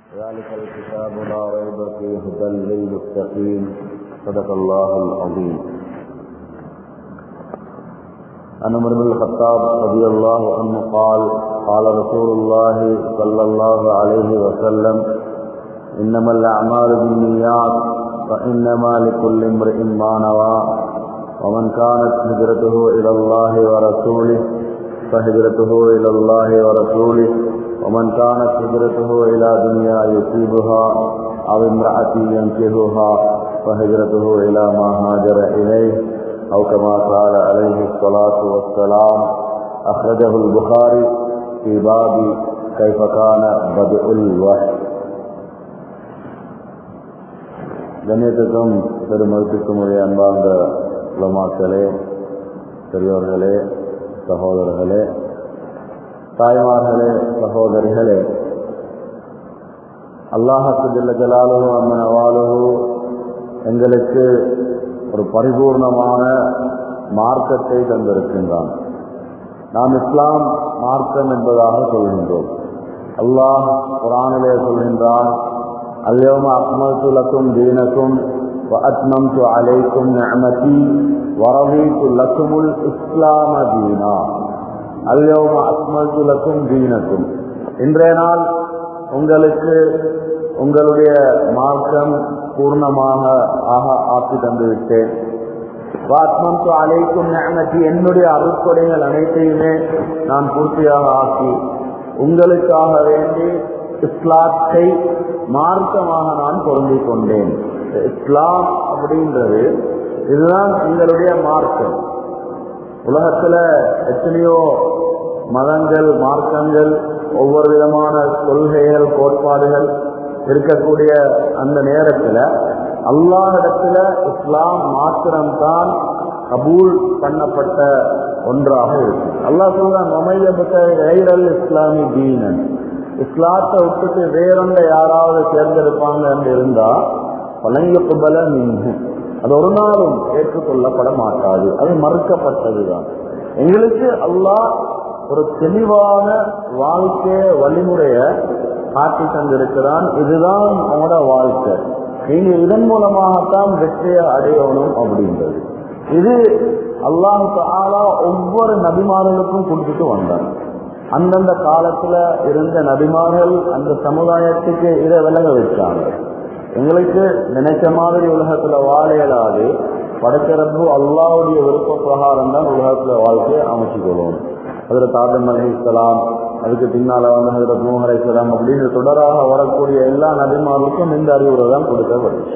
ذلك الكتاب لا ريب فيه هدى للمتقين صدق الله العظيم عن عمر بن الخطاب رضي الله عنه قال قال رسول الله صلى الله عليه وسلم انما الاعمال بالنيات وانما لكل امرئ ما نوى ومن كانت هجرته الى الله ورسوله فهجرته الى الله ورسوله ومن كانت هجرته الى دنيا يصيبها او امراه ينكهها فهجرته الى ما هاجر اليه او كما قال عليه الصلاه والسلام اخرجه البخاري في باب كيف كان بدء الوحي கண்ணியத்துக்கும் பெருமதிப்புக்கும் உடைய அன்பார்ந்த உலமாக்களே பெரியோர்களே சகோதரர்களே தாய்மார்களே சகோதரிகளே அல்லாஹத்து ஜல்ல ஜலாலுஹு அம்மன் அவாலுஹு எங்களுக்கு ஒரு பரிபூர்ணமான மார்க்கத்தை தந்திருக்கின்றான் நாம் இஸ்லாம் மார்க்கம் என்பதாக சொல்கின்றோம் அல்லாஹ் குரானிலே சொல்கின்றான் اليوم أكملت لكم دينكم وأتممت عليكم نعمتي ورضيت لكم الإسلام دينا اليوم أكملت لكم دينكم இன்றைய நாள் உங்களுக்கு உங்களுடைய மார்க்கம் பூர்ணமாக ஆக ஆக்கி தந்துவிட்டேன் வாத்மம் அழைக்கும் ஞானத்தி என்னுடைய அருட்கொடைகள் அனைத்தையுமே நான் பூர்த்தியாக ஆக்கி உங்களுக்காக வேண்டி இஸ்லாத்தை மார்க்கமாக நான் பொருந்திக் கொண்டேன் இஸ்லாம் அப்படின்றது இதுதான் எங்களுடைய மார்க்கம் உலகத்துல எத்தனையோ மதங்கள் மார்க்கங்கள் ஒவ்வொரு விதமான கொள்கைகள் கோட்பாடுகள் இருக்கக்கூடிய அந்த நேரத்துல அல்லாஹிடத்துல இஸ்லாம் மாத்திரம்தான் கபூல் பண்ணப்பட்ட ஒன்றாக இருக்கு அல்லாஹ் சொல்றான் மமையபுத்தல் இஸ்லாமி தீனன் இஸ்லாத்தை விட்டுட்டு வேறொன்றை யாராவது தேர்ந்தெடுப்பாங்க என்று இருந்தா பழங்க பல மீன் அது ஒரு நாளும் ஏற்றுக்கொள்ளப்பட மாட்டாது அது மறுக்கப்பட்டதுதான் எங்களுக்கு அல்லாஹ் ஒரு தெளிவான வாழ்க்கை வழிமுறைய காட்டி தந்திருக்கிறான் இதுதான் உங்களோட வாழ்க்கை நீங்க இதன் மூலமாகத்தான் வெற்றியை அடையணும் அப்படின்றது இது அல்லாஹு தாலா ஒவ்வொரு நபிமார்களுக்கும் கொடுத்துட்டு வந்தார் அந்தந்த காலத்துல இருந்த நபிமார்கள் அந்த சமுதாயத்துக்கு இதை விலக வச்சாங்க எங்களுக்கு நினைச்ச மாதிரி உலகத்துல வாழ இயலாது படைக்கிறப்போ அல்லாவுடைய விருப்ப பிரகாரம் தான் உலகத்துல வாழ்க்கையை அமைச்சு கொள்ளணும் அதுல தாதம் அலி இஸ்லாம் அதுக்கு பின்னால வந்து அதுல நூஹ் அலி இஸ்லாம் அப்படின்னு தொடராக வரக்கூடிய எல்லா நபிமார்களுக்கும் இந்த அறிவுரை தான் கொடுக்கப்பட்டுச்சு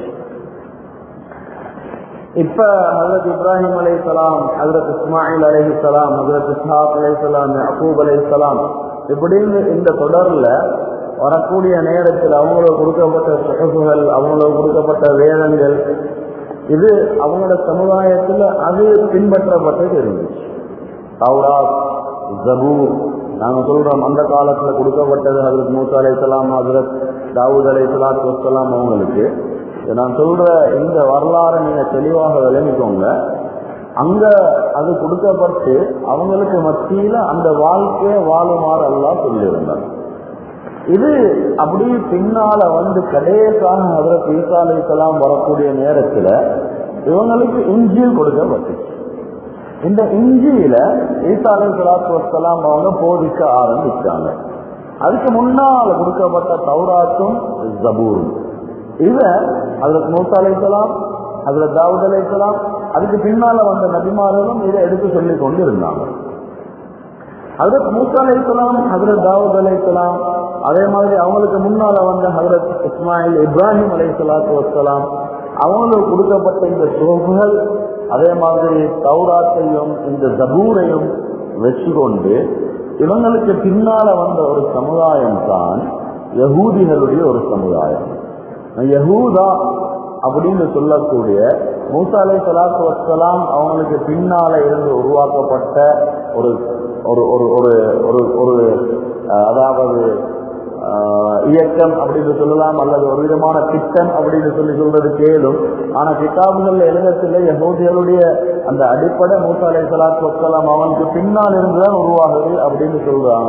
இப்ப ஹசரத் இப்ராஹிம் அலை சலாம் ஹசரத் இஸ்மாயில் அலை சலாம் ஹசரத் இஸ்ஹாக் அலை சலாம் அபூப் அலை சலாம் இப்படின்னு இந்த தொடர்ல வரக்கூடிய நேரத்தில் அவங்களுக்கு கொடுக்கப்பட்ட சுகசுகள் அவங்களுக்கு கொடுக்கப்பட்ட வேதங்கள் இது அவங்களோட சமுதாயத்துல அது பின்பற்றப்பட்டது இருந்துச்சு தௌராத் ஜபூர் நாங்க சொல்றோம் அந்த காலத்துல கொடுக்கப்பட்டது ஹசரத் மூசா அலை சலாம் ஹசரத் தாவூத் அலை சலாத்து வசலாம் அவங்களுக்கு நான் சொல்ற இந்த வரலாறு நீங்க தெளிவாக விளங்கிக்கோங்க அங்க அது கொடுக்கப்பட்டு அவங்களுக்கு மத்தியில அந்த வாழ்க்கைய வாழுமாறு எல்லாம் சொல்லியிருந்தாங்க இது அப்படி பின்னால வந்து கடைசாக அவரை ஈசா அலிசலாம் வரக்கூடிய நேரத்துல இவங்களுக்கு இஞ்சியில் கொடுக்கப்பட்டுச்சு இந்த இஞ்சியில ஈசா அலி சலாத்து வசலாம் அவங்க போதிக்க ஆரம்பிச்சாங்க அதுக்கு முன்னால கொடுக்கப்பட்ட தௌராத்தும் ஜபூரும் இத அதுல மூசா அலைசலாம் அதுல தாவூத் அலைசலாம் அதுக்கு பின்னால வந்த நபிமார்களும் இதை எடுத்து சொல்லி கொண்டு இருந்தாங்க ஹசரத் மூசா அலைசலாம் ஹசரத் தாவூத் அலைசலாம் அதே மாதிரி அவங்களுக்கு முன்னால வந்த ஹசரத் இஸ்மாயில் இப்ராஹிம் அலை சலாத்து வசலாம் அவங்களுக்கு கொடுக்கப்பட்ட இந்த சோகுகள் அதே மாதிரி தௌராத்தையும் இந்த ஜபூரையும் வச்சு கொண்டு இவங்களுக்கு பின்னால வந்த ஒரு சமுதாயம் தான் யகூதிகளுடைய ஒரு சமுதாயம் யகூதா அப்படின்னு சொல்லக்கூடிய மூசா அலை சலாத்து வசலாம் அவங்களுக்கு பின்னால இருந்து உருவாக்கப்பட்ட ஒரு ஒரு ஒரு ஒரு ஒரு ஒரு அதாவது இயக்கம் அப்படின்னு சொல்லலாம் அல்லது ஒரு விதமான திட்டம் அப்படின்னு சொல்லி சொல்றது கேளும் ஆனா கிதாபுகள் எழுதத்துல யகூதிகளுடைய அந்த அடிப்படை மூசா அலை சலாத்து வசலாம் அவனுக்கு பின்னால் இருந்துதான் உருவாகுது அப்படின்னு சொல்றாங்க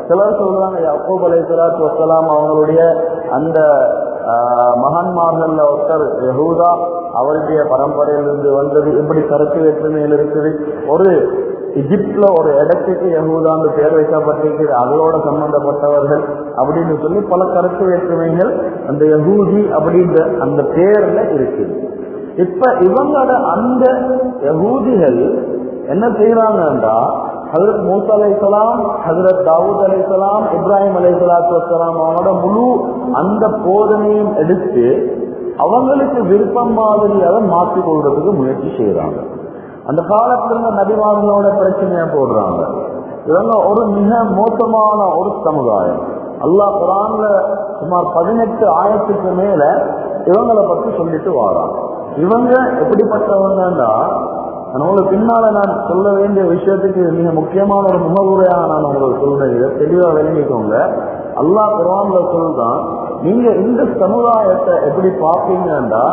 சிலர் சொல்றாங்க யக்கூப் அலை சலாத்து வசலாம் அவங்களுடைய அந்த ஆஹ், மகான்மார்கள்ல ஒருத்தர் யஹூதா அவருடைய பரம்பரையிலிருந்து வந்தது இப்படி கருத்து வேற்றுமையில் இருக்குது ஒரு எகிப்துல ஒரு இடத்துக்கு யஹூதான்னு பேர் வைக்கப்பட்டிருக்கிறது அதோட சம்பந்தப்பட்டவர்கள் அப்படின்னு சொல்லி பல கருத்து வேற்றுமைகள் அந்த யஹூதி அப்படின்ற அந்த பேர்ல இருக்குது இப்ப இவங்களோட அந்த யகூதிகள் என்ன செய்யறாங்கன்னா ஹசரத் மூசா அலைசலாம் ஹசரத் தாவூத் அலைசலாம் இப்ராஹிம் அலை சலாத்து வசலாம் அவங்களோட முழு அந்த போதனையும் எடுத்து அவங்களுக்கு விருப்பம் மாதிரியாக மாற்றிக் கொள்றதுக்கு முயற்சி செய்யறாங்க அந்த காலத்துல இருந்த நபிமார்களோட பிரச்சனையா போடுறாங்க இவங்க ஒரு மிக மோசமான ஒரு சமுதாயம் அல்லாஹ் குரான்ல சுமார் பதினெட்டு ஆயிரத்துக்கு மேல இவங்களை பத்தி சொல்லிட்டு வாராங்க இவங்க எப்படிப்பட்டவங்கன்னா நான் உங்களுக்கு பின்னால நான் சொல்ல வேண்டிய விஷயத்துக்கு மிக முக்கியமான ஒரு முகவுரையாக நான் உங்களுக்கு சொல்றேன் இதை தெளிவா விளங்கிக்கோங்க அல்லாஹ் குரான்ல சொல்றான் நீங்க இந்த சமுதாயத்தை எப்படி பார்ப்பீங்கன்னா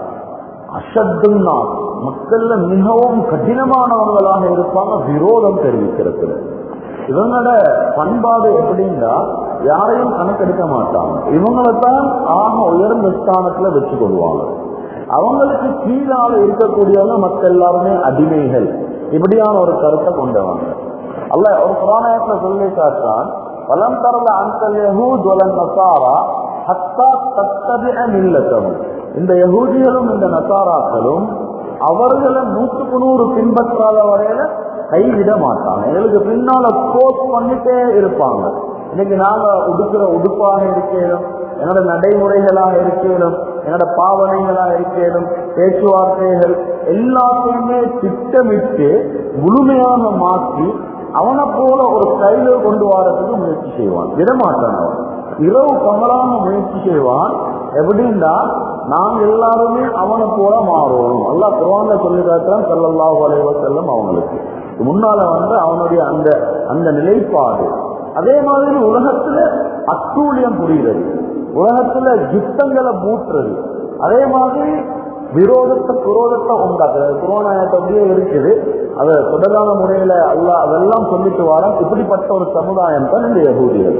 அஷத்துன்னா மக்கள்ல மிகவும் கடினமானவங்களாக இருப்பாங்க விரோதம் தெரிவிக்கிறதுல இவங்களோட பண்பாடு எப்படின்னா யாரையும் கணக்கெடுக்க மாட்டாங்க இவங்களைத்தான் ஆக உயர்ந்த ஸ்தானத்துல வச்சு கொள்வாங்க அவங்களுக்கு கீழால இருக்கக்கூடியவங்க மக்கள் எல்லாருமே அடிமைகள் இப்படியான ஒரு கருத்தை கொண்டவங்க அல்ல ஒரு புராணத்துல சொல்லி காட்டான் வலம் தரல அந்தல் யஹூத் வலன் நசாரா ஹத்தா தத்தபிஅ மில்லத்தஹும் இந்த யகூதிகளும் இந்த நசாராக்களும் அவர்களை நூற்றுக்கு நூறு பின்பற்றாத வரையில கைவிட மாட்டாங்க எங்களுக்கு பின்னால கோர்ஸ் பண்ணிட்டே இருப்பாங்க இன்னைக்கு நாங்க உடுக்கிற உடுப்பாக இருக்கணும் என்னோட நடைமுறைகளாக இருக்கணும் என்னோட பாவனைகளா இருக்கணும் பேச்சுவார்த்தைகள் எல்லாத்தையுமே திட்டமிட்டு முழுமையாக மாற்றி அவனை போல ஒரு கையில கொண்டு வரதுக்கு முயற்சி செய்வான் விடமாட்டான் அவன் இரவு பகலாக முயற்சி செய்வான் எப்படின்னா நாங்க எல்லாருமே அவனை போல மாறுவோம் அல்லா குரான்ல சொல்லி காட்டுறான் சல்லல்லாஹு அலைஹி வஸல்லம் அவங்களுக்கு முன்னால வந்து அவனுடைய அந்த அந்த நிலைப்பாடு அதே மாதிரி உலகத்துல அத்தூழியம் புரிகிறது உலகத்துல யுத்தங்களை மூட்டுறது அதே மாதிரி விரோதத்தை குரோதத்தை உண்டாக்குறது குரோனாயத்தை அப்படியே இருக்குது அதை தொடரான முறையில அல்லா அதெல்லாம் சொல்லிட்டு வர இப்படிப்பட்ட ஒரு சமுதாயம் தான் இந்த யகூதிகள்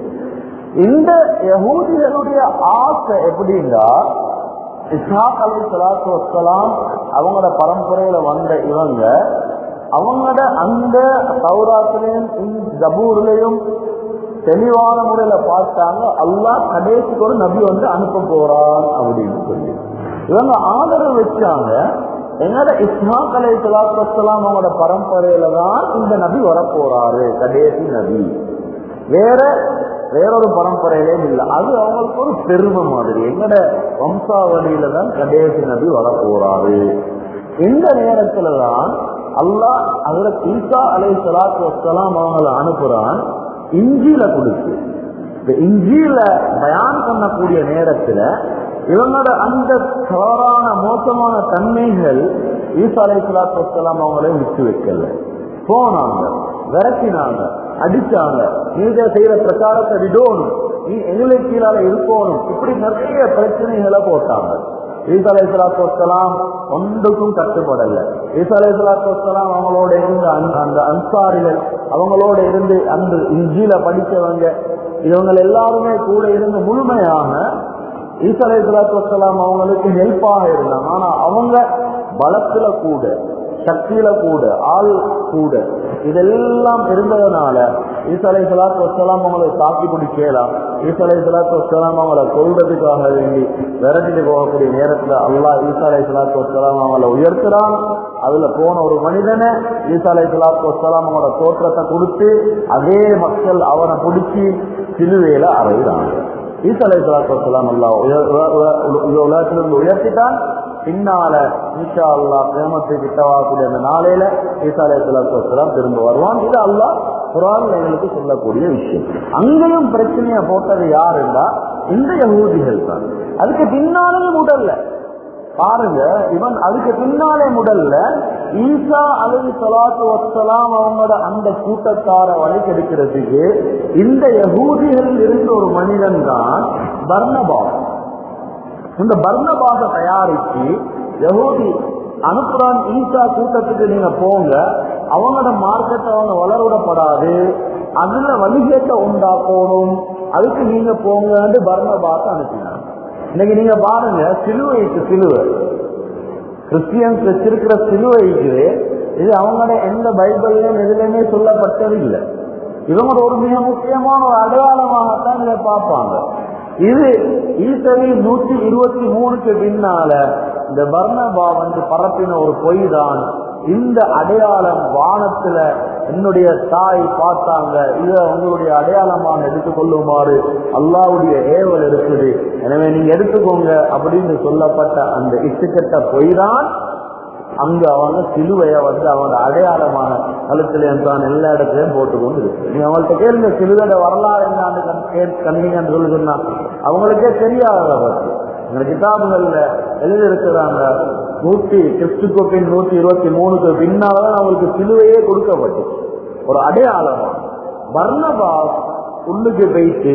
இந்த யகூதிகளுடைய ஆசை எப்படின்னா இஸ்ஹாக் அலி சலாத்து வசலாம் அவங்களோட பரம்பரையில வந்த இவங்க அவங்களோட அந்த சௌராத்திலையும் ஜபூர்லையும் தெளிவான முறையில பார்த்தாங்க அல்லாஹ் கடைசிக்கு ஒரு நபி வந்து அனுப்ப போறான் அப்படின்னு சொல்லி இவங்க ஆதரவு வச்சாங்க என்னோட இஸ்ஹாக் அலை சலாத்து வசலாம் அவங்களோட பரம்பரையில தான் இந்த நபி வரப்போறாரு கடைசி நபி வேற வேறொரு பரம்பரையிலேயும் இல்லை அது அவங்களுக்கு ஒரு பெருமை மாதிரி எங்கட வம்சாவளியில தான் கடைசி நபி வரப்போறாரு இந்த நேரத்துல தான் அல்லாஹ் அதுல ஈசா அலை சலாத்து வசலாம் அவங்களை அனுப்புறான் இஞ்சியில கொடுத்து இந்த இஞ்சியில பயான் பண்ணக்கூடிய நேரத்துல இவங்களோட அந்த தவறான மோசமான தன்மைகள் ஈசா அலை சலாத்து வசலாம் அவங்களே விட்டு வைக்கல போனாங்க விரட்டினாங்க அடிச்சாங்க நீங்க செய்யற பிரச்சாரத்தை விடணும் நீ எங்களுக்கு கீழால இருக்கணும் இப்படி நிறைய பிரச்சனைகளை போட்டாங்க ஈசா அலை சலாத்து வசலாம் ஒன்றுக்கும் கட்டுப்படல ஈசா அலை சலாத்து வசலாம் அவங்களோட இருந்த அந்த- அந்த அன்சாரிகள் அவங்களோட இருந்து அந்த இஞ்சில படிச்சவங்க இவங்க எல்லாருமே கூட இருந்து முழுமையாக ஈசா அலை சலாத்து வசலாம் அவங்களுக்கு ஹெல்ப்பாக இருந்தாங்க ஆனா அவங்க பலத்துல கூட சக்தியில கூட ஆள் கூட இதெல்லாம் இருந்ததுனால ஈசலை சலாத்து வசலாம் அவங்களை தாக்கி பிடிக்கலாம் ஈசலை சலாத்து வசலாம் அவங்களை கொள்றதுக்காக வேண்டி விரட்டிட்டு போகக்கூடிய நேரத்துல அல்லாஹ் ஈசாலை சலாத்து வசலாம் அவங்களை உயர்த்துறான் அதுல போன ஒரு மனிதனை ஈசாலை சலாத்து வசலாம் அவங்களோட தோற்றத்தை கொடுத்து அதே மக்கள் அவனை பிடிச்சி சிலுவையில அறையிறாங்க ஈசலை சலாத்து வசலாம் அல்லாஹ் உயர் உ- உ- உ- உலகத்திலிருந்து உயர்த்திட்டான் பின்னால இன்ஷா அல்லாஹ் கிராமத்தை கிட்டவாக்கூடிய அந்த நாளையில ஈசா அலையாம் திரும்ப வருவான் இது அல்லாஹ் குரான் எங்களுக்கு சொல்லக்கூடிய விஷயம் அங்கேயும் பிரச்சனைய போட்டது யாருன்னா இந்த யகூதிகள் தான் அதுக்கு பின்னாலேயும் உடல்ல பாருங்க இவன் அதுக்கு பின்னாலே முதல்ல ஈசா அலி சலாத்து வசலாம் அவங்களோட அந்த கூட்டத்தார வழிகெடுக்கிறதுக்கு இந்த யகூதிகளில் இருந்த ஒரு மனிதன் தான் பர்ணபாஸ் இந்த பர்ணபாக தயாரிச்சு யகூதி அனுப்புறான் ஈசா கூட்டத்துக்கு நீங்க போங்க அவங்களோட மார்க்கெட்டை அவங்க வளரவிடப்படாது அதுல வழிகேட்ட உண்டாக்கணும் அதுக்கு நீங்க போங்கன்னு பர்ணபாச அனுப்பினாங்க இன்னைக்கு நீங்க பாருங்க சிலுவைக்கு சிலுவை கிறிஸ்டியன்ஸ் வச்சிருக்கிற சிலுவைக்கு இது அவங்களோட எந்த பைபிள்லயும் எதுலையுமே சொல்லப்பட்டது இல்லை இவங்களோட ஒரு மிக முக்கியமான ஒரு அடையாளமாகத்தான் இதை பார்ப்பாங்க இது ஈசவி நூற்றி இருபத்தி மூணுக்கு பின்னால இந்த வர்ணபா வந்து பரப்பின ஒரு பொய் தான் இந்த அடையாளம் வானத்துல என்னுடைய தாய் பார்த்தாங்க இத உங்களுடைய அடையாளமாக எடுத்துக்கொள்ளுமாறு அல்லாவுடைய ஏவல் இருக்குது எனவே நீங்க எடுத்துக்கோங்க அப்படின்னு சொல்லப்பட்ட அந்த இச்சுக்கட்ட பொய் தான் அங்க அவங்க சிலுவைய வந்து அவங்க அடையாளமான கழுத்துல தான் எல்லா இடத்துலயும் போட்டுக்கொண்டு இருக்கு நீ அவங்கள்ட்ட கேளுங்க சிலுவையோட வரலாறு என்னன்னு கண்டீங்கன்னு சொல்லி சொன்னா அவங்களுக்கே தெரியாத பற்றி எங்க கிதாபுகள்ல எழுதி இருக்கிறாங்க நூத்தி கிறிஸ்துக்கு பின் நூத்தி இருபத்தி மூணுக்கு பின்னால்தான் அவங்களுக்கு சிலுவையே கொடுக்கப்பட்டு ஒரு அடையாளமா வர்ணபாஸ் உள்ளுக்கு போயிட்டு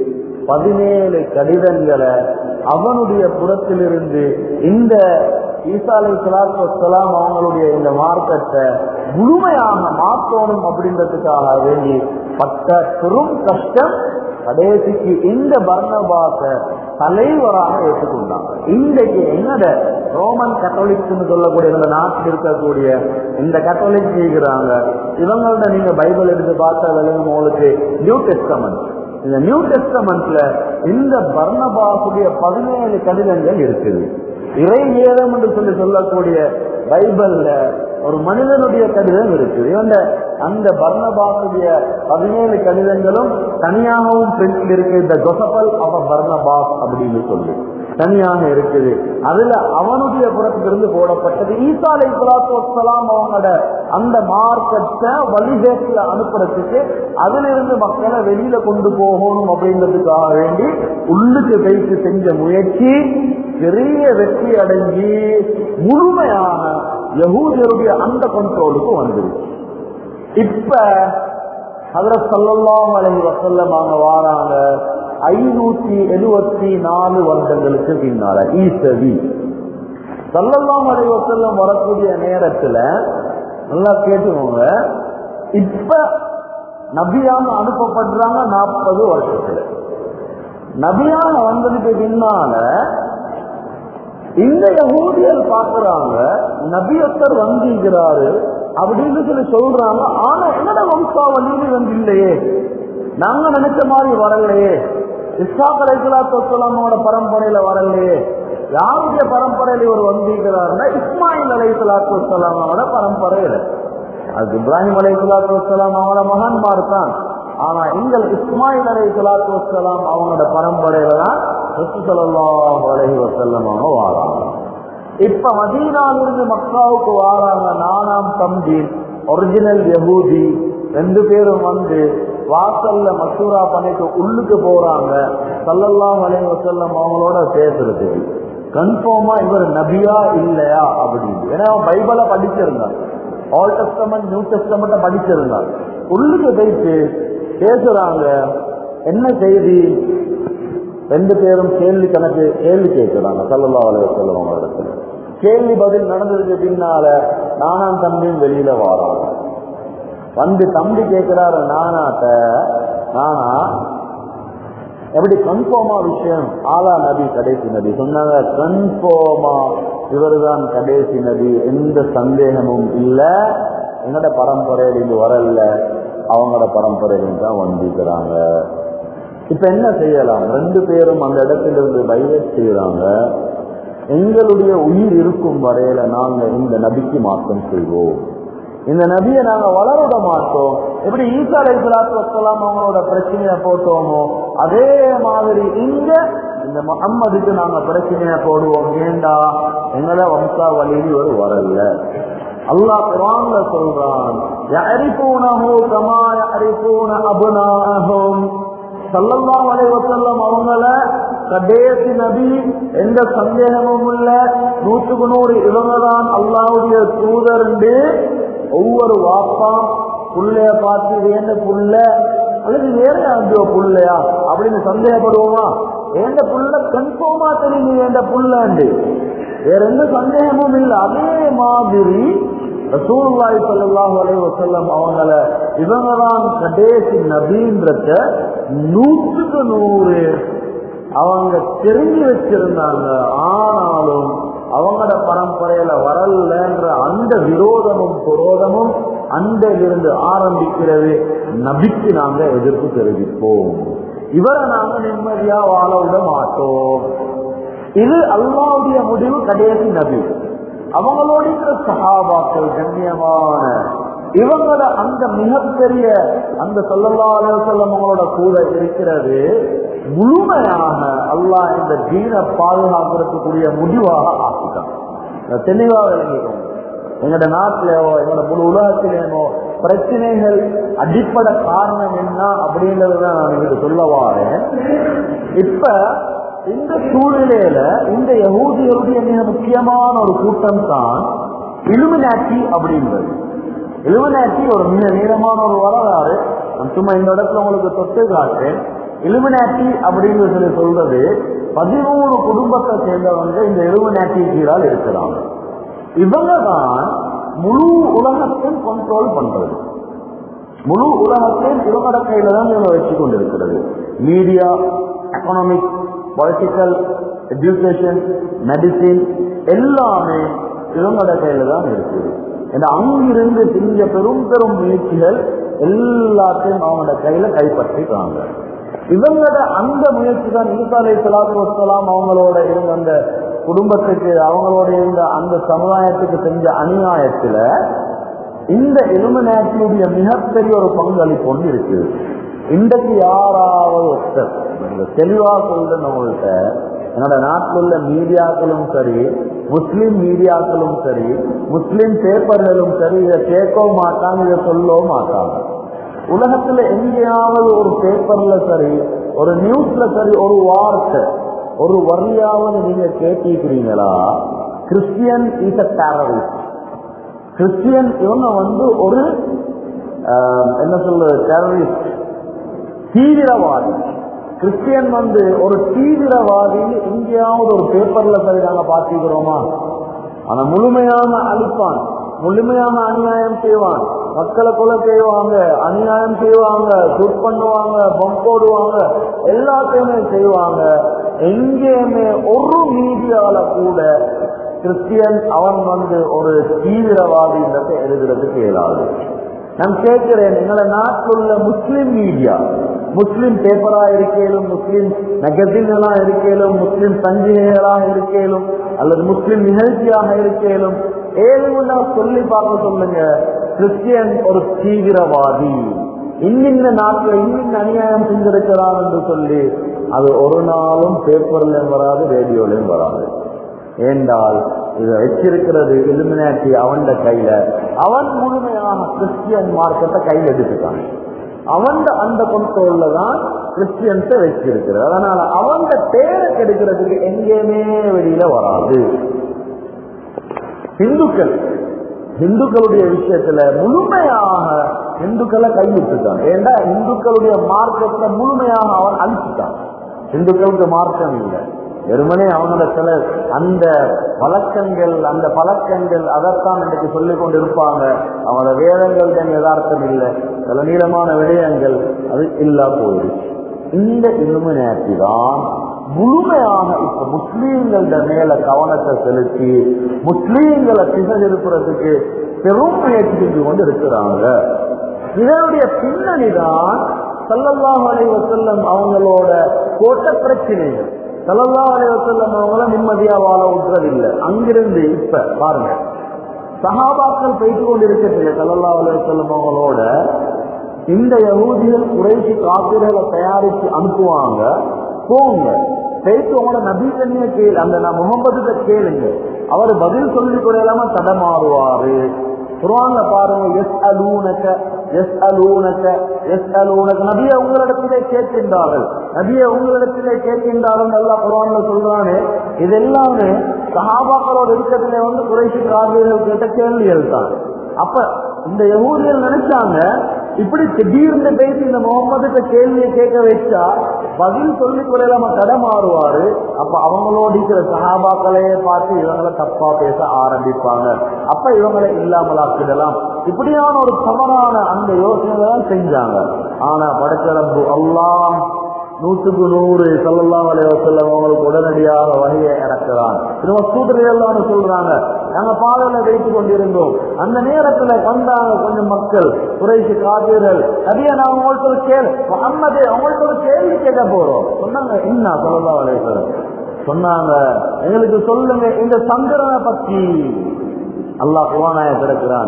பதினேழு கடிதங்களை அவனுடைய புறத்திலிருந்து இந்த ஈசா அலி சலாத்து வசலாம் அவங்களுடைய இந்த மார்க்கத்தை முழுமையாக மாற்றணும் அப்படின்றதுக்காக வேண்டி பட்ட பெரும் கஷ்டம் கடைசிக்கு இந்த பர்ணபாச தலைவராக ஏற்றுக்கொண்டாங்க இன்றைக்கு என்னத ரோமன் கத்தோலிக்ஸ்னு சொல்லக்கூடிய இந்த நாட்டில் இருக்கக்கூடிய இந்த கத்தோலிக் செய்கிறாங்க இவங்கள்ட்ட நீங்க பைபிள் எடுத்து பார்த்தா விளையும் உங்களுக்கு நியூ டெஸ்டமெண்ட் இந்த நியூ டெஸ்டமெண்ட்ல இந்த பர்ணபாசுடைய பதினேழு கடிதங்கள் இருக்குது இறை வேதம் என்று சொல்லி சொல்லக்கூடிய பைபிள்ல ஒரு மனிதனுடைய கடிதம் இருக்கு இவன் அந்த பர்ணபாசுடைய பதினேழு கடிதங்களும் தனியாகவும் பிரிண்ட் இருக்கு இந்த கொசபல் அவ பர்ணபாஸ் அப்படின்னு சொல்லி தனியாக இருக்குது அதுல அவனுடைய புறத்திலிருந்து போடப்பட்டது ஈசா அலை சலாத்துலாம் அவங்களோட அந்த மார்க்கத்தை வழிகேட்டில் அனுப்புறதுக்கு அதுல இருந்து மக்களை வெளியில கொண்டு போகணும் அப்படின்றதுக்காக வேண்டி உள்ளுக்கு வைத்து செஞ்ச முயற்சி பெரிய வெற்றி அடைஞ்சி முழுமையான யகூதியருடைய அந்த கண்ட்ரோலுக்கு வந்துருச்சு இப்ப அதுல சொல்லலாம் அழகி வசல்லம் அவங்க வாராங்க ஐநூத்தி எழுபத்தி நாலு வருடங்களுக்கு பின்னால ஈசவி சொல்லலாம் அழகி வசல்லம் வரக்கூடிய நேரத்துல நல்லா கேட்டுக்கோங்க இப்ப நபியாக அனுப்பப்படுறாங்க நாற்பது வருஷத்துல நபியாக வந்ததுக்கு பின்னால இந்த யகூதியர் பாக்குறாங்க நபியத்தர் வந்திருக்கிறாரு அப்படின்னு சொல்லி சொல்றாங்க ஆனா என்னோட வம்சாவளியில வந்து இல்லையே நாங்க நினைச்ச மாதிரி வரலையே இஸ்லாக் அலைசலாத்தோட பரம்பரையில வரலையே யாருடைய பரம்பரையில இவர் வந்திருக்கிறாருன்னா இஸ்மாயில் அலைசலாத்தோட பரம்பரையில அது இப்ராஹிம் அலைசலாத்தோலாம் அவங்களோட மகன்மார் தான் ஆனா எங்கள் இஸ்மாயில் அலை சலாத்து வசலாம் அவங்களோட பரம்பரையில தான் அலஹி வசல்லம் அவங்க வாராங்க இப்ப மதீனாலிருந்து மக்காவுக்கு வாராங்க நானாம் தம்பி ஒரிஜினல் யகூதி ரெண்டு பேரும் வந்து வாசல்ல மசூரா பண்ணிட்டு உள்ளுக்கு போறாங்க சல்லல்லாம் அலைஹி வசல்லம் அவங்களோட பேசுறது கன்ஃபார்மா இவர் நபியா இல்லையா அப்படின்னு ஏன்னா அவன் பைபிளை படிச்சிருந்தான் ஆல் டெஸ்டமெண்ட் நியூ டெஸ்டமெண்ட்டை படிச்சிருந்தான் உள்ளுக்கு போயிட்டு பேசுறாங்க என்ன செய்தி ரெண்டு பேரும் கேள்வி கணக்கு கேள்வி கேட்கிறாங்க சல்லல்லா அலைய செல்லம் இடத்துல கேள்வி பதில் நடந்ததுக்கு பின்னால நானாம் தம்பியும் வெளியில வாராங்க வந்து தம்பி கேட்கிறாரு நானாட்ட நானா எப்படி கன்ஃபார்மா விஷயம் ஆலா நபி கடைசி நபி சொன்னாங்க கன்ஃபார்மா இவர்தான் கடைசி நபி எந்த சந்தேகமும் இல்ல என்னோட பரம்பரையில் இது வரல அவங்களோட பரம்பரையிலும் தான் வந்திருக்கிறாங்க இப்ப என்ன செய்யலாம் ரெண்டு பேரும் அந்த இடத்துல இருந்து பைவேட் செய்யறாங்க எங்களுடைய உயிர் இருக்கும் வரையில நாங்க இந்த நபிக்கு மாற்றம் செய்வோம் இந்த நபியை நாங்க வளர மாட்டோம் எப்படி ஈசா அலை சலாத்து வசலாம் அவங்களோட பிரச்சனையை போட்டோமோ அதே மாதிரி இங்க இந்த முகம்மதுக்கு நாங்க பிரச்சனையை போடுவோம் ஏண்டா எங்களை வம்சா வழியில் ஒரு வரல அல்லாஹ் குரான்ல சொல்றான் யஅரிஃபூனஹு கமா யஅரிஃபூன அப்னாஅஹும் ஸல்லல்லாஹு அலைஹி வஸல்லம் அவங்கள கடைசி நபி எந்த சந்தேகமும் இல்ல நூற்றுக்கு நூறு இவங்கதான் அல்லாஹ்வுடைய தூதர் ஒவ்வொரு வாப்பா புள்ளைய பார்த்து இது என்ன புள்ள அல்லது வேற யாருடைய புள்ளையா அப்படின்னு சந்தேகப்படுவோமா எந்த புள்ள கன்ஃபார்மா தெரியும் எந்த புள்ளண்டு வேற எந்த சந்தேகமும் இல்லை அதே மாதிரி ரசூலுல்லாஹி ஸல்லல்லாஹு அலைஹி வஸல்லம் அவங்கள இவங்க தான் கடைசி நபின்றத நூற்றுக்கு நூறு அவங்க தெரிஞ்சு வச்சிருந்தாங்க ஆனாலும் அவங்களோட பரம்பரையில வரலன்ற அந்த விரோதமும் புரோதமும் அன்றிலிருந்து ஆரம்பிக்கிறது நபிக்கு நாங்க எதிர்ப்பு தெரிவிப்போம் இவரை நாங்க நிம்மதியா வாழ விட மாட்டோம் இது அல்லாவுடைய முடிவு கடைசி நபி அவங்களோட இருக்கிற சகாபாக்கள் கண்ணியமான இவங்களோட அந்த மிகப்பெரிய அந்த சொல்லல்லாத செல்லம் அவங்களோட கூட இருக்கிறது முழுமையாக அல்லாஹ் இந்த தீன பாதுகாக்கிறதுக்குரிய முடிவாக ஆக்கிட்டான் இதை தெளிவா விளங்கிக்கோங்க எங்களோட நாட்டிலேயோ எங்களோட முழு உலகத்திலேயோ பிரச்சனைகள் அடிப்படை காரணம் என்ன அப்படின்றதுதான் நான் உங்களுக்கு சொல்ல வாரேன் இப்ப இந்த சூழ்நிலையில இந்த யகூதிகளுடைய மிக முக்கியமான ஒரு கூட்டம் தான் இலுமினாட்டி அப்படின்றது இலுமினாட்டி ஒரு மிக நீளமான ஒரு வரலாறு நான் சும்மா இந்த இடத்துல உங்களுக்கு தொட்டு காட்டுறேன் இலுமினாட்டி அப்படின்னு சொல்லி சொல்றது பதிமூணு குடும்பத்தை சேர்ந்தவங்க இந்த இலுமினாட்டி கீழால் இருக்கிறாங்க இவங்க தான் முழு உலகத்தையும் கண்ட்ரோல் பண்றது முழு உலகத்தையும் இவங்களோட கையில தான் இவங்க வச்சு கொண்டிருக்கிறது media economic political education medicine எல்லாமே இவங்களோட கையில தான் இருக்குது ஏன்னா அங்கிருந்து செஞ்ச பெரும் பெரும் முயற்சிகள் எல்லாத்தையும் அவங்களோட கையில கைப்பற்றிட்டாங்க இவங்களோட அந்த முயற்சி தான் ஈசாலை சலாத்து வசலாம் அவங்களோட இருந்த அந்த குடும்பத்துக்கு அவங்களோட இருந்த அந்த சமுதாயத்துக்கு செஞ்ச அநியாயத்துல இந்த எலுமினாட்டியுடைய மிகப்பெரிய ஒரு பங்களிப்பு ஒன்று இருக்கு இன்றைக்கு யாராவது ஒருத்தர் இந்த தெளிவா சொல்றேன் உங்கள்கிட்ட என்னோட நாட்டில் உள்ள மீடியாக்களும் சரி முஸ்லிம் மீடியாக்களும் சரி முஸ்லிம் பேப்பர்களும் சரி இதை கேட்கவும் மாட்டாங்க இதை சொல்லவும் மாட்டாங்க உலகத்துல எங்கேயாவது ஒரு பேப்பர்ல சரி ஒரு நியூஸ்ல சரி ஒரு வார்த்தை ஒரு வரியாவது நீங்க கேட்டிருக்கிறீங்களா Christian is a terrorist Christian இவங்க வந்து ஒரு ஆஹ், என்ன சொல்றது டெரரிஸ்ட் தீவிரவாதி கிறிஸ்டியன் வந்து ஒரு தீவிரவாதி எங்கேயாவது ஒரு பேப்பர்ல சரி நாங்க பார்த்துக்கிறோமா ஆனா முழுமையான அழிப்பான் முழுமையான அநியாயம் செய்வான் மக்களை கொலை செய்வாங்க அநியாயம் செய்வாங்க சுட் பண்ணுவாங்க பம்ப் போடுவாங்க எல்லாத்தையுமே செய்வாங்க எங்கேயுமே ஒரு மீடியால கூட கிறிஸ்டியன் அவன் வந்து ஒரு தீவிரவாதின்றதை எழுதுறதுக்கு இயலாது நான் கேட்கிறேன் எங்களை நாட்டில் உள்ள முஸ்லிம் மீடியா முஸ்லிம் பேப்பரா இருக்கேலும் முஸ்லிம் மேகசின்களா இருக்கேலும் முஸ்லிம் சஞ்சிகைகளாக இருக்கேலும் அல்லது முஸ்லிம் நிகழ்ச்சியாக இருக்கேலும் ஏழுன்னா சொல்லி பார்க்க சொல்லுங்க கிறிஸ்டியன் ஒரு தீவிரவாதி இன்னிந்த நாட்டில் இன்னின் அநியாயம் செஞ்சிருக்கிறான் என்று சொல்லி அது ஒரு நாளும் பேப்பர்லயும் வராது ரேடியோலையும் வராது ஏண்டால் இதை வச்சிருக்கிறது இலுமினாட்டி அவன் கையில அவன் முழுமையாக கிறிஸ்டியன் மார்க்கத்தை கையில் எடுத்துட்டான் அவன் அந்த கண்ட்ரோல்ல தான் கிறிஸ்டியன்ஸை வச்சிருக்கிறது அதனால அவன் பேரை கெடுக்கிறதுக்கு எங்கேயுமே வெளியில வராது இந்துக்கள் இந்துக்களுடைய விஷயத்துல முழுமையாக இந்துக்களை கைவிட்டுட்டான் ஏண்டா இந்துக்களுடைய மார்க்கத்தை முழுமையாக அவன் அழிச்சுட்டான் இந்துக்களுக்கு மார்க்கம் இல்லை வெறுமனே அவங்களோட சில அந்த வழக்கங்கள் அந்த பழக்கங்கள் அதைத்தான் இன்னைக்கு சொல்லிக் கொண்டு இருப்பாங்க அவங்களோட வேதங்கள் தான் யதார்த்தம் இல்லை சில நீளமான விடயங்கள் அது இல்லா போயிடுச்சு இந்த இலுமினாட்டி தான் முழுமையாக இப்ப முஸ்லீம்கள மேல கவனத்தை செலுத்தி முஸ்லீம்களை திசை திருப்புறதுக்கு பெரும் முயற்சி செஞ்சு கொண்டு இருக்கிறாங்க இதனுடைய பின்னணி தான் சல்லல்லாஹு அலைஹி வஸல்லம் அவங்களோட கோட்ட பிரச்சனைகள் சல்லல்லாஹு அலைஹி வஸல்லம் அவங்கள நிம்மதியா வாழ விட்டுறதில்லை அங்கிருந்து இப்ப பாருங்க சஹாபாக்கள் போய்த்து கொண்டு இருக்கிறது சல்லல்லாஹு அலைஹி வஸல்லம் அவங்களோட இந்த யகூதிகள் குறைசி காப்பீடுகளை தயாரித்து அனுப்புவாங்க போங்க பேசி உங்களோட நபி தண்ணிய கேளு அந்த நான் முகமது கேளுங்க அவர் பதில் சொல்லி கொள்ளாம தடமாறுவாரு குரான்ல பாருங்க எஸ் அலூனக்க எஸ் அலூனக்க எஸ் அலூனக்க நபிய உங்களிடத்திலே கேட்கின்றார்கள் நபிய உங்களிடத்திலே கேட்கின்றார்கள் நல்லா குரான்ல சொல்றானே இது எல்லாமே சஹாபாக்களோட இருக்கிறதுல வந்து குறைசி காவியர்கள் கேட்ட கேள்விகள் தான் அப்ப இந்த யகூதிகள் நினைச்சாங்க இப்படி திடீர்னு பேசி இந்த முகமதுக்கு கேள்வியை கேட்க வச்சா பதில் சொல்லிக் கொள்ளாம தடமாறுவாரு அப்ப அவங்களோட இருக்கிற சகாபாக்களையே பார்த்து இவங்களை தப்பா பேச ஆரம்பிப்பாங்க அப்ப இவங்களை இல்லாமலாக்கிடலாம் இப்படியான ஒரு தவறான அந்த யோசனை தான் செஞ்சாங்க ஆனா படைச்சரம்பு அல்லாஹ் நூற்றுக்கு நூறு சல்லல்லாஹு அலைஹி வஸல்லம் அவங்களுக்கு உடனடியாக வகையை இறக்குறான் திரும்ப சூத்திரையெல்லாம் சொல்றாங்க நாங்க பாதையில வைத்து கொண்டிருந்தோம் அந்த நேரத்துல வந்தாங்க கொஞ்சம் மக்கள் குறைசி காப்பீர்கள் நிறைய நான் உங்கள்ட்ட ஒரு கேள்வி முகம்மது அவங்கள்ட்ட ஒரு கேள்வி கேட்க போறோம் சொன்னாங்க என்ன சல்லல்லாஹு அலைஹி வஸல்லம் சொன்னாங்க எங்களுக்கு சொல்லுங்க இந்த சந்திரனை பத்தி அல்லாஹ் குரானாய கிடக்கிறான்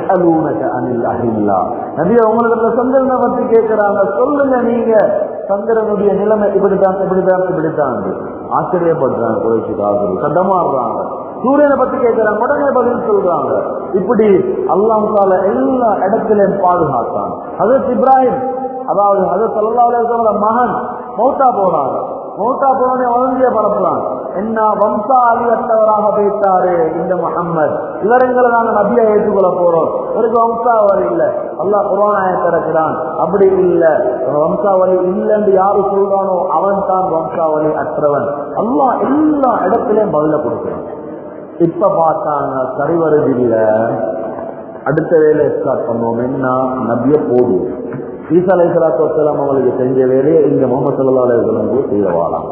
அனில் அஹில்லா நபி உங்களுக்கு சந்திரனை பத்தி கேட்கிறாங்க சொல்லுங்க நீங்க சந்திரனுடைய நிலைமை இப்படித்தான் இப்படித்தான் இப்படித்தான் ஆச்சரியப்படுறாங்க குறைச்சி காதல் சட்டமாடுறாங்க சூரியனை பத்தி கேட்கிறாங்க உடனே பதில் சொல்றாங்க இப்படி அல்லாஹால எல்லா இடத்திலையும் பாதுகாத்தான் ஹசரத் இப்ராஹிம் அதாவது ஹசரத் சல்லா அலுவலோட மகன் மௌத்தா போனாங்க மௌத்தா போனே வளர்ந்திய பரப்பலாம் என்ன வம்சாலி அற்றவராக பேசாரு இந்த முகம்மது இவரங்களை நாங்க நபியா ஏற்றுக்கொள்ள போறோம் இவருக்கு வம்சாவளி இல்ல அல்லாஹ் குரானாய திறக்கிறான் அப்படி இல்ல வம்சாவளி இல்லைன்னு யாரு சொல்றானோ அவன் தான் வம்சாவளி அற்றவன் அல்லாஹ் எல்லா இடத்திலையும் பதில கொடுக்கிறான் இப்ப பார்த்தாங்க சரி வருதில்ல அடுத்த வேலை ஸ்டார்ட் பண்ணுவோம் என்ன நபிய போடுவோம் ஈசா அலை சலாத்து வசலாம் அவங்களுக்கு செஞ்ச வேலையை இங்க முகமது சல்லா அலையம் செய்ய வாழாம்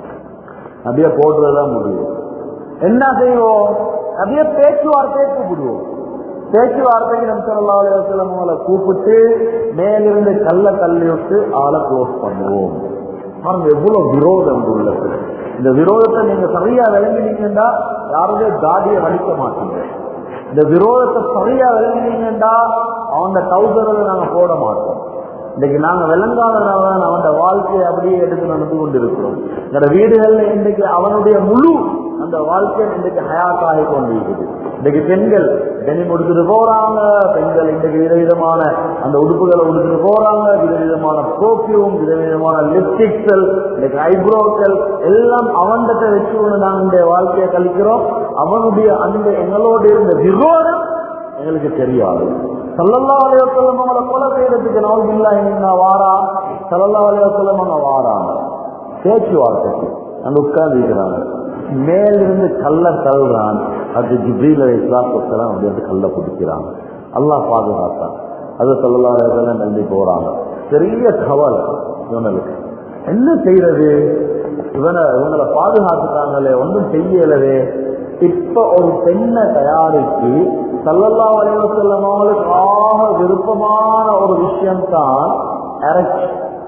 நபிய போடுறதுதான் முடியும் என்ன செய்வோம் நபிய பேச்சுவார்த்தையை கூப்பிடுவோம் பேச்சுவார்த்தைக்கு நம்ம சல்லா அலையம் அவங்களை கூப்பிட்டு மேலிருந்து கல்ல தள்ளி விட்டு ஆளை க்ளோஸ் பண்ணுவோம் பாருங்க எவ்வளவு விரோதம் உள்ளது இந்த விரோதத்தை நீங்க சரியா விளங்கினீங்கன்னா யாருடைய தாடியை வலிக்க மாட்டீங்க இந்த விரோதத்தை சரியா விளங்கினீங்கன்னா அவன் டவுசரை நாங்க போட மாட்டோம் இன்னைக்கு நாங்க விளங்காதவன் அவன் வாழ்க்கையை அப்படியே எடுத்து நடந்து கொண்டிருக்கிறோம் எங்களோட வீடுகள்ல இன்றைக்கு அவனுடைய முழு அந்த வாழ்க்கை இன்றைக்கு ஹயாத்தாகி கொண்டிருக்குது இன்றைக்கு பெண்கள் பெணி முடிச்சுட்டு போறாங்க பெண்கள் இன்றைக்கு விதவிதமான அந்த உடுப்புகளை உடுத்துட்டு போறாங்க விதவிதமான பர்ஃபியூம் விதவிதமான லிப்ஸ்டிக்கள் இன்றைக்கு ஐப்ரோக்கள் எல்லாம் அவன்கிட்ட வச்சு கொண்டு நாங்கள் இந்த வாழ்க்கையை கழிக்கிறோம் அவனுடைய அந்த எங்களோட இருந்த விரோதம் எங்களுக்கு தெரியாது சல்லல்லா அலையவசல்லம் அவங்கள கொலை செய்யறதுக்கு நவல்பில்லா என்ன வாரா சல்லல்லா அலையவசல்லம் அவங்க வாராங்க பேச்சுவார்த்தைக்கு அங்க உட்கார்ந்து இருக்கிறாங்க மேலிருந்து கல்ல தள்ளுறான் அது ஜிப்ரீல் அலை இஸ்லாத்துலாம் அப்படின்ட்டு கல்ல பிடிக்கிறாங்க அல்லாஹ் பாதுகாத்தான் அது சல்லல்லா அலையவசல்லம் நம்பி போறாங்க பெரிய கவலை இவனுக்கு என்ன செய்யறது இவனை இவங்களை பாதுகாத்துட்டாங்களே ஒன்றும் செய்யலவே இப்ப ஒரு பெண்ணை தயாரித்து சல்லல்லா வளைவ செல்லம் அவங்களுக்கு ஆக விருப்பமான ஒரு விஷயம் தான் இறைச்சி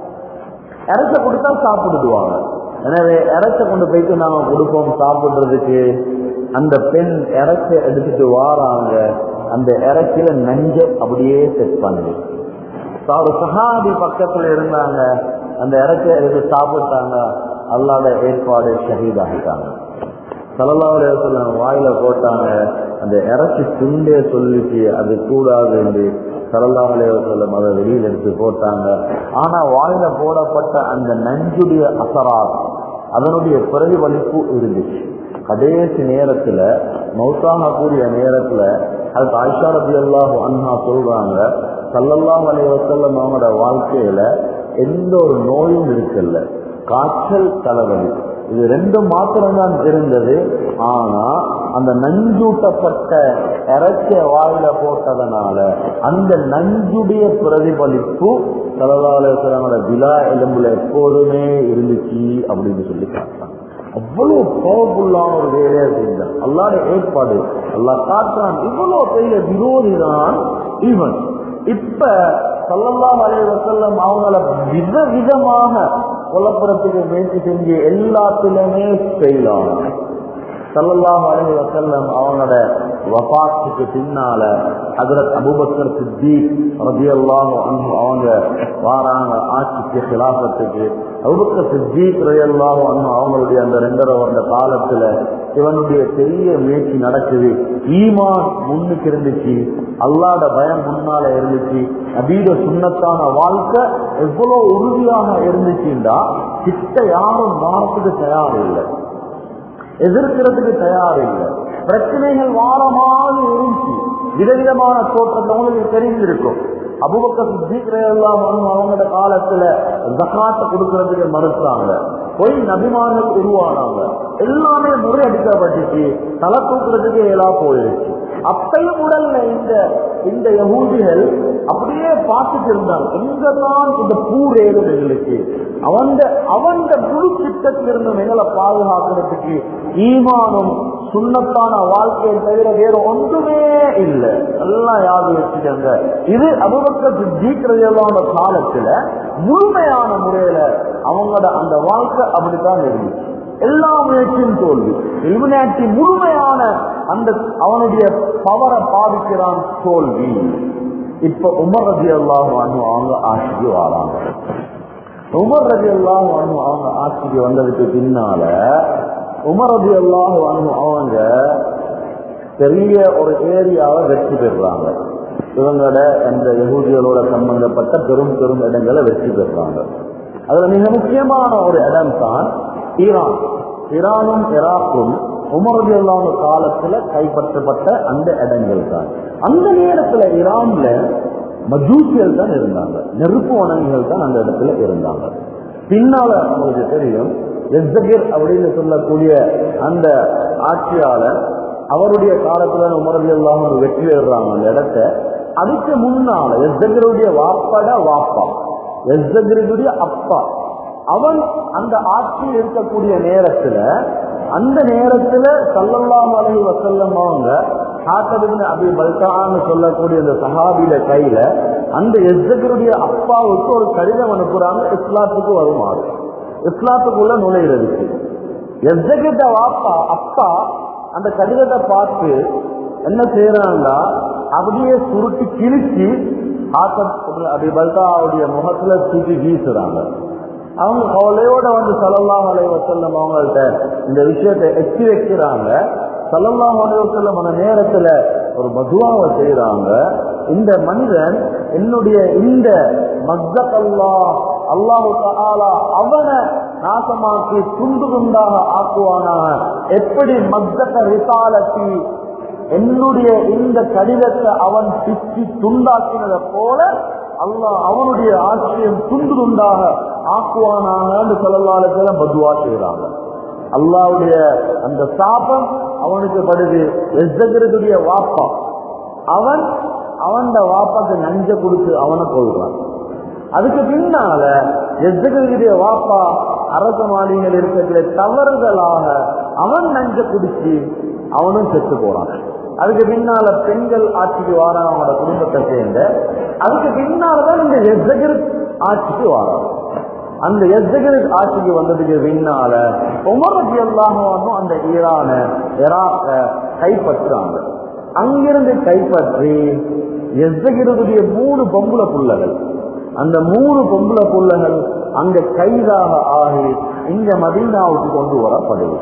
இறைச்ச கொடுத்தா சாப்பிடுவாங்க எனவே இறைச்ச கொண்டு போயிட்டு நாம கொடுப்போம் சாப்பிடுறதுக்கு அந்த பெண் இறைச்ச எடுத்துட்டு வாராங்க அந்த இறைச்சியில நஞ்ச அப்படியே செட் பண்ணு ஒரு சஹாபி பக்கத்துல இருந்தாங்க அந்த இறைச்ச எடுத்து சாப்பிட்டாங்க அல்லாத ஏற்பாடு ஷஹீதாகிட்டாங்க சலல்லாவுடைய சொல்ல வாயில போட்டாங்க அந்த இறச்சி துண்டே சொல்லிச்சு அது கூடாது என்று சலல்லாவுடைய சொல்லம் அதை வெளியில் எடுத்து போட்டாங்க ஆனா வாயில போடப்பட்ட அந்த நஞ்சுடைய அசராத் அதனுடைய பிரதிபலிப்பு இருந்துச்சு கடைசி நேரத்துல மௌத்தாக கூடிய நேரத்துல அது ஆயிஷா ரபி அல்லாஹு அண்ணா சொல்றாங்க சல்லல்லாம் அலைய வசல்லம் அவங்களோட வாழ்க்கையில எந்த ஒரு நோயும் இருக்கல்ல காய்ச்சல் தலைவலி இது ரெண்டும் மாத்திரம்தான் இருந்தது ஆனா அந்த நஞ்சூட்டப்பட்ட இறைச்ச வாயில போட்டதனால அந்த நஞ்சுடைய பிரதிபலிப்பு தலதாலோட விழா எலும்புல எப்போதுமே இருந்துச்சு அப்படின்னு சொல்லி காட்டாங்க அவ்வளவு பவர்ஃபுல்லான ஒரு வேலையா செஞ்சான் அல்லாட ஏற்பாடு அல்லா காட்டுறான் இவ்வளவு பெரிய விரோதி தான் இவன் இப்ப சல்லல்லாம் அலைய வசல்லம் அவங்கள விதவிதமாக கொலப்புறத்துக்கு முயற்சி செஞ்சு எல்லாத்திலுமே செய்யலாம் சல்லல்லாம் அலைய வசல்லம் அவங்களோட வபாத்துக்கு பின்னால ஹதரத் அபுபக்கர் சித்திக் ரபியல்லாஹு அன்ஹு அவங்க வாராங்க ஆட்சிக்கு கிலாபத்துக்கு அபுபக்கர் சித்திக் ரபியல்லாஹு அன்ஹு அவங்களுடைய அந்த ரெண்டரை வருட காலத்துல இவனுடைய பெரிய முயற்சி நடக்குது ஈமான் முன்னுக்கு இருந்துச்சு அல்லாட பயம் முன்னால இருந்துச்சு நபீட சுண்ணத்தான வாழ்க்கை எவ்வளவு உறுதியாக இருந்துச்சுன்னா கிட்ட யாரும் வாரத்துக்கு தயார் இல்லை எதிர்க்கிறதுக்கு தயார் இல்லை பிரச்சனைகள் வாரமாக இருந்துச்சு விதவிதமான தோற்றத்தை உங்களுக்கு தெரிந்திருக்கும் அபுபக்க சித்திக்கிறதெல்லாம் அவங்களோட காலத்துல ஜகாத்தை கொடுக்கறதுக்கு மறுத்தாங்க பொய் நபிமார்கள் உருவானாங்க எல்லாமே முறையடிக்கப்பட்டுச்சு தலை தூக்குறதுக்கு ஏலா போயிடுச்சு அப்பையும் உடல்ல இந்த இந்த யகூதிகள் அப்படியே பார்த்துட்டு இருந்தாங்க எங்கதான் இந்த பூரேடும் எங்களுக்கு அவன் அவன் முழு திட்டத்திலிருந்தும் எங்களை பாதுகாக்கிறதுக்கு ஈமானும் சுண்ணத்தான வாழ்க்கையை தவிர வேற ஒன்றுமே இல்லை எல்லாம் யாரு வச்சுக்கங்க இது அபுபக்க ஜீக்கிறதெல்லாம் காலத்துல முழுமையான முறையில அவங்களோட அந்த வாழ்க்கை அப்படித்தான் இருந்துச்சு எல்லா முயற்சியும் தோல்வி இல்மினாட்டி முழுமையான அந்த அவனுடைய பவரை பாதிக்கிறான் தோல்வி இப்ப உமர் ரதி அல்லாஹ் அவங்க ஆட்சிக்கு வராங்க உமர் ரதி அல்லாஹ் அவங்க ஆட்சிக்கு வந்ததுக்கு பின்னால உமர் ரதி அல்லாஹ் அவங்க பெரிய ஒரு ஏரியாவை வெற்றி பெறுறாங்க இவங்களோட அந்த யகூதிகளோட சம்பந்தப்பட்ட பெரும் பெரும் இடங்களை வெற்றி பெறுறாங்க அதுல மிக முக்கியமான ஒரு இடம் தான் ஈரான் ஈரானும் ஈராக்கும் உமரது அல்லாத காலத்துல கைப்பற்றப்பட்ட அந்த இடங்கள் தான் அந்த நேரத்துல ஈரான்ல மஜூசியல் தான் இருந்தாங்க நெருப்பு வணங்கிகள் தான் அந்த இடத்துல இருந்தாங்க பின்னால உங்களுக்கு தெரியும் எஸ்தகிர் அப்படின்னு சொல்லக்கூடிய அந்த ஆட்சியாளர் அவருடைய காலத்துல உமரது அல்லாம ஒரு வெற்றி பெறுறாங்க அந்த இடத்த அதுக்கு முன்னால எஸ்தகிருடைய வாப்பட வாப்பா எஸ்தகிருடைய அப்பா அவன் அந்த ஆட்சியில் இருக்கக்கூடிய நேரத்துல அந்த நேரத்துல சல்லல்லாம் அலஹி வசல்லம் அவங்க ஹாத்தபின் அபி பல்கான்னு சொல்லக்கூடிய அந்த சஹாபியில கையில அந்த எஸ்தகருடைய அப்பாவுக்கு ஒரு கடிதம் அனுப்புறாங்க இஸ்லாத்துக்கு வருமாறு இஸ்லாத்துக்குள்ள நுழைகிறதுக்கு எஸ்தகிட்ட வாப்பா அப்பா அந்த கடிதத்தை பார்த்து என்ன செய்யறாங்கன்னா அப்படியே சுருட்டி கிழிச்சு ஹாத்தப் அபி பல்காவுடைய முகத்துல தூக்கி வீசுறாங்க அவங்க கவலையோட வந்து சலல்லாம் அலைவ செல்லம் அவங்கள்ட்ட இந்த விஷயத்தை எச்சி வைக்கிறாங்க சலல்லாம் அலைவ செல்லம் அந்த நேரத்துல ஒரு மதுவாவை செய்யறாங்க இந்த மனிதன் என்னுடைய இந்த மஸ்தல்லா அல்லாஹு தாலா அவனை நாசமாக்கி துண்டு துண்டாக ஆக்குவானாக எப்படி மஸ்தக ரிசாலத்தி என்னுடைய இந்த கடிதத்தை அவன் பிச்சு துண்டாக்கினதை போல அல்லாஹ் அவனுடைய ஆட்சியம் துண்டு துண்டாக ஆக்குவானான்னு சொல்லலால பதுவா செய்யறாங்க அல்லாவுடைய அந்த சாபம் அவனுக்கு படுது எஸ்தகிரதுடைய வாப்பா அவன் அவன் வாப்பாக்கு நஞ்ச கொடுத்து அவனை கொள்றான் அதுக்கு பின்னால எஸ்தகிரதுடைய வாப்பா அரச மாளிகையில் இருக்கிற தவறுதலாக அவன் நஞ்ச குடிச்சு அவனும் செத்து போறான் அதுக்கு பின்னால பெண்கள் ஆட்சிக்கு வாரான் அவனோட குடும்பத்தை சேர்ந்த அதுக்கு பின்னால்தான் இந்த எஸ்தகிர் ஆட்சிக்கு வாரான் அந்த எஸ்தகிர் ஆட்சிக்கு வந்ததுக்கு பின்னால உமரத்தி எல்லாமும் அந்த ஈரான இராக்க கைப்பற்றாங்க அங்கிருந்து கைப்பற்றி எஸ்தகிருடைய மூணு பொம்புல புள்ளகள் அந்த மூணு பொம்புல புள்ளகள் அங்க கைதாக ஆகி இங்க மதீனாவுக்கு கொண்டு வரப்படுது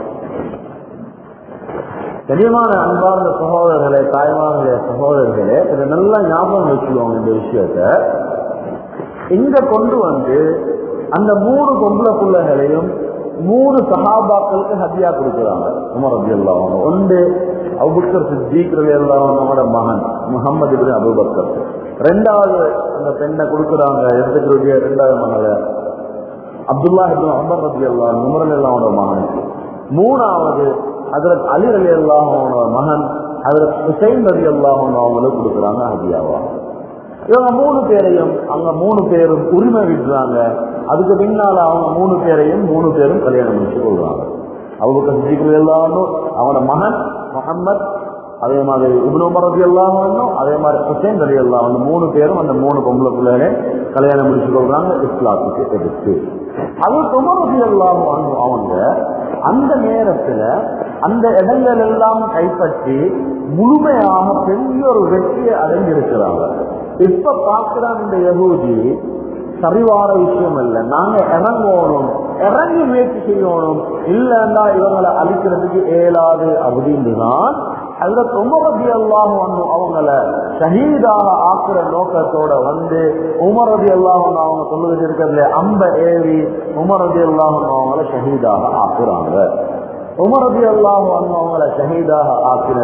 கனியமான அன்பார்ந்த சகோதரர்களே தாய்மார்களே சகோதரர்களே இதை நல்லா ஞாபகம் வச்சுக்கோங்க இந்த விஷயத்த இங்க கொண்டு வந்து அந்த மூணு பொம்பளை பிள்ளைகளையும் மூணு சஹாபாக்களுக்கு ஹத்தியா கொடுக்குறாங்க உமர் அபி அல்லாஹ் ஒன்று அபுபக்கர் சித்திக் ரவி அல்லாஹனோட மகன் முகமது இபின் அபுபக்கர் ரெண்டாவது அந்த பெண்ணை கொடுக்குறாங்க எடுத்துக்கிற ரெண்டாவது மகளை அப்துல்லா இபின் அமர் ரபி அல்லாஹ் உமர் அல்லாவோட மகன் மூணாவது அதற்கு அலி அலி அல்லாஹோட மகன் அதற்கு ஹுசைன் ரவி அல்லாஹோன் அவங்களுக்கு கொடுக்குறாங்க ஹதியாவா இவங்க மூணு பேரையும் அங்க மூணு பேரும் உரிமை விடுறாங்க அதுக்கு பின்னால அவங்க மூணு பேரையும் மூணு பேரும் கல்யாணம் முடிச்சு கொள்றாங்க அவங்க சித்திகள் எல்லாரும் அவனோட மகன் முகம்மத் அதே மாதிரி இப்னு உமர் ரதி அல்லாஹனும் அதே மாதிரி ஹுசைன் ரதி அல்லாஹ் அந்த மூணு பேரும் அந்த மூணு பொம்பளை பிள்ளைகளே கல்யாணம் முடிச்சு கொள்றாங்க இஸ்லாத்துக்கு எதிர்த்து அது உமர் ரதி அல்லாஹ் அவங்க அந்த நேரத்துல அந்த இடங்கள் எல்லாம் கைப்பற்றி முழுமையாக பெரிய ஒரு வெற்றியை அடைஞ்சிருக்கிறாங்க இப்ப பார்க்கிறான் இந்த யகூதி சரிவார விஷயம் இல்ல நாங்க இறங்கணும் இறங்கி முயற்சி செய்யணும் இல்லைன்னா இவங்களை அழிக்கிறதுக்கு இயலாது அப்படின்னு தான் அதுல உமரதி அல்லாஹ் அவங்கள ஷஹீதாக ஆக்குற நோக்கத்தோட வந்து உமரதி அல்லாஹ் அவங்க சொல்லுவது இருக்கிறதுல அம்ப ஏவி உமரதி அல்லாஹ் அவங்கள ஷஹீதாக ஆக்குறாங்க உமரதி அல்லாஹ் அவங்கள ஷஹீதாக ஆக்கினது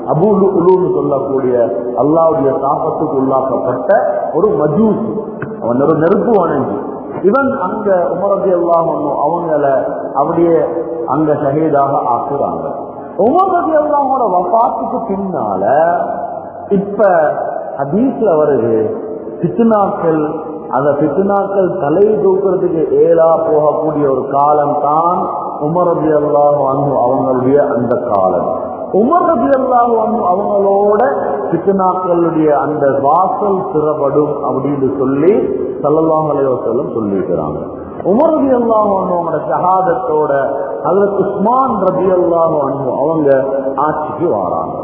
அபுலு உலுன்னு சொல்லக்கூடிய அல்லாவுடைய சாபத்துக்கு உள்ளாக்கப்பட்ட ஒரு மஜூஸ் அவன் ஒரு நெருப்பு வணங்கி இவன் அங்க உமரதி எல்லாம் அவங்கள அப்படியே அங்க ஷஹீதாக ஆக்குறாங்க உமரதி எல்லாமோட வபாத்துக்கு பின்னால இப்ப ஹதீஸ்ல வருது பித்துனாக்கள் அந்த பித்துனாக்கள் தலை தூக்குறதுக்கு ஏலா போகக்கூடிய ஒரு காலம் தான் உமரதி அல்லாஹ் அவங்களுடைய அந்த காலம் உமரதி அல்லாஹ் அவங்களோட பித்துனாக்களுடைய அந்த வாசல் திறப்படும் அப்படின்னு சொல்லி சல்லல்லாஹ் அலைவசல்லம் சொல்லியிருக்கிறாங்க உமர் ரபி அல்லாஹ் அவங்களோட ஷஹாதத்தோட அதுல உஸ்மான் ரபி அல்லாஹ் அவங்க ஆட்சிக்கு வராங்க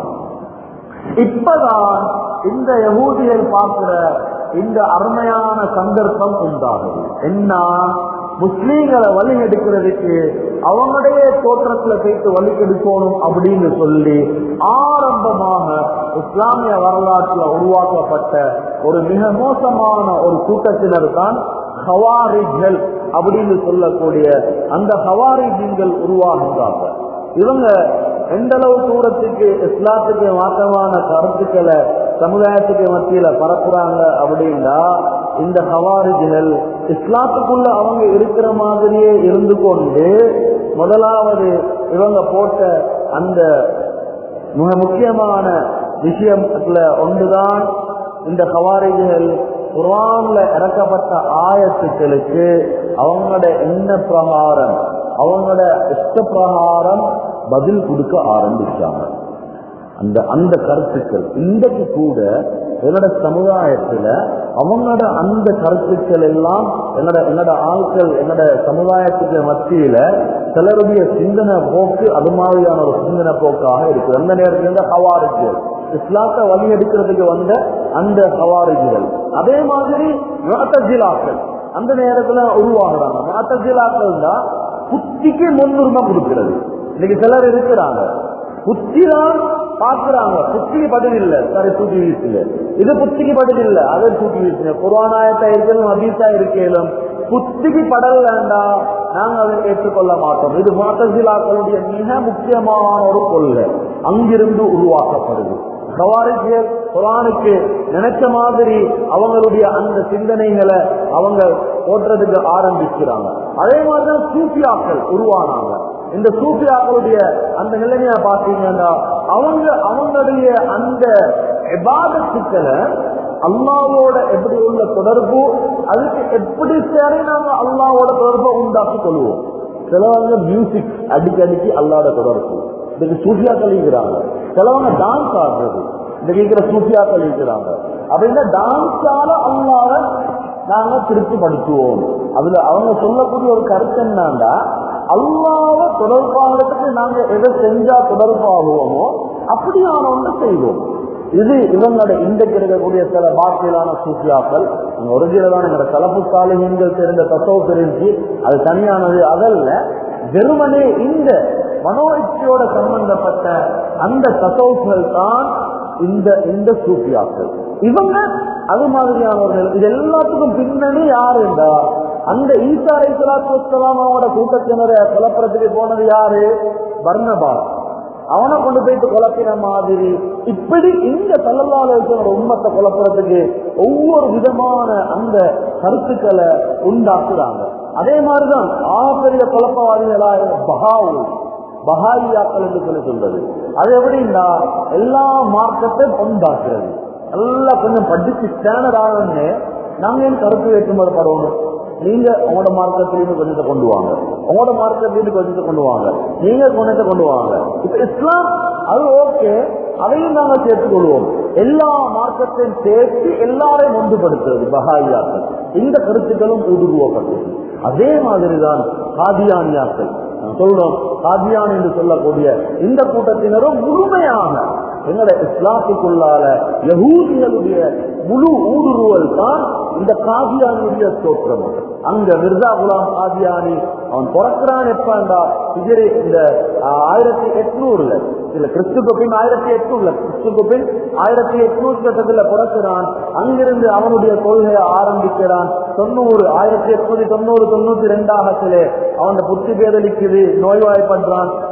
இப்பதான் இந்த யகூதியர் பார்க்கிற இந்த அருமையான சந்தர்ப்பம் உண்டாகுது என்ன முஸ்லீம்களை வழி எடுக்கிறதுக்கு அவங்களுடைய தோற்றத்துல போயிட்டு வழி எடுக்கணும் அப்படின்னு சொல்லி ஆரம்பமாக இஸ்லாமிய வரலாற்றுல உருவாக்கப்பட்ட ஒரு மிக மோசமான ஒரு கூட்டத்தினர் தான் ஹவாரிஜல் அப்படின்னு சொல்லக்கூடிய அந்த ஹவாரிஜின்கள் உருவாகுகிறாங்க இவங்க எந்த அளவு தூரத்துக்கு இஸ்லாத்துக்கு மாற்றமான கருத்துக்களை சமுதாயத்துக்கு மத்தியில பரப்புறாங்க அப்படின்னா இந்த ஹவாரிஜிகள் இஸ்லாத்துக்குள்ள அவங்க இருக்கிற மாதிரியே இருந்து கொண்டு முதலாவது இவங்க போட்ட அந்த மிக முக்கியமான விஷயத்துல ஒன்றுதான் இந்த ஹவாரிஜிகள் குரான்ல இறக்கப்பட்ட ஆயத்துக்களுக்கு அவங்களோட எண்ண பிரகாரம் அவங்களோட இஷ்ட பிரகாரம் பதில் கொடுக்க ஆரம்பிச்சாங்க அந்த அந்த கருத்துக்கள் இன்றைக்கு கூட என்னோட சமுதாயத்துல அவங்களோட அந்த கருத்துக்கள் எல்லாம் என்னோட என்னோட ஆட்கள் என்னோட சமுதாயத்துக்கு மத்தியில சிலருடைய சிந்தனை போக்கு அது மாதிரியான ஒரு சிந்தனை போக்காக இருக்கு அந்த நேரத்துல இந்த ஹவாரிக்கு இஸ்லாத்தை வழி எடுக்கிறதுக்கு வந்த அந்த ஹவாரிஜிகள் அதே மாதிரி மாத்தஜிலாக்கள் அந்த நேரத்துல உருவாகுறாங்க மாத்தஜிலாக்கள் தான் புத்திக்கு முன்னுரிமை கொடுக்கிறது இன்னைக்கு சிலர் இருக்கிறாங்க புத்தி தான் பாக்குறாங்க புத்திக்கு பதில் இல்ல சரி தூக்கி வீசுங்க இது புத்திக்கு பதில் இல்ல அதை தூக்கி வீசுங்க குர்வானாயத்தா இருக்கணும் அபீசா இருக்கலும் புத்திக்கு படல் வேண்டாம் நாங்க அதை ஏற்றுக்கொள்ள மாட்டோம் இது மாத்தசிலாக்களுடைய மிக முக்கியமான ஒரு கொள்கை அங்கிருந்து உருவாக்கப்படுது கவாரிஜியர் குரானுக்கு நினைச்ச மாதிரி அவங்களுடைய அந்த சிந்தனைகளை அவங்க போட்டுறதுக்கு ஆரம்பிக்கிறாங்க அதே மாதிரிதான் சூஃபியாக்கள் உருவானாங்க இந்த சூஃபியாக்களுடைய அந்த நிலைமைய பாத்தீங்கன்னா அவங்க அவங்களுடைய அந்த எபாதத்துக்களை அல்லாவோட எப்படி உள்ள தொடர்பு அதுக்கு எப்படி சரி நாங்க அல்லாவோட தொடர்பை உண்டாக்கி கொள்வோம் சிலவங்க மியூசிக் அடிக்கடிக்கு அல்லாத தொடர்பு இதுக்கு சூஃபியா கழிக்கிறாங்க சிலவங்க டான்ஸ் ஆடுறது இந்த கேட்கிற சூஃபியா கழிக்கிறாங்க அப்படின்னா டான்ஸால அல்லாத நாங்க திருப்திப்படுத்துவோம் அதுல அவங்க சொல்லக்கூடிய ஒரு கருத்து என்னன்னா அல்லாவ தொடர்பாகிறதுக்கு நாங்க எதை செஞ்சா தொடர்பாகுவோமோ அப்படியான ஒன்று செய்வோம் இது இவங்களோட இன்றைக்கு இருக்கக்கூடிய சில பாக்கியலான சூஃபியாக்கள் ஒரிஜினலான எங்களோட கலப்பு சாலைகள் தெரிந்த தத்துவம் தெரிஞ்சு அது தனியானது அதல்ல வெறுமனே இந்த மனோயிற்சியோட சம்பந்தப்பட்ட அந்த தசவுகள் தான் இந்த இந்த சூஃபியாக்கள் இவங்க அது மாதிரியானவர்கள் இது எல்லாத்துக்கும் பின்னணி யாருண்டா அந்த ஈசா அலைசலாத்துலாமோட கூட்டத்தினரை குழப்பறதுக்கு போனது யாரு பர்ணபா அவனை கொண்டு போயிட்டு குழப்பின மாதிரி இப்படி இந்த தள்ளலாளர்களோட உண்மத்தை குழப்பறதுக்கு ஒவ்வொரு விதமான அந்த கருத்துக்களை உண்டாக்குறாங்க அதே மாதிரிதான் ஆசிரிய குழப்பவாதிகளாக பகாவு பகாயியாக்கள் என்று சொல்லி சொல்றது அது எப்படின்னா எல்லா மார்க்கத்தையும் உண்டாக்குறது நல்லா கொஞ்சம் படிச்சு ஸ்டேண்டர்ட் ஆகணும்னு நாங்க ஏன் கருத்து வேற்றுமாறு படணும் நீங்க உங்களோட மார்க்கத்திலிருந்து கொஞ்சத்தை கொண்டு வாங்க உங்களோட மார்க்கத்திலிருந்து கொஞ்சத்தை கொண்டு வாங்க நீங்க கொஞ்சத்தை கொண்டு வாங்க இப்ப இஸ்லாம் அது ஓகே அதையும் நாங்க சேர்த்துக் கொள்வோம் எல்லா மார்க்கத்தையும் சேர்த்து எல்லாரையும் ஒன்றுபடுத்துறது பகாயியாக்கள் இந்த கருத்துக்களும் ஊடுருவப்பட்டது அதே மாதிரிதான் காதியானியாக்கள் சொல்றோம் காதியான் என்று சொல்லக்கூடிய இந்த கூட்டத்தினரும் முழுமையாக எங்களோட இஸ்லாத்துக்குள்ளால யகூதிகளுடைய முழு ஊடுருவல் தான் இந்த காதியானுடைய தோற்றம் அங்க மிர்சா குலாம் காதியானி அவன் பிறக்கிறான் எப்பண்டா ஹிஜரி இந்த ஆயிரத்தி எட்நூறுல இல்ல கிறிஸ்துக்கு பின் ஆயிரத்தி எட்நூறுல கிறிஸ்துக்கு பின் ஆயிரத்தி எட்நூறு கட்டத்துல பிறக்கிறான் அங்கிருந்து அவனுடைய கொள்கையை ஆரம்பிக்கிறான் தொண்ணூறு ஆயிரத்தி எட்நூத்தி தொண்ணூறு தொண்ணூத்தி ரெண்டாகத்திலே அவன் புத்தி பேதலிக்குது நோய்வாய்ப்படுறான்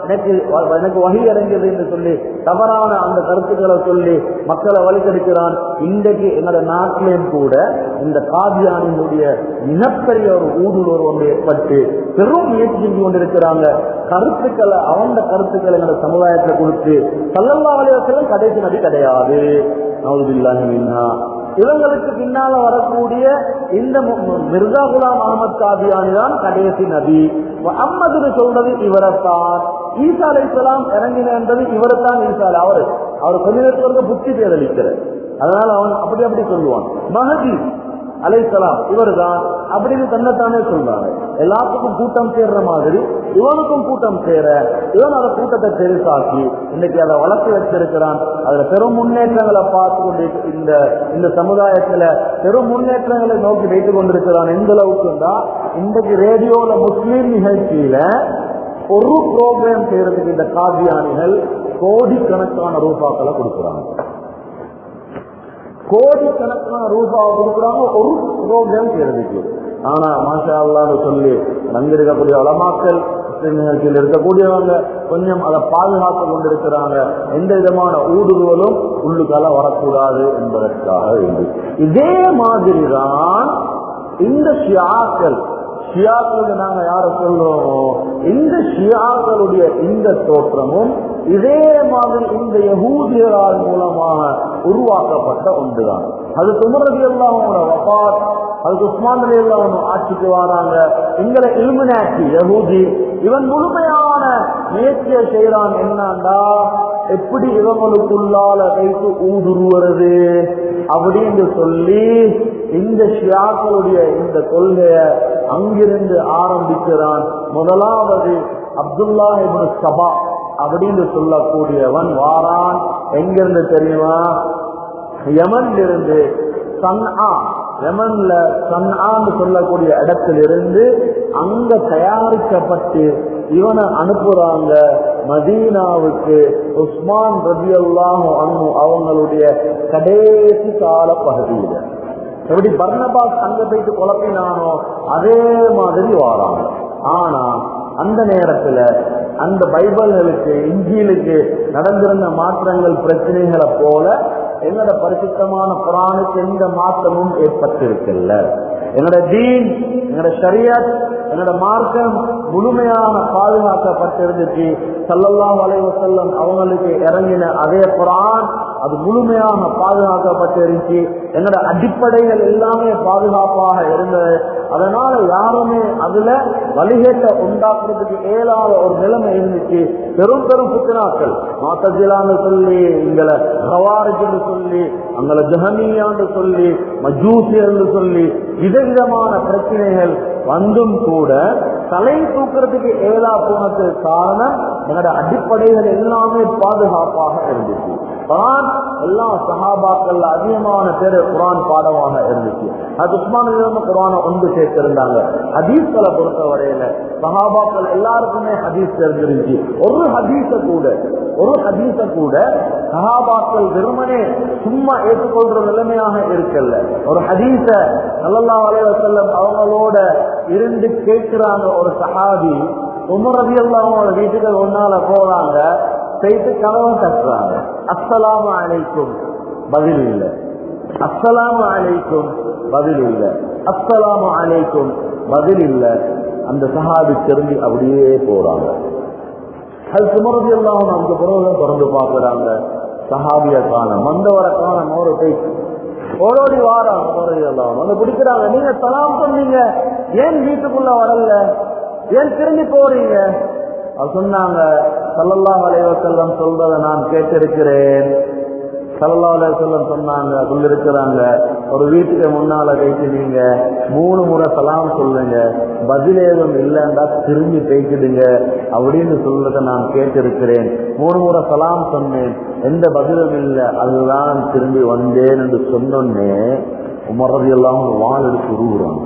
எனக்கு வ- எனக்கு வகை இறங்கியது என்று சொல்லி தவறான அந்த கருத்துக்களை சொல்லி மக்களை வழிகெடுக்கிறான் இன்றைக்கு எங்களோட நாட்டிலேயும் கூட இந்த காதியானினுடைய மிகப்பெரிய ஒரு ஊடுருவர் ஒன்று ஏற்பட்டு பெரும் முயற்சி செஞ்சு கொண்டிருக்கிறாங்க கருத்துக்களை அவந்த கருத்துக்களை எங்களோட சமுதாயத்தை கொடுத்து சல்லல்லா வலைவசலம் கடைசி நடி கிடையாது நவுதுபில்லாஹி மின்னா இவங்களுக்கு பின்னால வரக்கூடிய இந்த மு- மு- மிர்சா குலாம் அகமது காதியானி தான் கடைசி நபி அம்மதுன்னு சொல்றது இவரைத்தான் ஈசா அலைசலாம் இறங்கினது இவரைத்தான் ஈசா அலை- அவரு அவர் கொஞ்ச நேரத்துக்கு புத்தி பேரளிக்கிறார் அதனால அவன் அப்படி அப்படி சொல்லுவான் மஹதி அலைசலாம் இவர்தான் அப்படின்னு தன்னைத்தானே சொல்றாங்க எல்லாத்துக்கும் கூட்டம் சேர்ற மாதிரி இவனுக்கும் கூட்டம் சேர இவன் அந்த கூட்டத்தை பெருசாக்கி இன்னைக்கு அதை வளர்த்து வச்சிருக்கிறான் அதுல பெரும் முன்னேற்றங்களை பார்த்து கொண்டு இந்த இந்த சமுதாயத்துல பெரும் முன்னேற்றங்களை நோக்கி வைத்துக் கொண்டிருக்கிறான் எந்த அளவுக்கு தான் இன்றைக்கு ரேடியோல முஸ்லீம் நிகழ்ச்சியில ஒரு ப்ரோக்ராம் செய்யறதுக்கு இந்த காதியானிகள் கோடிக்கணக்கான ரூபாக்களை கொடுக்குறாங்க கோடிக்கணக்கான ரூபாவை கொடுக்குறாங்க ஒரு ப்ரோக்ராம் செய்யறதுக்கு ஆனா மாஷா அல்லான்னு சொல்லி நங்கிருக்கக்கூடிய வளமாக்கல் முஸ்லிம் நிகழ்ச்சியில் இருக்கக்கூடியவங்க கொஞ்சம் அதை பாதுகாத்து கொண்டிருக்கிறாங்க எந்த விதமான ஊடுருவலும் உள்ளுக்கால வரக்கூடாது என்பதற்காக வேண்டி இதே மாதிரி தான் இந்த ஷியாக்கள் ஷியாக்கள் நாங்க யார சொல்றோமோ இந்த ஷியாக்களுடைய இந்த தோற்றமும் இதே மாதிரி இந்த யகூதியரால் மூலமாக உருவாக்கப்பட்ட ஒன்றுதான் அது துமரதி எல்லாம் வபாத் அது உஸ்மான் அலி எல்லாம் ஆட்சிக்கு வராங்க எங்களை இலுமினாட்சி யகூதி இவன் முழுமையான முயற்சியை செய்யறான் என்னண்டா எப்படி இவங்களுக்குள்ளால கைக்கு ஊடுருவது அப்படின்னு சொல்லி இந்த ஷியாக்களுடைய இந்த கொள்கைய அங்கிருந்து ஆரம்பிக்கிறான் முதலாவது அப்துல்லா இப்னு சபா அப்படின்னு சொல்லக்கூடியவன் வாரான் எங்கிருந்து தெரியுமா யமன்ல இருந்து சன்ஆ யமன்ல சன்ஆன்னு சொல்லக்கூடிய இடத்திலிருந்து அங்க தயாரிக்கப்பட்டு இவனை அனுப்புறாங்க மதீனாவுக்கு உஸ்மான் ரபி அல்லாஹு அவங்களுடைய கடைசி கால பகுதியில எப்படி பர்ணபாஸ் அங்க போயிட்டு குழப்பினானோ அதே மாதிரி வாராங்க ஆனா அந்த நேரத்துல அந்த பைபிள்களுக்கு இஞ்சிலுக்கு நடந்திருந்த மாற்றங்கள் பிரச்சனைகளை போல என்னோட பரிசுத்தமான புராணுக்கு எந்த மாற்றமும் ஏற்பட்டிருக்கல என்னோட தீன் என்னோட ஷரியத் என்னோட மார்க்கம் முழுமையாக பாதுகாக்கப்பட்டிருந்துச்சு சல்லல்லாஹு அலைஹி வஸல்லம் அவங்களுக்கு இறங்கின அதே குரான் அது முழுமையாக பாதுகாக்கப்பட்டிருந்துச்சு என்னோட அடிப்படைகள் எல்லாமே பாதுகாப்பாக இருந்தது அதனால யாருமே அதுல வழிகேட்ட உண்டாக்குறதுக்கு இயலாத ஒரு நிலைமை இருந்துச்சு பெரும் பெரும் புத்தினாக்கள் மாத்தஜிலான்னு சொல்லி எங்களை ஹவாரிஜ்னு சொல்லி அங்களை ஜஹமியான்னு சொல்லி மஜூசியர்னு சொல்லி விதவிதமான பிரச்சனைகள் வந்தும் கூட தலை தூக்குறதுக்கு ஏலா போனதுக்கு காரணம் என்னோட அடிப்படைகள் எல்லாமே பாதுகாப்பாக இருந்துச்சு குரான் எல்லா சஹாபாக்கள்ல அதிகமான பேர் குரான் பாடமாக இருந்துச்சு அது உஸ்மான் இருந்து குரானை ஒன்று சேர்த்திருந்தாங்க ஹதீஸ்களை பொறுத்த வரையில சஹாபாக்கள் எல்லாருக்குமே ஹதீஸ் தெரிஞ்சிருந்துச்சு ஒரு ஹதீஸ கூட ஒரு ஹதீஸ கூட சஹாபாக்கள் வெறுமனே சும்மா ஏற்றுக்கொள்ற நிலைமையாக இருக்கல்ல ஒரு ஹதீஸ நல்லல்லா வலைய செல்லம் அவங்களோட இருந்து கேட்கிறாங்க ஒரு சஹாபி உமர் ரவி அவங்களோட வீட்டுக்கு ஒன்னால போறாங்க போயிட்டு கதவை தட்டுறாங்க அஸ்ஸலாமு அலைக்கும் பதில் இல்லை அஸ்ஸலாமு அலைக்கும் பதில் இல்லை அஸ்ஸலாமு அலைக்கும் பதில் இல்லை அந்த சஹாபி திரும்பி அப்படியே போறாங்க அது சுமரதி எல்லாம் நமக்கு பிறகு திறந்து பார்க்கறாங்க சஹாபிய காண வந்தவரை காண நோரை போய் ஓடோடி வாராங்க சுமரதி எல்லாம் வந்து பிடிக்கிறாங்க நீங்க சலாம் பண்ணீங்க ஏன் வீட்டுக்குள்ள வரல ஏன் திரும்பி போறீங்க அவர் சொன்னாங்க சல்லல்லாஹு அலைஹி வஸல்லம் சொல்றதை நான் கேட்டிருக்கிறேன் சல்லல்லாஹு அலைஹி வஸல்லம் சொன்னாங்க சொல்லிருக்கிறாங்க ஒரு வீட்டுக்கு முன்னால வைத்து நீங்க மூணு முறை சலாம் சொல்லுங்க பதில் ஏதும் இல்லைன்னா திரும்பி பேசிடுங்க அப்படின்னு சொல்றதை நான் கேட்டிருக்கிறேன் மூணு முறை சலாம் சொன்னேன் எந்த பதிலும் இல்லை அதுதான் திரும்பி வந்தேன் என்று சொன்னோன்னே உமரது எல்லாம் ஒரு வாள் எடுத்து உருவுறாங்க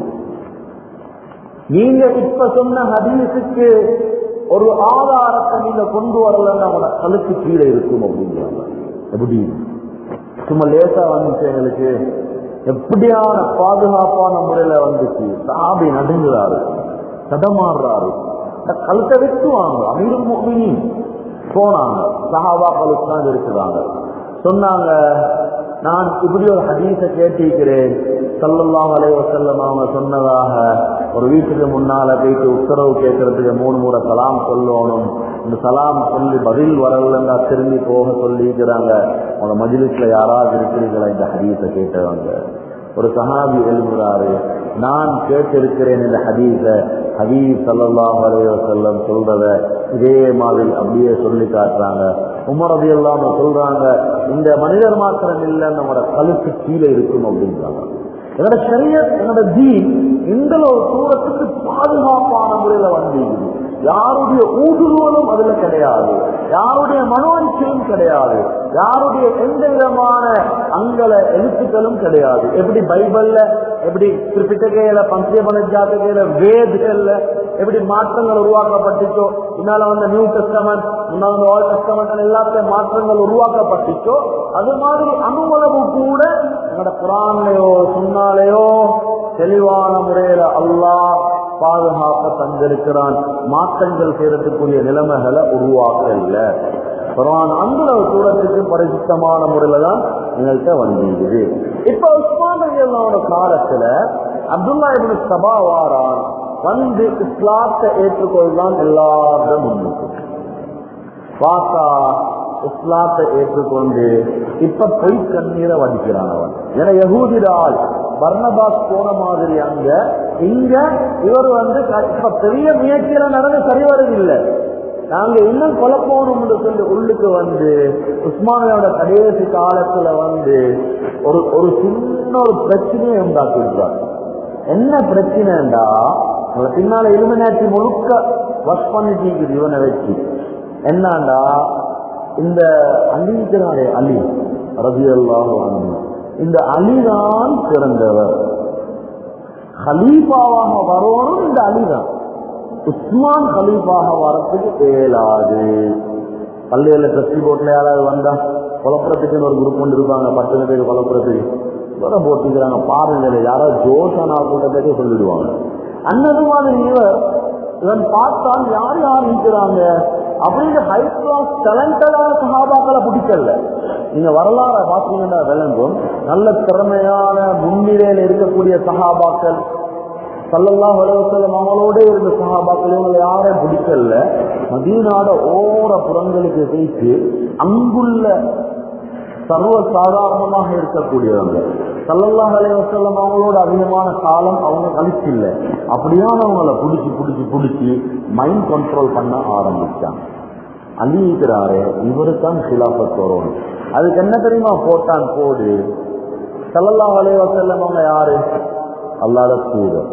நீங்க இப்ப சொன்ன ஹதீஸுக்கு ஒரு ஆதாரத்தை நீங்க கொண்டு வரலன்னா அவங்கள கழுத்து கீழே இருக்கும் அப்படிங்கிறாங்க எப்படி சும்மா லேசா வந்துச்சு எங்களுக்கு எப்படியான பாதுகாப்பான முறையில வந்துச்சு சாபி நடுங்குறாரு தடமாறுறாரு கழுத்தை வெட்டுவாங்க அமீரும் முஃமினீன் போனாங்க சஹாபாக்கள் உட்கார்ந்து இருக்கிறாங்க சொன்னாங்க நான் இப்படி ஒரு ஹதீஸை கேட்டிருக்கிறேன் சல்லல்லாஹு அலைஹி வஸல்லம் அவங்க சொன்னதாக ஒரு வீட்டுக்கு முன்னால போயிட்டு உத்தரவு கேட்கறதுக்கு மூணு முறை சலாம் சொல்லணும் இந்த சலாம் சொல்லி பதில் வரலன்னா திரும்பி போக சொல்லிக்கிறாங்க உங்க மஜிலிஸ்ல யாராவது இருக்கிறீங்களா இந்த ஹதீஸை கேட்டவங்க ஒரு சஹாபி எழுதுகிறாரு நான் கேட்டிருக்கிறேன் இந்த ஹதீஸ ஹதீஸ் சல்லல்லாஹு அலைஹி வஸல்லம் சொல்றத இதே மாதிரி அப்படியே சொல்லி காட்டுறாங்க உமரது எல்லாம் சொல்றாங்க இந்த மனிதர் மாத்திரம் இல்லை நம்மளோட கழுத்து கீழே இருக்கும் அப்படின்றாங்க என்னோட சரியத் என்னோட தீன் இந்த ஒரு தூரத்துக்கு பாதுகாப்பான முறையில வந்திருக்குது யாருடைய ஊடுருவலும் அதுல கிடையாது யாருடைய மனோரிச்சையும் கிடையாது யாருடைய எந்த விதமான அங்கல எழுத்துக்களும் கிடையாது எப்படி பைபிள்ல எப்படி திருப்பிட்டகையில பஞ்சபன ஜாத்தகையில வேதுகள்ல எப்படி மாற்றங்கள் உருவாக்கப்பட்டுச்சோ இதனால வந்து நியூ டெஸ்டமெண்ட் முன்னாள் வந்து ஓல்ட் டெஸ்டமெண்ட் எல்லாத்தையும் மாற்றங்கள் உருவாக்கப்பட்டுச்சோ அது மாதிரி அனுமளவு கூட என்னோட குரான்லயோ சுண்ணாலேயோ தெளிவான முறையில அல்லாஹ் பாதுகாப்ப தந்திருக்கிறான் மாற்றங்கள் செய்யறதுக்குரிய நிலைமைகளை உருவாக்க இல்லை குரான் அந்த தூரத்துக்கு பரிசுத்தமான முறையில தான் எங்கள்கிட்ட வந்திருக்குது இப்ப உஸ்மான் ரலியல்லாஹு காலத்துல அப்துல்லா இப்னு சபா வாரான் வந்து இஸ்லாத்தை ஏற்றுக்கொள்தான் எல்லாரும் முன்னுக்கு பார்த்தா இஸ்லாத்தை ஏற்றுக்கொண்டு இப்ப பொய் கண்ணீரை வடிக்கிறான் அவன் ஏன்னா யகூதிரால் பர்ணபாஸ் போன மாதிரி அங்க இங்க இவர் வந்து க- இப்ப பெரிய முயற்சியில நடந்து சரி வருதில்லை நாங்க இன்னும் குழப்பம்னு சொல்லி உள்ளுக்கு வந்து உஸ்மானியோட கடைசி காலத்துல வந்து ஒரு ஒரு சின்ன ஒரு பிரச்சனையை உண்டாக்கிடுறாங்க என்ன பிரச்சனைண்டா உங்களை பின்னால இலுமினாட்டி முழுக்க ஒர்க் பண்ணிட்டு இருக்குது இவனை வச்சு என்னண்டா இந்த அலிக்கிறாரே அலி ரவி இந்த அலிதான் பிறந்தவர் ஹலீஃபாவாக வரணும் இந்த அலிதான் உஸ்மான் ஹலீஃபாக வரத்துக்கு இயலாது பள்ளியில ட்ரெஸ்ஸி போட்ல யாராவது வந்தா குழப்பறதுக்குன்னு ஒரு குரூப் கொண்டு இருப்பாங்க பத்து பேர் குழப்பறதுக்கு இவரை போட்டுக்கிறாங்க பாருங்க யாராவது ஜோஷனா கூட்டத்துக்கு சொல்லிடுவாங்க அன்னது மாதிரி இவர் இவன் பார்த்தால் யார் யார் இருக்கிறாங்க அப்படின்னு ஹை கிளாஸ் டேலண்டடான சகாபாக்களை பிடிக்கல நீங்க வரலாற பாத்தீங்கன்னா விளங்கும் நல்ல திறமையான முன்னிலையில் இருக்கக்கூடிய சகாபாக்கள் சல்லல்லாஹு அலைஹி வஸல்லம் அவங்களோட இருந்த சஹாபாக்கள் இவங்களை யாரையும் பிடிக்கல மதீனாட ஓர புறங்களுக்கு வைத்து அங்குள்ள சர்வ சாதாரணமாக இருக்கக்கூடியவங்க சல்லல்லாஹு அலைஹி வஸல்லம் அவங்களோட அதிகமான காலம் அவங்க கழிச்சில்ல அப்படியானவங்களை பிடிச்சி பிடிச்சி பிடிச்சி மைண்ட் கண்ட்ரோல் பண்ண ஆரம்பிச்சாங்க அழிக்கிறாரு இவருதான் ஹிலாபத் வரணும் அதுக்கு என்ன தெரியுமா போட்டான் போடு சல்லல்லாஹு அலைஹி வஸல்லம் அவங்க யாரு அல்லாத தூதர்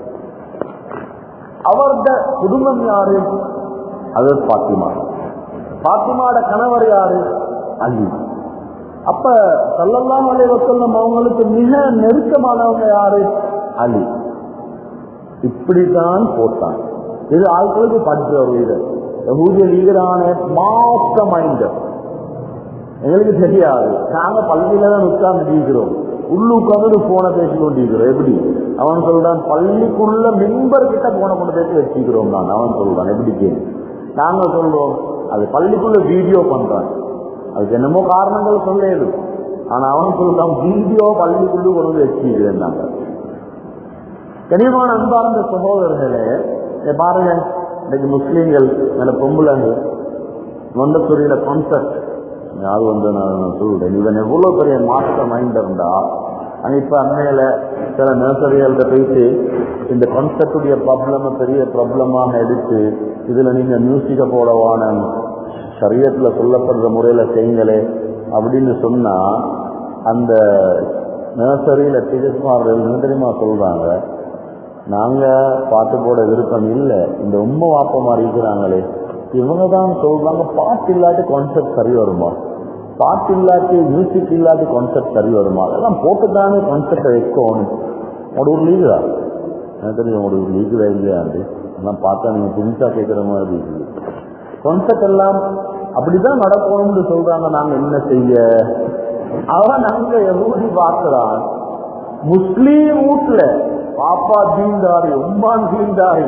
அவர்த குடும்பம் யாரு அது பாத்திமா பாத்திமாட கணவர் யாரு அலி அப்ப சல்லல்லாஹு அலைஹி வஸல்லம் அவங்களுக்கு மிக நெருக்கமானவங்க யாரு அலி இப்படித்தான் போட்டான் இது ஆட்களுக்கு படிச்ச ஒரு இது யகூதிய லீடரான மாஸ்டர் மைண்டர் எங்களுக்கு தெரியாது நாங்க பள்ளியில தான் உட்கார்ந்து இருக்கிறோம் உள்ளு உட்கார்ந்து போனை பேசி கொண்டிருக்கிறோம் எப்படி அவன் சொல்றான் பள்ளிக்குள்ள மெம்பர் கிட்ட போனை கொண்டு பேசி வச்சுக்கிறோம் நான் அவன் சொல்றான் எப்படி கேள்வி நாங்க சொல்றோம் அது பள்ளிக்குள்ள வீடியோ பண்றான் அதுக்கு என்னமோ காரணங்கள் சொல்லேது ஆனா அவன் சொல்றான் வீடியோ பள்ளிக்குள்ள கொண்டு வந்து வச்சுக்கிறேன் நாங்க கனிவான அன்பார்ந்த சகோதரர்களே இங்க பாருங்க இன்னைக்கு முஸ்லீம்கள் நல்ல பொம்பளைங்க நொண்டத்துறையில கான்செப்ட் அது வந்து நான் நான் சொல்றேன் இவன் எவ்வளவு பெரிய மாஸ்டர் மைண்ட் இருந்தா ஆனா இப்ப அண்மையில சில நர்சரிகள்கிட்ட போயிட்டு இந்த கான்செப்டுடைய ப்ராப்ளம பெரிய ப்ராப்ளமாக எடுத்து இதுல நீங்க மியூசிக்க போடவான சரியத்துல சொல்லப்படுற முறையில செய்யுங்களே அப்படின்னு சொன்னா அந்த நர்சரியில டீச்சர்ஸ்மார்கள் என்ன தெரியுமா சொல்றாங்க நாங்க பாட்டு போட விருப்பம் இல்லை இந்த உண்மை வாப்பமா இருக்கிறாங்களே இவங்க தான் சொல்றாங்க பாட்டு இல்லாட்டி கான்செப்ட் சரி வருமா பாட்டு இல்லாட்டி மியூசிக் இல்லாட்டி கான்செப்ட் சரி வருமா அதெல்லாம் போட்டு தானே கான்செப்டை வைக்கணும் உங்களோட ஒரு லீகா எனக்கு தெரியும் உங்களோட ஒரு லீகுல இல்லையாண்டு எல்லாம் பார்த்தா நீங்க புதுசா கேட்குற மாதிரி இருக்குது கான்செப்ட் எல்லாம் அப்படிதான் நடக்கணும்னு சொல்றாங்க நாங்க என்ன செய்ய அவன் நாங்க எப்படி பார்க்கிறான் முஸ்லீம் வீட்டுல பாப்பா தீன்தாரி உம்மான் தீன்தாரி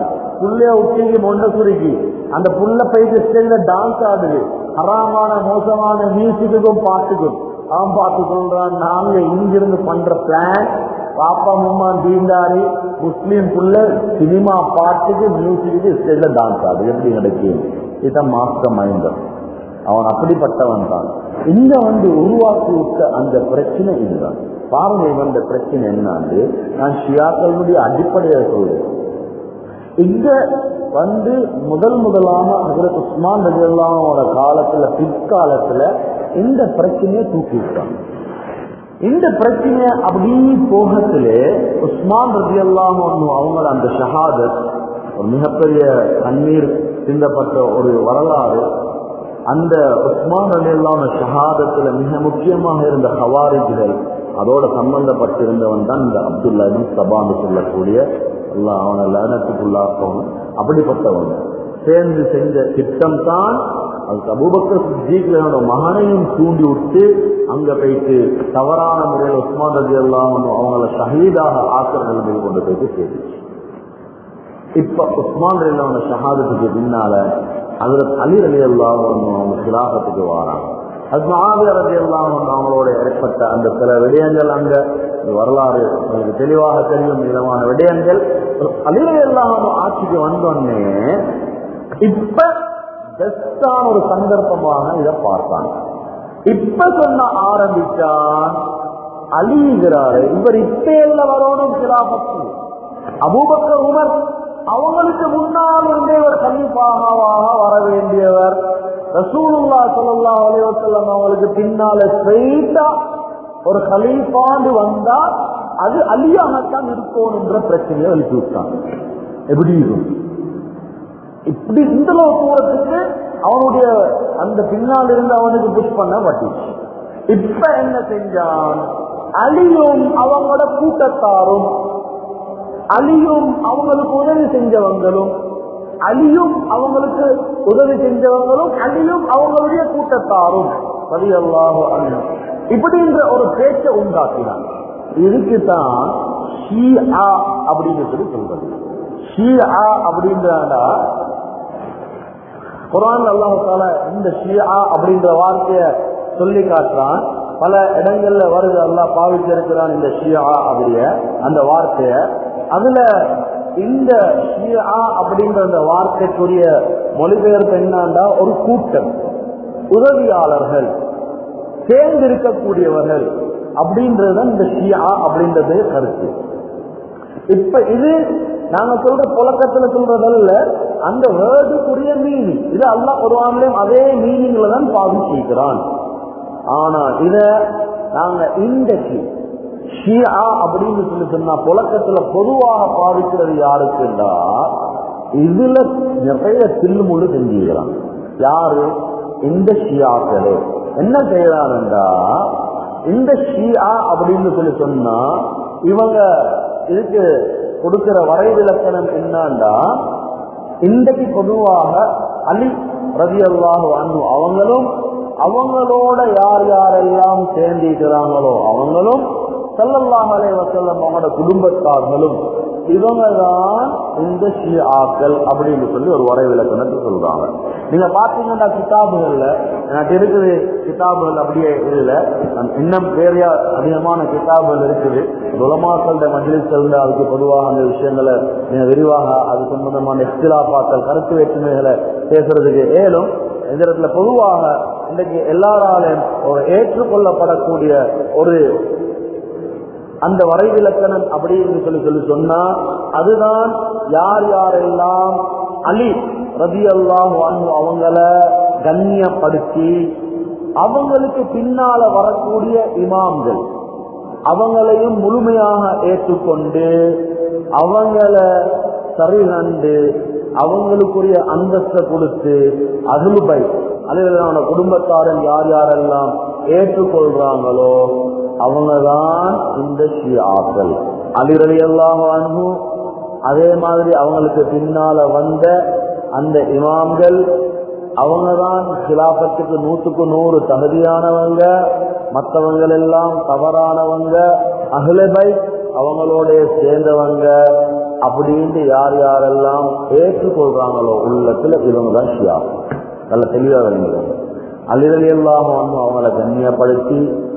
புள்ளைய உச்சிக்கு மொண்ட சுருக்கி அந்த புள்ள போயிட்டு ஸ்டேஜ்ல டான்ஸ் ஆடுது ஹராமான மோசமான மியூசிக்குக்கும் பாட்டுக்கும் அவன் பார்த்து சொல்றான் நாங்க இங்கிருந்து பண்ற பிளான் பாப்பா அம்மா தீண்டாரி முஸ்லீம் புள்ள சினிமா பாட்டுக்கு மியூசிக்கு ஸ்டேஜ்ல டான்ஸ் ஆடுது எப்படி நடக்கும் இதுதான் மாஸ்டர் மைண்டர் அவன் அப்படிப்பட்டவன் தான் இங்க வந்து உருவாக்கி விட்ட அந்த பிரச்சனை இதுதான் பாருங்க இவன் இந்த பிரச்சனை என்னன்னு நான் ஷியாக்களுடைய அடிப்படையை சொல்றேன் இங்க வந்து முதல் முதலாக ஹசரத் உஸ்மான் ரஜில்லாமோட காலத்துல பிற்காலத்துல இந்த பிரச்சனையை தூக்கி விட்டாங்க இந்த பிரச்சனை அப்படி போகத்திலே உஸ்மான் ரஜி அவங்கள அந்த ஷஹாதத் ஒரு மிகப்பெரிய கண்ணீர் சிந்தப்பட்ட ஒரு வரலாறு அந்த உஸ்மான் அலியல்லான ஷஹாதத்துல மிக முக்கியமாக இருந்த ஹவாரிஜிகள் அதோட சம்பந்தப்பட்டிருந்தவன் தான் இந்த அப்துல்லா சபான்னு சொல்லக்கூடிய எல்லாம் அவனை லனத்துக்குள்ளாக்கவன் அப்படிப்பட்டவன் சேர்ந்து செஞ்ச திட்டம் தான் அதுக்கு அபூபக்கர் சித்திகளோட மகனையும் தூண்டி விட்டு அங்க போயிட்டு தவறான முறையில் உஸ்மான் ரஜி எல்லாம் அவங்கள ஷஹீதாக ஆக்கிற நிலைமையை கொண்டு போயிட்டு சேர்ந்துச்சு இப்ப உஸ்மான் ரலியல்லாஹு ஷஹாதத்துக்கு பின்னால ஹஜரத் அலி ரலியல்லாஹு அன்ஹு அவங்க கிலாஃபத்துக்கு வாராங்க அது மகாவீர ரலியல்லாஹு அன்ஹு அவங்களோட ஏற்பட்ட அந்த சில விடயங்கள் அங்க இந்த வரலாறு உங்களுக்கு தெளிவாக தெரியும் விதமான விடயங்கள் அலி ரலியல்லாஹு அன்ஹு ஆட்சிக்கு வந்தோடனே இப்ப பெஸ்டான ஒரு சந்தர்ப்பமாக இதை பார்த்தாங்க இப்ப சொன்ன ஆரம்பிச்சான் அழிகிறாரு இவர் இப்ப எல்லாம் வரணும் கிலாபத்து அபூபக்கர் உமர் அவங்களுக்கு முன்னால் இருந்தே ஒரு கல்விப்பாகவாக வர வேண்டியவர் ரசூலுல்லா சொல்லல்லா அலைவசல்லம் அவங்களுக்கு பின்னால ஸ்ட்ரெயிட்டா ஒரு கலீஃபாண்டு வந்தா அது அலியாகத்தான் இருக்கும் என்ற பிரச்சனையை எழுப்பி விட்டாங்க எப்படி இருக்கும் இப்படி இந்த தூரத்துக்கு அவனுடைய அந்த பின்னால் இருந்து அவனுக்கு புஷ் பண்ண பட்டுச்சு இப்ப என்ன செஞ்சான் அலியும் அவங்களோட கூட்டத்தாரும் அலியும் அவங்களுக்கு உதவி செஞ்சவங்களும் அலியும் அவங்களுக்கு உதவி செஞ்சவங்களும் அலியும் அவங்களுடைய கூட்டத்தாரும் பதியல்லாஹோ அண்ணன் இப்படின்ற ஒரு பேச்சை உண்டாக்கினான் இதுக்குதான் ஷீஆ அப்படின்னு சொல்லி சொல்றது ஷீஆ அப்படின்றா குரான் அல்லாஹால இந்த ஷியா அப்படின்ற வார்த்தைய சொல்லி காட்டுறான் பல இடங்கள்ல வருது அல்லாஹ் பாவிச்சிருக்கிறான் இந்த ஷியா அப்படிய அந்த வார்த்தைய அதுல இந்த ஷியா அப்படின்ற அந்த வார்த்தைக்குரிய மொழிபெயர்ப்பு என்னண்டா ஒரு கூட்டம் உதவியாளர்கள் சேர்ந்து இருக்கக்கூடியவர்கள் அப்படின்றது இந்த ஷியா அப்படின்றது கருத்து இப்ப இது நாங்க சொல்ற புழக்கத்துல சொல்றதல்ல அந்த வேர்டுக்குரிய மீனிங் இது அல்லா குருவான்லயும் அதே மீனிங்ல தான் பாவிச்சிருக்கிறான் ஆனா இத நாங்க இன்றைக்கு ஷியா அப்படின்னு சொல்லி சொன்னா புழக்கத்துல பொதுவாக பாவிக்கிறது யாருக்குண்டா இதுல நிறைய தில்லுமுள்ளு செஞ்சுக்கிறான் யாரு இந்த ஷியாக்களே என்ன செய்யறாருண்டா இந்த ஷியா அப்படின்னு சொல்லி சொன்னா இவங்க இதுக்கு கொடுக்கிற வரைவிலக்கணம் என்னண்டா இன்றைக்கு பொதுவாக அலி ரவி அல்லாஹு அனு அவங்களும் அவங்களோட யார் யாரெல்லாம் சேர்ந்திருக்கிறாங்களோ அவங்களும் சல்லல்லாஹ் அலைவசல்லம் அவங்களோட குடும்பத்தார்களும் இவங்க தான் இந்த ஷியாக்கள் அப்படின்னு சொல்லி ஒரு வரை விளக்கணத்தை சொல்றாங்க நீங்க பாத்தீங்கன்னா கிதாபுகள்ல எனக்கு இருக்குது கிதாபுகள் அப்படியே இதுல இன்னும் வேறையா அதிகமான கிதாபுகள் இருக்குது துலமாக்கள மஜ்லிஸ்கள் அதுக்கு பொதுவாக அந்த விஷயங்களை நீங்க விரிவாக அது சம்பந்தமான எக்ஸ்திலாபாக்கள் கருத்து வேற்றுமைகளை பேசுறதுக்கு ஏலும் இந்த இடத்துல பொதுவாக இன்றைக்கு எல்லாராலும் ஒரு ஏற்றுக்கொள்ளப்படக்கூடிய ஒரு அந்த வரைவிலக்கணம் அப்படின்னு சொல்லி சொல்லி சொன்னா அதுதான் யார் யாரெல்லாம் அலி ரபி அல்லாஹ் அவங்கள கண்ணியப்படுத்தி அவங்களுக்கு பின்னால வரக்கூடிய இமாம்கள் அவங்களையும் முழுமையாக ஏற்றுக்கொண்டு அவங்கள சரிகண்டு அவங்களுக்குரிய அந்தஸ்தை கொடுத்து அகுலுபை அலுவலான குடும்பத்தாரன் யார் யாரெல்லாம் ஏற்றுக்கொள்றாங்களோ அவங்கதான் இந்த ஷியாக்கள் அலிரலி எல்லாம் அன்பும் அதே மாதிரி அவங்களுக்கு பின்னால வந்த அந்த இமாம்கள் அவங்கதான் சிலாபத்துக்கு நூற்றுக்கு நூறு தகுதியானவங்க மற்றவங்கள் எல்லாம் தவறானவங்க அகிலபை அவங்களோட சேர்ந்தவங்க அப்படின்னு யார் யாரெல்லாம் ஏற்றுக்கொள்றாங்களோ உள்ளத்துல இவங்க தான் ஷியா நல்ல தெளிவா விளங்குவாங்க அலிரலி எல்லாம் அவங்கள கண்ணியப்படுத்தி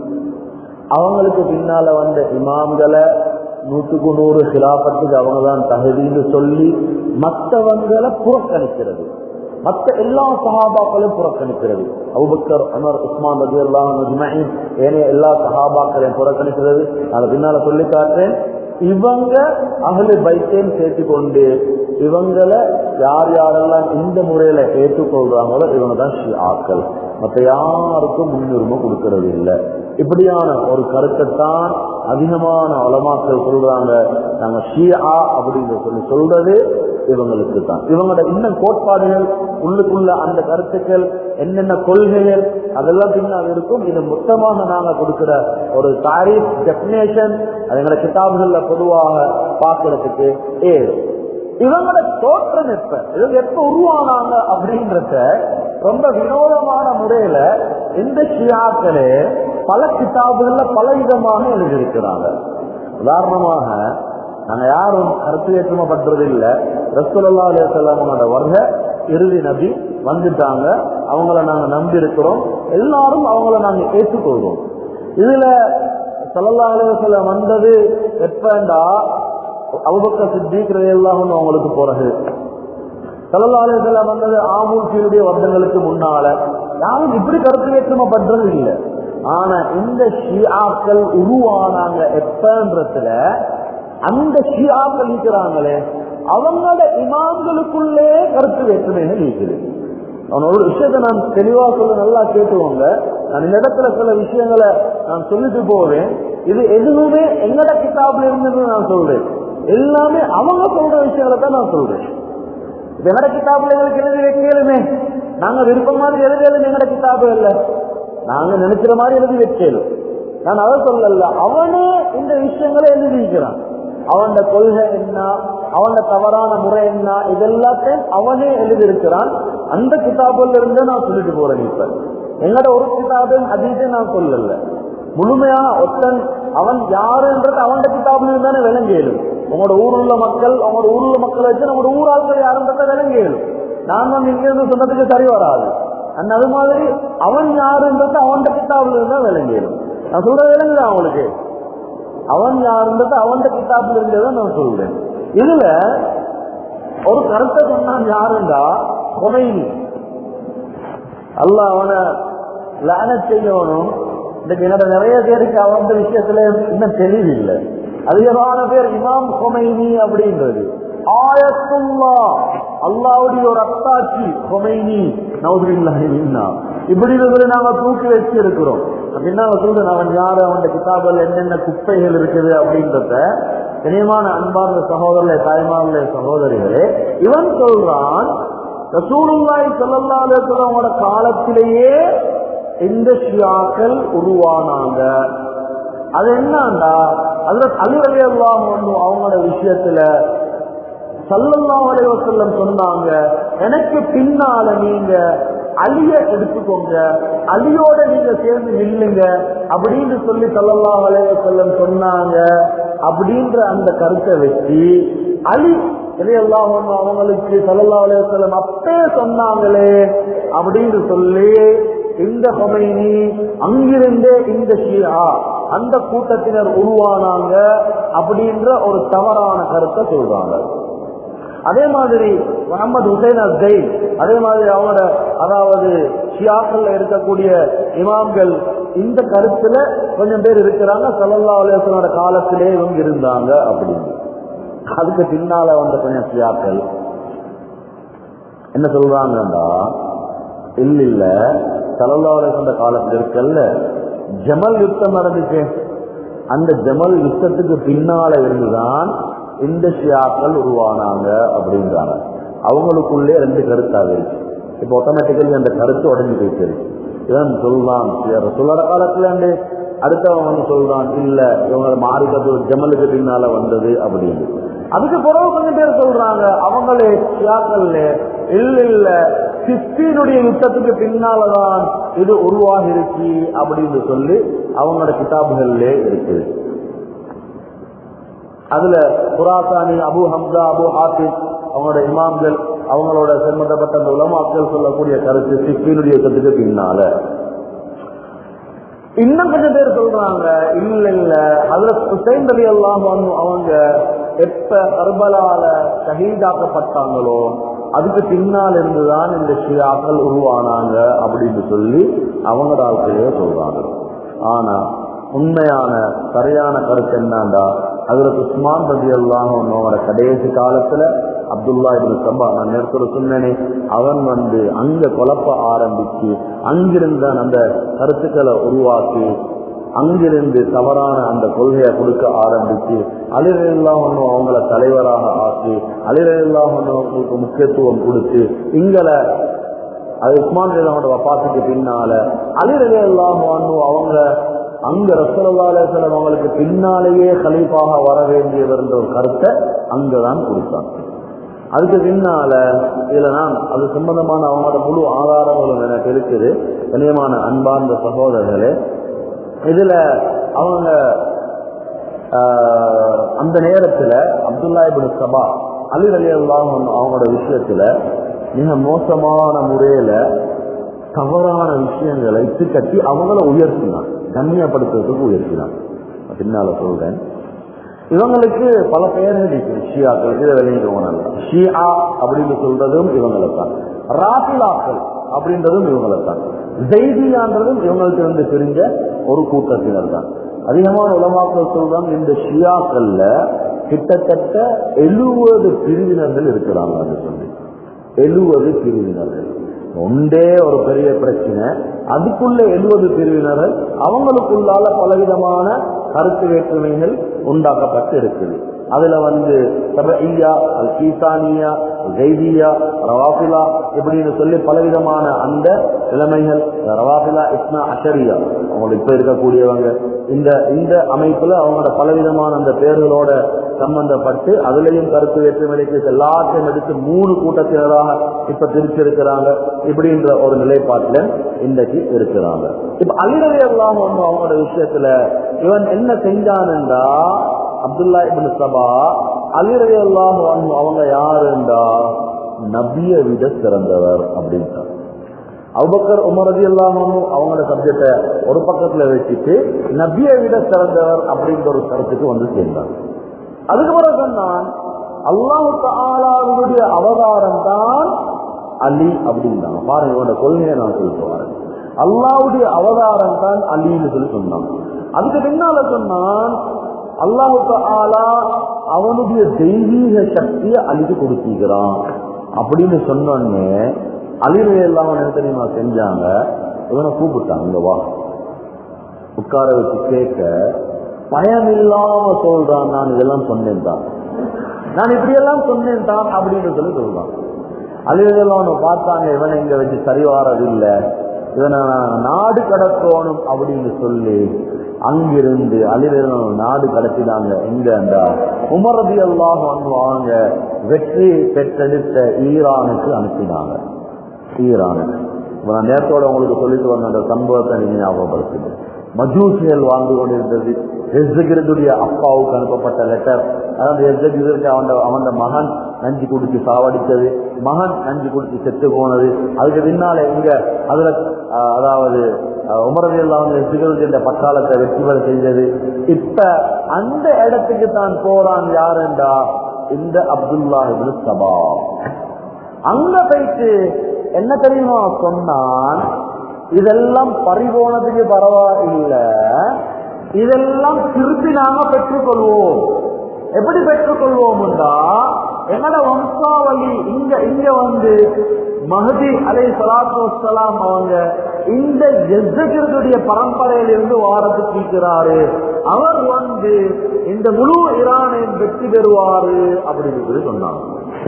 அவங்களுக்கு பின்னால வந்த இமாம்களை நூற்றுக்கு நூறு சிலாபத்துக்கு அவங்க தான் தகுதின்னு சொல்லி மற்றவங்களை புறக்கணிக்கிறது மற்ற எல்லா சஹாபாக்களையும் புறக்கணிக்கிறது அபுபக்கர் அமர் உஸ்மான் ரஜி எல்லாம் ஏனைய எல்லா சஹாபாக்களையும் புறக்கணிக்கிறது நான் பின்னால சொல்லி காட்டுறேன் இவங்க அகலு பைக்கையும் சேர்த்து கொண்டு இவங்களை யார் யாரெல்லாம் இந்த முறையில ஏற்றுக்கொள்றாங்களோ இவங்க தான் ஆக்கள் மற்ற யாருக்கும் முன்னுரிமை கொடுக்கறது இல்லை இப்படியான ஒரு கருத்தைத்தான் அதிகமான வளமாக்கள் சொல்றாங்க நாங்க ஷியா அப்படின்னு சொல்லி சொல்றது இவங்களுக்கு தான் இவங்களோட இன்னும் கோட்பாடுகள் உள்ளுக்குள்ள அந்த கருத்துக்கள் என்னென்ன கொள்கைகள் அதெல்லாம் பின்னால் இருக்கும் இது மொத்தமாக நாங்க கொடுக்கிற ஒரு தாரீஃப் டெபினேஷன் அது எங்களோட கிதாபுகள்ல பொதுவாக பார்க்கறதுக்கு ஏழு இவங்களோட தோற்றம் எப்ப இவங்க எப்ப உருவானாங்க அப்படின்றத ரொம்ப வினோதமான முறையில இந்த ஷியாக்களே பல கிதாபுகள்ல பல விதமாக எழுதியிருக்கிறாங்க உதாரணமாக நாங்க யாரும் கருத்து ஏற்றுமப்படுறது இல்லை ரசூலல்லா அலையவங்களோட வருக இறுதி நபி வந்துட்டாங்க அவங்கள நாங்க நம்பி இருக்கிறோம் எல்லாரும் அவங்கள நாங்க ஏற்றுக்கொள்றோம் இதுல சல்லல்லா அலைவசல்லம் வந்தது எப்பண்டா அவுபக்க சித்திக்கிறது எல்லாம் அவங்களுக்கு பிறகு சல்லல்லா அலைவசல்லம் வந்தது ஆமூர்ச்சியுடைய வருடங்களுக்கு முன்னால யாரும் இப்படி கருத்து வேற்றுமை பண்றது இல்லை ஆனா இந்த ஷியாக்கள் உருவானாங்க எப்பன்றதுல அந்த ஷியாக்கள் இருக்கிறாங்களே அவங்களோட இமாம்களுக்குள்ளே கருத்து வேற்றுமைகள் இருக்குது அவன் ஒரு விஷயத்தை நான் தெளிவா சொல்ல நல்லா கேட்டுவோங்க நான் இந்த இடத்துல சில விஷயங்களை நான் சொல்லிட்டு போவேன் இது எதுவுமே எங்கட கிதாப்ல இருந்து நான் சொல்றேன் எல்லாமே அவங்க சொல்ற விஷயங்களை தான் நான் சொல்றேன் எங்கட கிதாபுல எங்களுக்கு எழுதி வைக்கலுமே நாங்க விருப்பம் மாதிரி எழுதியது எங்கட கிதாபு இல்ல நாங்க நினைக்கிற மாதிரி எழுதி வைக்கலும் நான் அதை சொல்லல அவனே இந்த விஷயங்களை எழுதி வைக்கிறான் அவன் கொள்கை என்ன அவன் தவறான முறை என்ன இதெல்லாத்தையும் அவனே எழுதியிருக்கிறான் அந்த கிதாபுல இருந்து நான் சொல்லிட்டு போறேன் இப்ப எங்கட ஒரு கிதாபையும் அதிகம் நான் சொல்லல முழுமையான ஒத்தன் அவன் யாருன்றது அவன் கிதாபுல இருந்தானே விளங்கியலும் உங்களோட ஊருள்ள மக்கள் உங்களோட ஊருள்ள மக்களை வச்சு நம்மளோட ஊராட்கள் யாருன்றத விளங்கியலும் நான் வந்து இங்க இருந்து சொன்னதுக்கு சரி வராது அந்த அது மாதிரி அவன் யாருன்றது அவன் கிதாபுல இருந்தா விளங்கியலும் நான் சொல்றது விளங்குதான் அவங்களுக்கு அவன் யாருன்றது அவன் கிதாபுல இருந்ததை நான் சொல்றேன் இதுல ஒரு கருத்தை சொன்னான் யாருண்டா கொமைனி அல்ல அவனை லான செய்யணும் இன்னைக்கு என்னோட நிறைய பேருக்கு அவன் விஷயத்துல இன்னும் தெளிவில்லை அதிகமான பேர் இமாம் கொமைனி அப்படின்றது ஆயத்துல்லா அல்லாவுடைய ஒரு அத்தாட்சி கொமைனி நவுதுல்லா இப்படி இருக்கிற நாங்க தூக்கி வச்சு இருக்கிறோம் அப்படின்னா சொல்றேன் அவன் யாரு அவன் கிதாபல் என்னென்ன குப்பைகள் இருக்குது அப்படின்றத கனியமான அன்பார்ந்த சகோதரர்களே தாய்மார்களே சகோதரிகளே இவன் சொல்றான் ரசூலுல்லாய் சல்லல்லா அலுவலோட காலத்திலேயே இந்த ஷியாக்கள் உருவானாங்க அது என்னண்டா அதுல அலுவலி எல்லாம் அவங்களோட விஷயத்துல சல்லல்லா அலைவசல்லம் சொன்னாங்க எனக்கு பின்னால நீங்க அலிய எடுத்துக்கோங்க அலியோட நீங்க சேர்ந்து நில்லுங்க அப்படின்னு சொல்லி சல்லல்லா அலைவசல்லம் சொன்னாங்க அப்படின்ற அந்த கருத்தை வச்சு அலி இதையெல்லாம் அவங்களுக்கு சல்லல்லா அலைவசல்லம் அப்பே சொன்னாங்களே அப்படின்னு சொல்லி இந்த கொமைனி அங்கிருந்தே இந்த ஷியா அந்த கூட்டத்தினர் உருவானாங்க அப்படின்ற ஒரு தவறான கருத்தை சொல்றாங்க அதே மாதிரி முகமது ஹுசைன் அஸ்தை அதே மாதிரி அவங்களோட அதாவது ஷியாக்கள்ல இருக்கக்கூடிய இமாம்கள் இந்த கருத்துல கொஞ்சம் பேர் இருக்கிறாங்க சல்லல்லா அலுவலோட காலத்திலே இவங்க இருந்தாங்க அப்படின்னு அதுக்கு பின்னால வந்த கொஞ்சம் ஷியாக்கள் என்ன சொல்றாங்கன்னா இல்ல இல்ல சல்லல்லா அலுவலோட காலத்துல இருக்கல்ல ஜமல் யுத்தம் நடந்துச்சு அந்த ஜமல் யுத்தத்துக்கு பின்னால இருந்துதான் இந்த ஷியாக்கள் உருவானாங்க அப்படின்றாங்க அவங்களுக்குள்ளே ரெண்டு கருத்தாக இருக்கு இப்போ ஆட்டோமேட்டிக்கலி அந்த கருத்து உடஞ்சி போயிட்டு இவன் சொல்றான் சொல்லற காலத்துல இருந்து அடுத்தவன் வந்து சொல்றான் இல்ல இவங்க மாறிக்கத்து ஜமலுக்கு பின்னால வந்தது அப்படின்னு அதுக்கு பிறகு கொஞ்சம் பேர் சொல்றாங்க அவங்களே ஷியாக்கள்ல இல்ல இல்ல சிஸ்டீனுடைய யுத்தத்துக்கு பின்னாலதான் இது உருவாகி இருக்கு அப்படின்னு சொல்லி அவங்களோட கிதாபுகள்ல இருக்குது அதுல புராசானி அபு ஹம்சா அபு ஹாஃபிஸ் அவங்களோட இமாம்கள் அவங்களோட சம்பந்தப்பட்ட அந்த உலமாக்கள் சொல்லக்கூடிய கருத்து சிக்கினுடைய யுத்தத்துக்கு பின்னால இன்னும் கொஞ்சம் பேர் சொல்றாங்க இல்ல இல்ல அதுல ஹுசைன் அலி அல்லாம் அவங்க எப்ப கர்பலால ஷஹீதாக்கப்பட்டாங்களோ அதுக்கு பின்னால் இருந்துதான் இந்த ஷியாக்கள் உருவானாங்க அப்படின்னு சொல்லி அவங்க வாழ்க்கையே சொல்றாங்க ஆனா உண்மையான சரியான கருத்து என்னண்டா அதுல உஸ்மான் ரதி அல்லாம் அவனோட கடைசி காலத்துல அப்துல்லா இபின் சபா நான் நேரத்தோட சொன்னேனே அவன் வந்து அங்க குழப்ப ஆரம்பிச்சு அங்கிருந்த அந்த கருத்துக்களை உருவாக்கி அங்கிருந்து தவறான அந்த கொள்கையை கொடுக்க ஆரம்பிச்சு அலிரெல்லாம் ஒன்றும் அவங்கள தலைவராக ஆக்கி அலிரெல்லாம் ஒன்றும் அவங்களுக்கு முக்கியத்துவம் கொடுத்து இங்களை அது உஸ்மான் ரேலாவோட வப்பாத்துக்கு பின்னால அலிரெல்லாம் ஒன்றும் அவங்க அங்க ரசலவாலேசலம் அவங்களுக்கு பின்னாலேயே கலீஃபாக வர வேண்டியவர்ன்ற ஒரு கருத்தை அங்கதான் கொடுத்தாங்க அதுக்கு பின்னால இதுல நான் அது சம்பந்தமான அவங்களோட முழு ஆதாரங்களும் எனக்கு இருக்குது கண்ணியமான அன்பார்ந்த சகோதரர்களே இதுல அவங்க ஆஹ், அந்த நேரத்துல அப்துல்லா இபின் சபா அலி அலி அல்லாம் அவங்களோட விஷயத்துல மிக மோசமான முறையில தவறான விஷயங்களை இட்டு கட்டி அவங்கள உயர்த்தினான் கண்ணியப்படுத்துறதுக்கு உயர்த்தினான் பின்னால சொல்றேன் இவங்களுக்கு பல பெயர்கள் இருக்கு ஷியாக்கள் இதை வெளியிடுவோம் நல்லா ஷியா அப்படின்னு சொல்றதும் இவங்களை தான் ராபிலாக்கள் அப்படின்றதும் இவங்களை தான் ஜெய்தியான்றதும் இவங்களுக்கு இருந்து தெரிஞ்ச ஒரு கூட்டத்தினர் தான் அதிகமான உலமாக்கள் சொல்றாங்க இந்த ஷியாக்கள்ல கிட்டத்தட்ட எழுபது பிரிவினர்கள் இருக்கிறாங்க அது சொல்லி எழுபது பிரிவினர்கள் ஒன்றே ஒரு பெரிய பிரச்சனை அதுக்குள்ள எழுபது பிரிவினர்கள் அவங்களுக்குள்ளால பலவிதமான கருத்து வேற்றுமைகள் உண்டாக்கப்பட்டு இருக்குது அதுல வந்து தபையா அல் கீசானியா ஜெய்தியா ரவாபிலா இப்படின்னு சொல்லி பலவிதமான அந்த நிலைமைகள் ரவாபிலா இஸ்னா அஷரியா அவங்களுக்கு இப்ப இருக்கக்கூடியவங்க இந்த இந்த அமைப்புல அவங்களோட பலவிதமான அந்த பேர்களோட சம்பந்தப்பட்டு அதுலயும் கருத்து வேற்றுமைக்கு எல்லாத்தையும் எடுத்து மூணு கூட்டத்தினராக இப்ப பிரிச்சிருக்கிறாங்க இப்படின்ற ஒரு நிலைப்பாட்டுல இன்றைக்கு இருக்கிறாங்க இப்ப அலிரவி எல்லாம் வந்து அவங்களோட விஷயத்துல இவன் என்ன செஞ்சான்டா அப்துல்லா இபின் சபா அலிரவி எல்லாம் அவங்க யாருண்டா நபியை விட சிறந்தவர் அப்படின்ட்டார் அபுபக்கர் உமரதி எல்லாமும் அவங்களோட சப்ஜெக்ட ஒரு பக்கத்துல வச்சுட்டு நபியை விட சிறந்தவர் அப்படின்ற ஒரு கருத்துக்கு வந்து சேர்ந்தார் அதுக்கு பிறகு சொன்னான் அல்லாஹு தாலாவுடைய அவதாரம் தான் அலி அப்படின்னாங்க பாருங்க இவனோட கொள்கையை நான் சொல்லிட்டு வரேன் அல்லாவுடைய அவதாரம் தான் அலின்னு சொல்லி சொன்னான் அதுக்கு பின்னால சொன்னான் அல்லாஹு தாலா அவனுடைய தெய்வீக சக்தியை அலிக்கு கொடுத்திருக்கிறான் அப்படின்னு சொன்னோடனே அழிவை எல்லாம் என்ன தெரியுமா செஞ்சாங்க இவனை கூப்பிட்டாங்க இங்க வா உட்கார வச்சு கேட்க பயம் இல்லாம சொல்றான் நான் இதெல்லாம் சொன்னேன் தான் நான் இப்படியெல்லாம் சொன்னேன் தான் அப்படின்னு சொல்லி சொல்றான் அழிவையெல்லாம் அவனை பார்த்தாங்க இவனை இங்க வச்சு சரி வாரதில்லை இவனை நான் நாடு கடத்தணும் அப்படின்னு சொல்லி அங்கிருந்து அழிவையெல்லாம் நாடு கடத்தினாங்க எங்க அந்த உமரதி எல்லாம் வாங்க வெற்றி பெற்றெடுத்த ஈரானுக்கு அனுப்பினாங்க ஈரானுக்கு இப்ப நான் நேரத்தோட உங்களுக்கு சொல்லிட்டு வந்த அந்த சம்பவத்தை நீங்க ஞாபகப்படுத்துது மஜூசியல் வாழ்ந்து கொண்டிருந்தது எஸ்ஜகிரதுடைய அப்பாவுக்கு அனுப்பப்பட்ட லெட்டர் அதாவது எஸ்ஜகிரதுக்கு அவன் அவன் மகன் நஞ்சு குடிச்சு சாவடிச்சது மகன் நஞ்சு குடிச்சு செத்து போனது அதுக்கு பின்னால இங்க அதுல அஹ், அதாவது உமரதி எல்லாம் எஸ்ஜகிரது என்ற பட்டாளத்தை வெற்றி பெற செய்தது இப்ப அந்த இடத்துக்கு தான் போறான் யாருண்டா இந்த அப்துல்லா இப்னு சபா அங்க போயிட்டு என்ன தெரியுமா சொன்னான் இதெல்லாம் பறிபோனதுக்கு பரவாயில்ல இதெல்லாம் திருப்பி நாங்க பெற்றுக்கொள்வோம் எப்படி பெற்றுக்கொள்வோம்டா எங்கட வம்சாவளி இங்க இங்க வந்து மஹதி அலை சலாத்து வசலாம் அவங்க இந்த எஸ்ஸகிருடைய பரம்பரையில இருந்து வாரத்துக்கு இருக்கிறாரு அவர் வந்து இந்த முழு ஈரானையும் வெற்றி பெறுவாரு அப்படின்னு சொல்லி சொன்னாங்க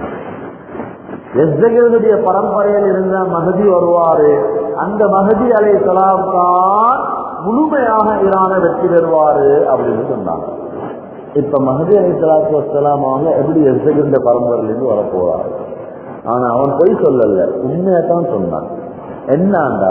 எஸ்ஜகிரனுடைய பரம்பரையில் இருந்த மகதி வருவாரு அந்த மகதி அலை சலாம் தான் முழுமையாக ஈரானை வெற்றி பெறுவாரு அப்படின்னு சொன்னாங்க இப்ப மகதி அலை சலாத்து வசலாம் அவங்க எப்படி எஸ்ஜகிருந்த பரம்பரையிலிருந்து வரப்போறாரு ஆனா அவன் பொய் சொல்லல உண்மையா தான் சொன்னான் என்னண்டா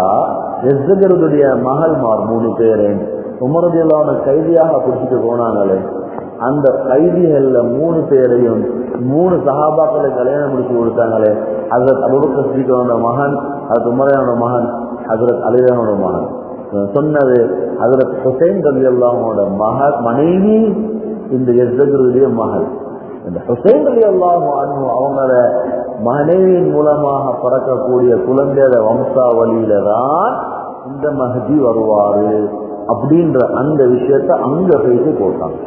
எஸ்ஜகருடைய மகள்மார் மூணு பேரு உமரதியெல்லாம் கைதியாக பிடிச்சிட்டு போனாங்களே அந்த கைதிகள்ல மூணு பேரையும் மூணு சகாபாக்களை கல்யாணம் முடிச்சு கொடுத்தாங்களே ஹசரத் அபுபக்கர் ஸ்ரீகரோட மகன் ஹசரத் உமரையோட மகன் ஹசரத் அலிதானோட மகன் சொன்னது ஹசரத் ஹுசைன் ரவி அல்லாமோட மக மனைவி இந்த எஸ்தகுருடைய மகள் இந்த ஹுசைன் அலி அல்லாஹ் அவங்கள மனைவியின் மூலமாக பிறக்கக்கூடிய குழந்தையோட வம்சாவளியில தான் இந்த மகதி வருவாரு அப்படின்ற அந்த விஷயத்த அங்க பேசி போட்டாங்க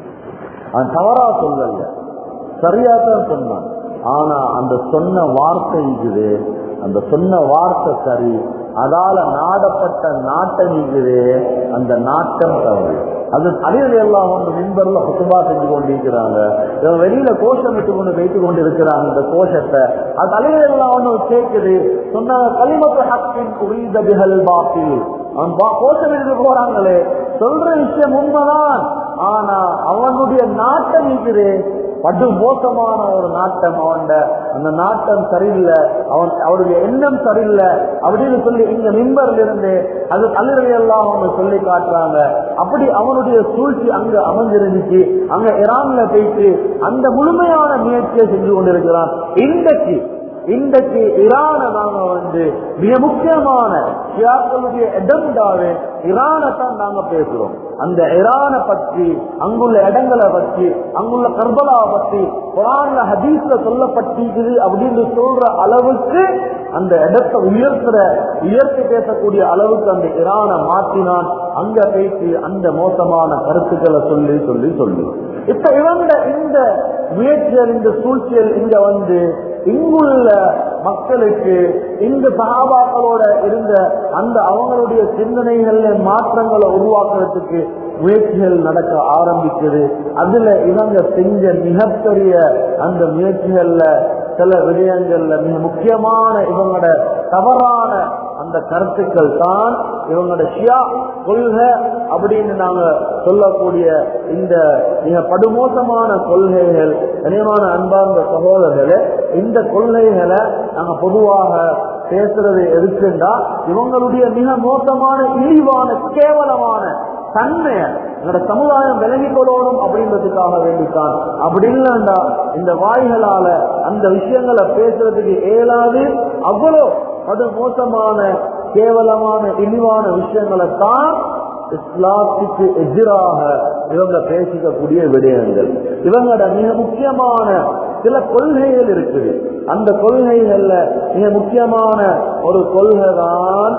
அவன் தவறா சொல்லல சரியா தான் சொன்னான் ஆனா அந்த சொன்ன வார்த்தை இருக்குது அந்த சொன்ன வார்த்தை சரி அதால நாடப்பட்ட நாட்டம் இருக்குது அந்த நாட்டம் தவறு அது அழிவு எல்லாம் வந்து மின்பர்ல குத்துபா செஞ்சு கொண்டிருக்கிறாங்க இவங்க வெளியில கோஷம் விட்டு கொண்டு வைத்து கொண்டு இருக்கிறாங்க இந்த கோஷத்தை அது அழிவு எல்லாம் ஒண்ணு கேட்குது சொன்னாங்க களிமத்து ஹக்கின் உரித பிகல் பாத்தில் அவன் கோஷம் எடுத்து போறாங்களே சொல்ற விஷயம் உண்மைதான் ஆனா அவனுடைய நாட்டம் இருக்குது படு மோசமான ஒரு நாட்டம் அவன் அந்த நாட்டம் சரியில்லை அவன் அவருடைய எண்ணம் சரியில்லை அப்படின்னு சொல்லி இங்க மிம்பர்ல இருந்து அது கல்லறை எல்லாம் அவங்க சொல்லி காட்டுறாங்க அப்படி அவனுடைய சூழ்ச்சி அங்க அமைஞ்சிருந்துச்சு அங்க இரான்ல போயிட்டு அந்த முழுமையான முயற்சியை செஞ்சு கொண்டிருக்கிறான் இன்றைக்கு இன்றைக்கு ஈரான நாங்க வந்து மிக முக்கியமான ஷியாக்களுடைய இடம்டாவே ஈரானை தான் நாங்க பேசுறோம் அந்த ஈரான பற்றி அங்குள்ள இடங்களை பற்றி அங்குள்ள கர்பலாவை பற்றி குரான்ல ஹதீஸ்ல சொல்லப்பட்டிருக்குது அப்படின்னு சொல்ற அளவுக்கு அந்த இடத்தை உயர்த்துற உயர்த்தி பேசக்கூடிய அளவுக்கு அந்த ஈரானை மாற்றினான் அங்க பேசி அந்த மோசமான கருத்துக்களை சொல்லி சொல்லி சொல்லி இப்ப இவங்க இந்த முயற்சியல் இந்த சூழ்ச்சியல் இங்க வந்து இங்குள்ள மக்களுக்கு இந்த சகாபாக்களோட இருந்த அந்த அவங்களுடைய சிந்தனைகள்ல மாற்றங்களை உருவாக்குறதுக்கு முயற்சிகள் நடக்க ஆரம்பிக்குது அதுல இவங்க செஞ்ச மிகப்பெரிய அந்த முயற்சிகள்ல சில விடயங்கள்ல மிக முக்கியமான இவங்களோட தவறான அந்த கருத்துக்கள் தான் இவங்களோட ஷியா கொள்கை அப்படின்னு நாங்க சொல்லக்கூடிய இந்த மிக படுமோசமான கொள்கைகள் கனியமான அன்பார்ந்த சகோதரர்களே இந்த கொள்கைகளை நாங்க பொதுவாக பேசுறது எதுக்குண்டா இவங்களுடைய மிக மோசமான இழிவான கேவலமான தன்மைய எங்களோட சமுதாயம் விலகி கொள்ளணும் அப்படின்றதுக்காக வேண்டித்தான் அப்படி இல்லைண்டா இந்த வாய்களால அந்த விஷயங்களை பேசுறதுக்கு இயலாது அவ்வளோ அது மோசமான கேவலமான இழிவான விஷயங்களை தான் இஸ்லாத்துக்கு எதிராக இவங்க பேசிக்கக்கூடிய விடயங்கள் இவங்களோட மிக முக்கியமான சில கொள்கைகள் இருக்குது அந்த கொள்கைகள்ல மிக முக்கியமான ஒரு கொள்கை தான்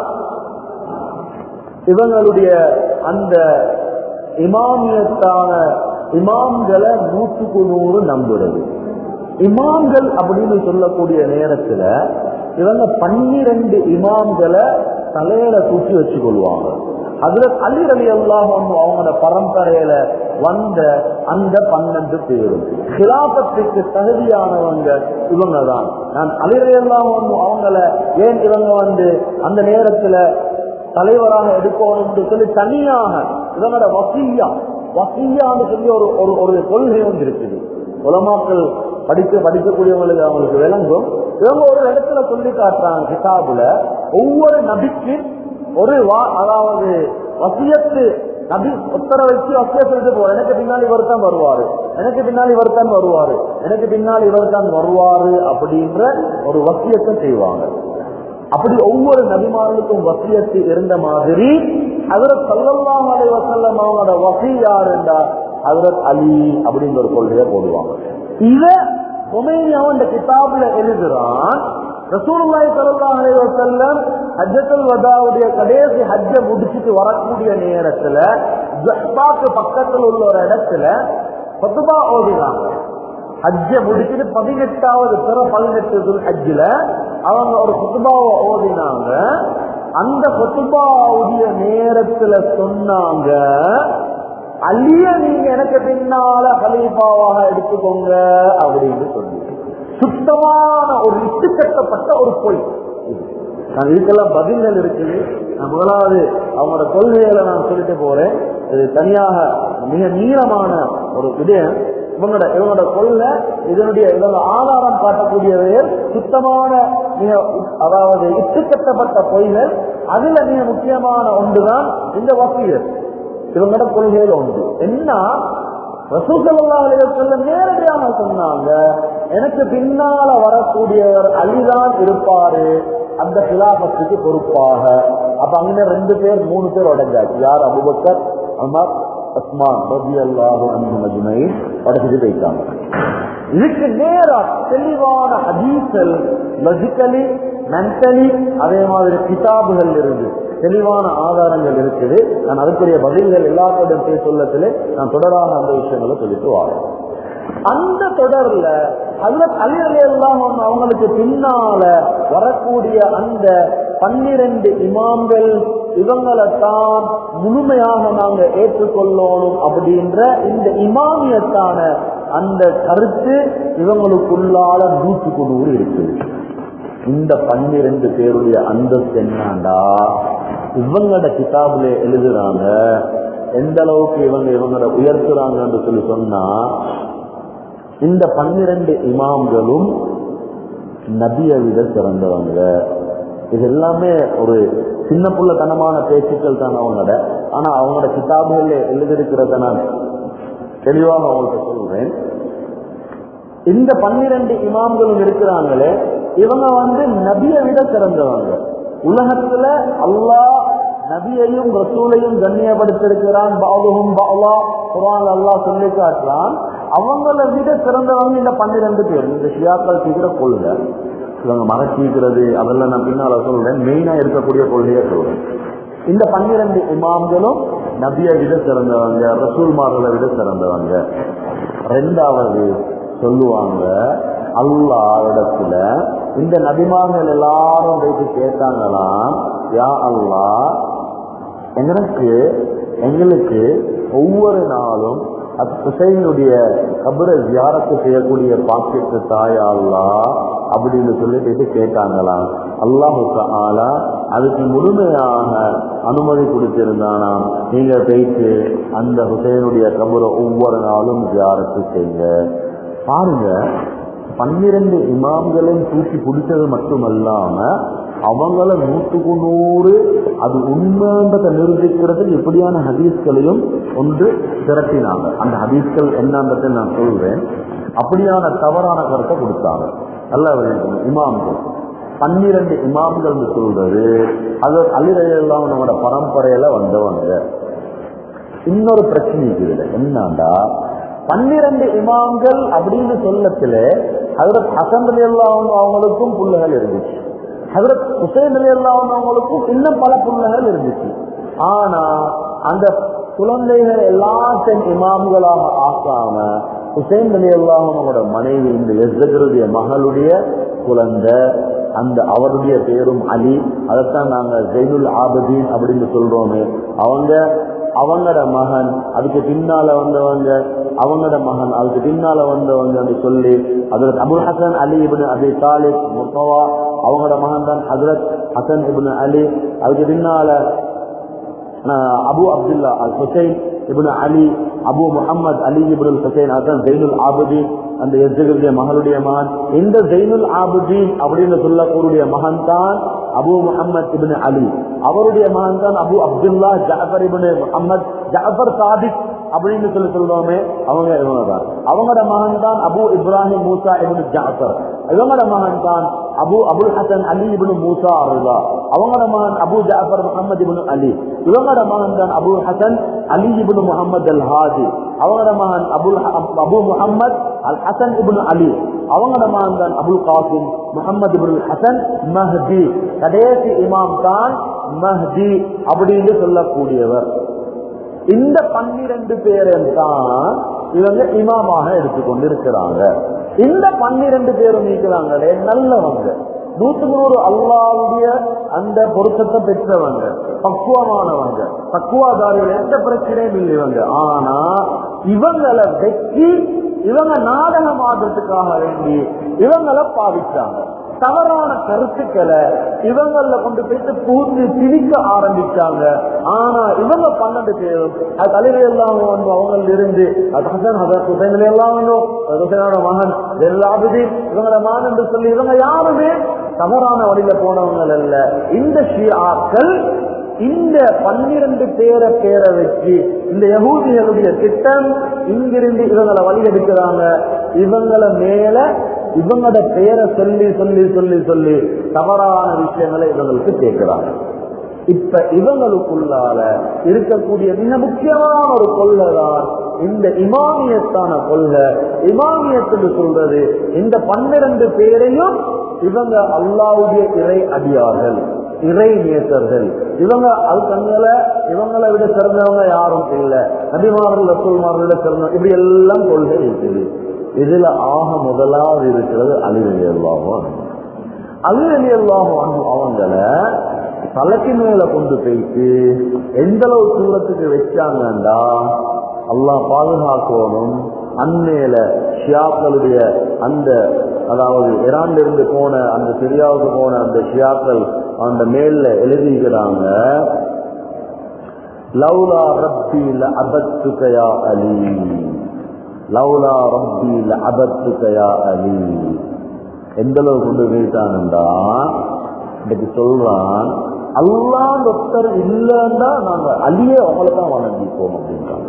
இவங்களுடைய அந்த இமாமியத்தான இமாம்களை நூற்றுக்கு நூறு நம்புறது இமாம்கள் அப்படின்னு சொல்லக்கூடிய நேரத்துல இவங்க பன்னிரண்டு இமாம்களை தலையில தூக்கி வச்சு கொள்வாங்க அதுல அலி அலி அல்லாஹ் அவங்களோட பரம்பரையில வந்த அந்த பன்னெண்டு பேரும் கிலாபத்துக்கு தகுதியானவங்க இவங்க தான் நான் அலி அலி அல்லாஹ் அவங்கள ஏன் இவங்க வந்து அந்த நேரத்துல தலைவராக எடுக்கணும் சொல்லி தனியாக இவங்களோட வசியா வசியான்னு சொல்லி ஒரு ஒரு ஒரு கொள்கை ஒன்று இருக்குது உலமாக்கள் படிக்க படிக்கக்கூடியவங்களுக்கு அவங்களுக்கு விளங்கும் இவங்க ஒரு இடத்துல சொல்லி காட்டுறாங்க கிதாபுல ஒவ்வொரு நபிக்கு ஒரு வா அதாவது வசியத்து நபி உத்தர வச்சு வசியத்து எடுத்து போற எனக்கு பின்னாடி இவர் தான் வருவாரு எனக்கு பின்னாடி இவர் தான் வருவாரு எனக்கு பின்னாடி இவர் தான் வருவாரு அப்படின்ற ஒரு வசியத்தை செய்வாங்க அப்படி ஒவ்வொரு நபிமார்களுக்கும் வசியத்து இருந்த மாதிரி அதரத் சல்லல்லாஹு அலைஹி வஸல்லம் அவங்களோட வசி யாருண்டா ஹஜரத் அலி அப்படிங்கிற ஒரு கொள்கையை போடுவாங்க இத உமைனி அவன் கிதாபுல எழுதுறான் ரசூலுல்லாஹி ஸல்லல்லாஹு அலைஹி வஸல்லம் ஹஜ்ஜத்துல் வதாவுடைய கடைசி ஹஜ்ஜ முடிச்சிட்டு வரக்கூடிய நேரத்துல ஜஹ்பாக்கு பக்கத்தில் உள்ள ஒரு இடத்துல பத்துபா ஓதுறாங்க ஹஜ்ஜ முடிச்சுட்டு பதினெட்டாவது பிற பதினெட்டு துல் ஹஜ்ஜில் அவங்க ஒரு குத்துபாவை ஓதினாங்க அந்த குத்துபாவுடைய நேரத்துல சொன்னாங்க அலிய நீங்க எனக்கு பின்னால ஹலீஃபாவாக எடுத்துக்கோங்க அப்படின்னு சொல்லி சுத்தமான ஒரு இட்டு கட்டப்பட்ட ஒரு பொய் நான் இதுக்கெல்லாம் பதில்கள் இருக்குது நான் முதலாவது அவங்களோட கொள்கைகளை நான் சொல்லிட்டு போறேன் இது தனியாக மிக நீளமான ஒரு விடயம் இவங்களோட இவங்களோட கொள்கை இதனுடைய இவங்க ஆதாரம் காட்டக்கூடியவைகள் சுத்தமான மிக அதாவது இட்டுக்கட்டப்பட்ட பொய்கள் அதுல மிக முக்கியமான ஒன்றுதான் இந்த வசீகர் இவங்களோட கொள்கையில ஒன்று என்ன ரசூசல்லா சொல்ல நேரடியாக சொன்னாங்க எனக்கு பின்னால வரக்கூடியவர் அலிதான் இருப்பாரு அந்த கிலாபத்துக்கு பொறுப்பாக அப்ப அங்க ரெண்டு பேர் மூணு பேர் உடஞ்சாச்சு யார் அபுபக்கர் அமர் அஸ்மான் ரபி அல்லாஹு அன்புமை உடச்சிட்டு போயிட்டாங்க இதுக்கு நேரா தெளிவான ஹதீசல் லஜிக்கலி மென்டலி அதே மாதிரி கிதாபுகள் இருந்து தெளிவான ஆதாரங்கள் இருக்குது நான் அதுக்குரிய பதில்கள் எல்லாத்தோட சொல்லத்திலே நான் தொடரான அந்த விஷயங்களை சொல்லிட்டு வாரேன் அந்த தொடர்ல அதுல அலிரலி எல்லாம் அவங்களுக்கு பின்னால வரக்கூடிய அந்த பன்னிரண்டு இமாம்கள் இவங்களைத்தான் முழுமையாக நாங்க ஏற்றுக்கொள்ளணும் அப்படின்ற இந்த இமாமியத்தான அந்த கருத்து இவங்களுக்குள்ளால நூற்றுக்கு நூறு இருக்குது இந்த பன்னிரண்டு பேருடைய அந்தஸ்து என்னண்டா இவங்களோட கிதாபுல எழுதுறாங்க எந்த அளவுக்கு இவங்க இவங்களோட உயர்த்துறாங்கன்னு சொல்லி சொன்னா இந்த பன்னிரண்டு இமாம்களும் நபியை விட சிறந்தவங்க இது எல்லாமே ஒரு சின்ன புள்ளத்தனமான பேச்சுக்கள் தான் அவங்களோட ஆனா அவங்களோட கிதாபுகள் எழுதியிருக்கிறத நான் தெளிவாக அவங்களுக்கு சொல்றேன் இந்த பன்னிரண்டு இமாம்களும் இருக்கிறாங்களே இவங்க வந்து நபியை விட சிறந்தவங்க உலகத்துல அல்லாஹ் நபியையும் ரசூலையும் கண்ணியப்படுத்திருக்கிறான் பாலுகும் பாலா குரான் அல்லாஹ் சொல்லி காட்டுறான் அவங்கள விட சிறந்தவங்க இந்த பன்னிரண்டு பேர் இந்த ஷியாக்கள் சீக்கிர கொள்கை இவங்க மறைச்சிக்கிறது அதெல்லாம் நான் பின்னால சொல்றேன் மெயினா இருக்கக்கூடிய கொள்கையை சொல்றேன் இந்த பன்னிரண்டு இமாம்களும் நபியை விட சிறந்தவங்க ரசூல்மார்களை விட சிறந்தவங்க ரெண்டாவது சொல்லுவாங்க அல்லாஹ் இடத்துல இந்த நபிமார்கள் எல்லாரும் போயிட்டு கேட்டாங்களாம் யா அல்லாஹ் எங்களுக்கு எங்களுக்கு ஒவ்வொரு நாளும் ஹுசைனுடைய கபரை ஜியாரத்து செய்யக்கூடிய பாக்கியத்து தாயா அல்லா அப்படின்னு சொல்லி போயிட்டு கேட்டாங்களாம் அல்லாஹு ஆலா அதுக்கு முழுமையாக அனுமதி கொடுத்திருந்தானாம் நீங்க போயிட்டு அந்த ஹுசைனுடைய கபரை ஒவ்வொரு நாளும் ஜியாரத்து செய்யுங்க பாருங்க பன்னிரண்டு இமாம்களையும் தூக்கி பிடிச்சது மட்டுமல்லாம அவங்கள நூற்றுக்கு நூறு அது உண்மைன்றதை நிரூபிக்கிறதுக்கு இப்படியான ஹதீஸ்களையும் ஒன்று திரட்டினாங்க அந்த ஹதீஸ்கள் என்னன்றதை நான் சொல்றேன் அப்படியான தவறான கருத்தை கொடுத்தாங்க நல்ல இமாம்கள் பன்னிரண்டு இமாம்கள் சொல்றது அது அலிரையெல்லாம் நம்மளோட பரம்பரையில வந்தவங்க இன்னொரு பிரச்சனை இருக்குது என்னண்டா பன்னிரண்டு இமாம்கள் அப்படின்னு சொல்லத்துல ஹசரத் ஹசன் அலி அல்லாஹ் அவங்களுக்கும் புள்ளைகள் இருந்துச்சு ஹசரத் ஹுசைன் அலி அல்லாஹ் அவங்களுக்கும் இன்னும் பல புள்ளைகள் இருந்துச்சு ஆனா அந்த குழந்தைகள் எல்லாத்தையும் இமாம்களாக ஆக்காம ஹுசைன் அலி அல்லாஹனோட மனைவி இந்த எஸ்தகருடைய மகளுடைய குழந்தை அந்த அவருடைய பேரும் அலி அதைத்தான் நாங்க ஜெயினுல் ஆபதீன் அப்படின்னு சொல்றோமே அவங்க அவங்களோட மகன் அதுக்கு பின்னால வந்தவங்க அவங்களோட மகன் அதுக்கு பின்னால வந்தவங்க அப்படி சொல்லி ஹசரத் Abul Hasan Ali ibn Abi Talib முத்தவா அவங்களோட மகன் தான் ஹசரத் ஹசன் இபின் அலி அதுக்கு பின்னால Abu Abdullah al Hussain ibn Ali Abu Muhammad Ali ibn Hussain அதுதான் ஜெயினுல் ஆபுதீன் அந்த எஜ்ஜகருடைய மகளுடைய மகன் இந்த ஜெயினுல் ஆபுதீன் அப்படின்னு சொல்லக்கூடிய மகன் தான் அபு முகமது இபின் அலி அவருடைய மகன் தான் Abu Abdullah Jafar ibn Muhammad Jafar Sadiq அப்படின்னு சொல்லி சொல்றோமே அவங்க இவங்க தான் அவங்களோட மகன் தான் Abu Ibrahim Musa ibn Jafar இவங்களோட மகன் தான் Abu Abul Hasan Ali ibn Musa அருதா அவங்களோட மகன் Abu Jafar Muhammad ibn Ali இவங்களோட மகன் தான் Abu Hasan Ali ibn Muhammad al Hadi அவங்களோட மகன் Abul Abu Muhammad al Hasan ibn Ali அவங்களோட மகன் தான் Abul Qasim Muhammad ibn Hasan Mahdi கடைசி இமாம் தான் மஹதி அப்படின்னு சொல்லக்கூடியவர் இந்த பன்னிரண்டு பேரும் தான் இவங்க இமாமாக எடுத்துக்கொண்டு இருக்கிறாங்க இந்த பன்னிரண்டு பேரும் நீக்கிறாங்களே நல்லவங்க நூற்றுக்கு நூறு அல்லாவுடைய அந்த பொருத்தத்தை பெற்றவங்க பக்குவமானவங்க பக்குவாதாரிகள் எந்த பிரச்சனையும் இல்லை இவங்க ஆனா இவங்களை வெற்றி இவங்க நாடகம் ஆடுறதுக்காக வேண்டி இவங்களை பாதிச்சாங்க தவறான கருத்துக்களை இவங்கள கொண்டு போயிட்டு பூந்து திணிக்க ஆரம்பிச்சாங்க ஆனா இவங்க பன்னெண்டு பேரும் அது தலைவர் எல்லாம் வந்து அவங்க இருந்து அது ஹசன் ஹசன் ஹுசைன் எல்லாம் ஹுசைனோட மகன் எல்லாபதி இவங்களோட மகன் என்று சொல்லி இவங்க யாருமே தவறான வழியில போனவங்க அல்ல இந்த ஷியாக்கள் இந்த பன்னிரண்டு பேரை பேரை வச்சு இந்த யகூதிகளுடைய திட்டம் இங்கிருந்து இவங்களை வழிகெடுக்கிறாங்க இவங்களை மேல இவங்களோட பெயரை சொல்லி சொல்லி சொல்லி சொல்லி தவறான விஷயங்களை இவங்களுக்கு கேட்கிறாங்க இப்ப இவங்களுக்குள்ளால இருக்கக்கூடிய மிக முக்கியமான ஒரு கொள்கை தான் இந்த இமாமியத்தான கொள்கை இமாமியத்துக்கு சொல்றது இந்த பன்னிரண்டு பேரையும் இவங்க அல்லாவுடைய இறை அடியார்கள் இறை நேசர்கள் இவங்க அது தங்களை இவங்களை விட சிறந்தவங்க யாரும் இல்லை நபிமார்கள் ரசூல்மார்களை விட சிறந்தவங்க இப்படி எல்லாம் கொள்கை இருக்குது இதுல ஆக முதலாவது இருக்கிறது அலிரலி அல்லாஹும் அலிரலி அல்லாஹும் அவங்கள தலைக்கு மேல கொண்டு போயிட்டு எந்த அளவு தூரத்துக்கு வச்சாங்கண்டா அல்லாஹ் பாதுகாக்கணும் அந்நேல ஷியாக்களுடைய அந்த அதாவது இரான்ல இருந்து போன அந்த சிரியாவுக்கு போன அந்த ஷியாக்கள் அந்த மேல்ல எழுதிக்கிறாங்க லவ்லா ரப்பி அபத்துகையா அலி லவ்லா ரப்பி அபத்துகையா அலி எந்த அளவு கொண்டு போயிட்டானுண்டா இன்னைக்கு சொல்றான் அல்லாஹ் ஒருத்தர் இல்லைன்னா நாங்க அலிய உங்களை தான் வணங்கிப்போம் அப்படின்றாங்க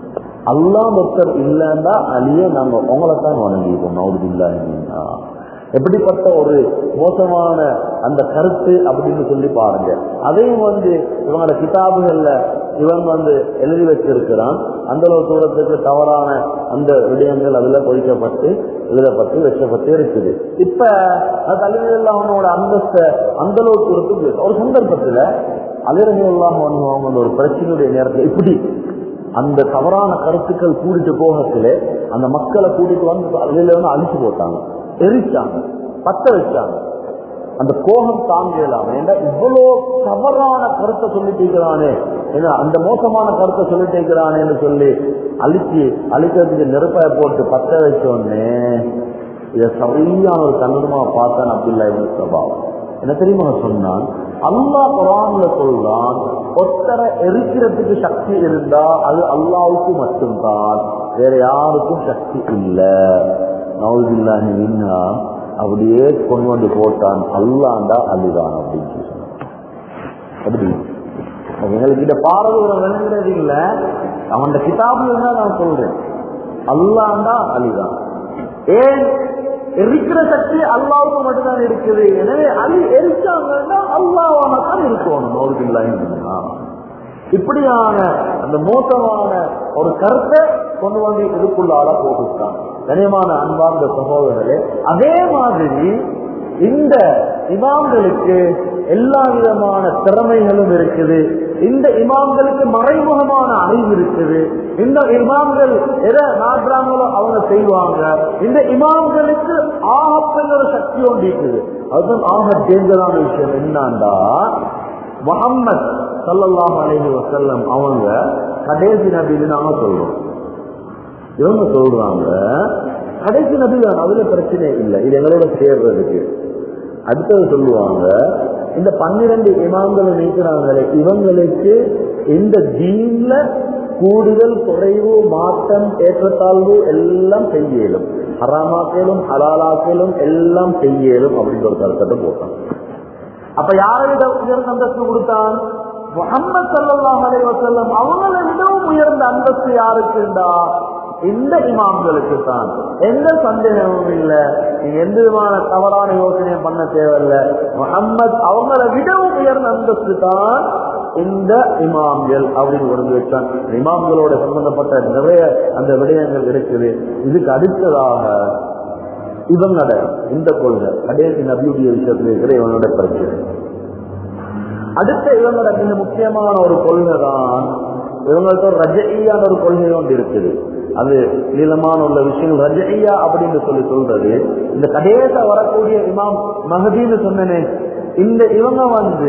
அல்லாஹ் ஒருத்தர் இல்லைன்னா அலிய நாங்க உங்களை தான் வணங்கிப்போம் நவுது இல்லா எப்படிப்பட்ட ஒரு மோசமான அந்த கருத்து அப்படின்னு சொல்லி பாருங்க அதையும் வந்து இவங்களோட கிதாபுகள்ல இவன் வந்து எழுதி வச்சிருக்கிறான் அந்த அளவு தூரத்துக்கு தவறான அந்த விடயங்கள் அதுல பொழிக்கப்பட்டு எழுதப்பட்டு வச்சப்பட்டு இருக்குது இப்ப கல்வியெல்லாம் அவனோட அந்தஸ்த அந்த அளவு தூரத்துக்கு ஒரு சந்தர்ப்பத்துல அலிரமியெல்லாம் அவங்க ஒரு பிரச்சனையுடைய நேரத்தில் இப்படி அந்த தவறான கருத்துக்கள் கூட்டிட்டு போகத்துல அந்த மக்களை கூட்டிட்டு வந்து அதுல வந்து அழிச்சு போட்டாங்க எரிச்சாங்க பத்த வச்சாங்க அந்த கோபம் தாங்க இல்லாம ஏன்னா இவ்வளோ தவறான கருத்தை சொல்லிட்டு இருக்கிறானே ஏன்னா அந்த மோசமான கருத்தை சொல்லிட்டு இருக்கிறானேன்னு சொல்லி அழிச்சு அழிக்கிறதுக்கு நெருப்பாய போட்டு பத்த வச்சோடனே இதை சரியான ஒரு கண்ணமா பார்த்தான் அப்துல்லா இவன் சபாவம் என்ன தெரியுமா சொன்னான் அல்லா குரான்ல சொல்றான் ஒத்தரை எரிக்கிறதுக்கு சக்தி இருந்தா அது அல்லாவுக்கு மட்டும்தான் வேற யாருக்கும் சக்தி இல்லை நவுதில்லாஹி மின்னா அப்படியே கொண்டு வந்து போட்டான் அல்லாண்டா அழுதான் அப்படின்னு சொல்லி சொன்னான் எப்படி எங்களுக்கு இத பாரதூரம் விளங்குறது இல்ல அவன் கிதாபுல தான் நான் சொல்றேன் அல்லாண்டா அழிதான் ஏன் எரிக்கிற சக்தி அல்லாவுக்கு மட்டும்தான் இருக்குது எனவே அழி எரிச்சாங்கன்னா அல்லாவான தான் இருக்கணும் நவுதில்லாஹி இப்படியான அந்த மோசமான ஒரு கருத்தை கொண்டு வந்து இதுக்குள்ளால போட்டுட்டான் கனியமான அன்பார்ந்த சகோதரர்களே அதே மாதிரி இந்த இமாம்களுக்கு எல்லா விதமான திறமைகளும் இருக்குது இந்த இமாம்களுக்கு மறைமுகமான அறிவு இருக்குது இந்த இமாம்கள் எதை நாட்டுறாங்களோ அவங்க செய்வாங்க இந்த இமாம்களுக்கு ஆகப்பெரிய ஒரு சக்தி ஒன்று இருக்குது அதுதான் ஆக டேஞ்சரான விஷயம் என்னண்டா முகம்மது சல்லல்லாஹ் அலைஹி வசல்லம் அவங்க கடைசி நபின்னு நாங்க சொல்றோம் இவங்க சொல்றாங்க கடைசி நபி தான் அதுல பிரச்சனை இல்லை இது எங்களோட சேர்றதுக்கு அடுத்தது சொல்லுவாங்க இந்த பன்னிரண்டு இமாம்களை நீக்கிறாங்களே இவங்களுக்கு இந்த தீன்ல கூடுதல் குறைவு மாற்றம் ஏற்றத்தாழ்வு எல்லாம் செய்யலும் ஹராமாக்கலும் ஹலாலாக்கலும் எல்லாம் செய்யலும் அப்படின்ற ஒரு கருத்தை போட்டான் அப்ப யாரை உயர்ந்த அந்தஸ்து கொடுத்தான் முகமது சல்லாஹ் அலி வசல்லம் அவங்களை விடவும் உயர்ந்த அந்தஸ்து யாருக்குண்டா இந்த இமாம்களுக்கு தான் எந்த சந்தேகமும் இல்லை நீங்க எந்த விதமான தவறான யோசனையும் பண்ண தேவையில்ல முகம்மது அவங்களை விடவும் உயர்ந்த அந்தஸ்து தான் இந்த இமாம்கள் அப்படின்னு கொண்டு வச்சான் இமாம்களோட சம்பந்தப்பட்ட நிறைய அந்த விடயங்கள் இருக்குது இதுக்கு அடுத்ததாக இவங்களோட இந்த கொள்கை கடைசி நபியுடைய விஷயத்தில் இருக்கிற இவனோட பிரச்சனை அடுத்த இவங்களோட மிக முக்கியமான ஒரு கொள்கை தான் இவங்கள்ட்ட ஒரு ரஜையான ஒரு கொள்கை ஒன்று இருக்குது அது நீளமான உள்ள விஷயம் ரஜையா அப்படின்னு சொல்லி சொல்றது இந்த கடைச வரக்கூடிய இமாம் மகதின்னு சொன்னனே இந்த இவங்க வந்து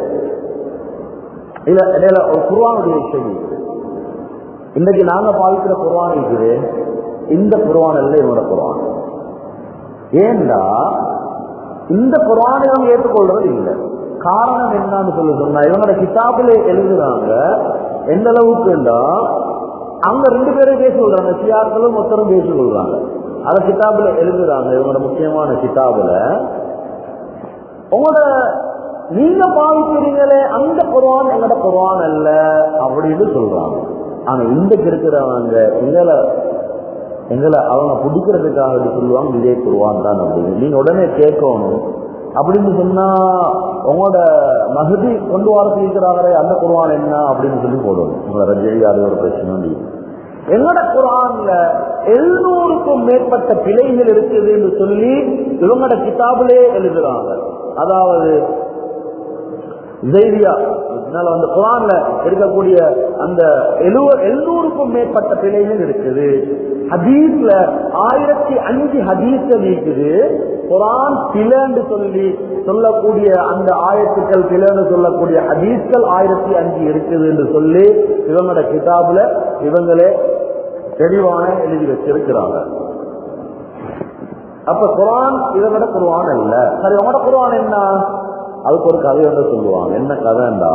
இல்ல இடையில ஒரு குருவானுடைய விஷயம் இருக்குது இன்னைக்கு நாங்க பாதிக்கிற குருவான் இருக்குது இந்த குருவான் அல்ல இவங்களோட குருவான் ஏண்டா இந்த குரானை இவங்க ஏற்றுக்கொள்றது இல்லை காரணம் என்னன்னு சொல்லி சொன்னா இவங்களோட கிதாபில எழுதுறாங்க எந்த அளவுக்குண்டா அவங்க ரெண்டு பேரும் பேச சொல்றாங்க சியாக்களும் மொத்தரும் பேச சொல்றாங்க அத கிதாபுல எழுதுறாங்க இவங்களோட முக்கியமான கிதாபுல உங்களோட நீங்க பாவிக்கிறீங்களே அந்த குரான் எங்களோட குரான் அல்ல அப்படின்னு சொல்றாங்க ஆனா இன்றைக்கு இருக்கிறவங்க எங்களை எங்களை அவங்க பிடிக்கிறதுக்காக இப்படி சொல்லுவாங்க இதே குருவான் தான் அப்படின்னு நீங்க உடனே கேட்கணும் அப்படின்னு சொன்னா உங்களோட மகதி கொண்டு வர இருக்கிறாங்களே அந்த குருவான் என்ன அப்படின்னு சொல்லி போடணும் உங்களை ரஜினி அது ஒரு பிரச்சனை இல்லை எங்கட குரான்ல எழுநூறுக்கும் மேற்பட்ட பிழைகள் இருக்குது என்று சொல்லி இவங்கட கிதாபிலே எழுதுறாங்க அதாவது ஜெய்ரியா இதனால வந்து குரான்ல இருக்கக்கூடிய அந்த எழுவ எழுநூறுக்கும் மேற்பட்ட பிழைகள் இருக்குது ஹதீஸ்ல ஆயிரத்தி அஞ்சு ஹதீஸ்கள் இருக்குது குரான் பிளன்னு சொல்லி சொல்லக்கூடிய அந்த ஆயத்துக்கள் பிளன்னு சொல்லக்கூடிய ஹதீஸ்கள் ஆயிரத்தி அஞ்சு இருக்குது என்று சொல்லி இவங்களோட கிதாபுல இவங்களே தெளிவான எழுதி வச்சிருக்கிறாங்க அப்ப குரான் இதை விட குருவான் இல்ல சரி உங்களோட குருவான் என்ன அதுக்கு ஒரு கதை வந்து சொல்லுவாங்க என்ன கதைண்டா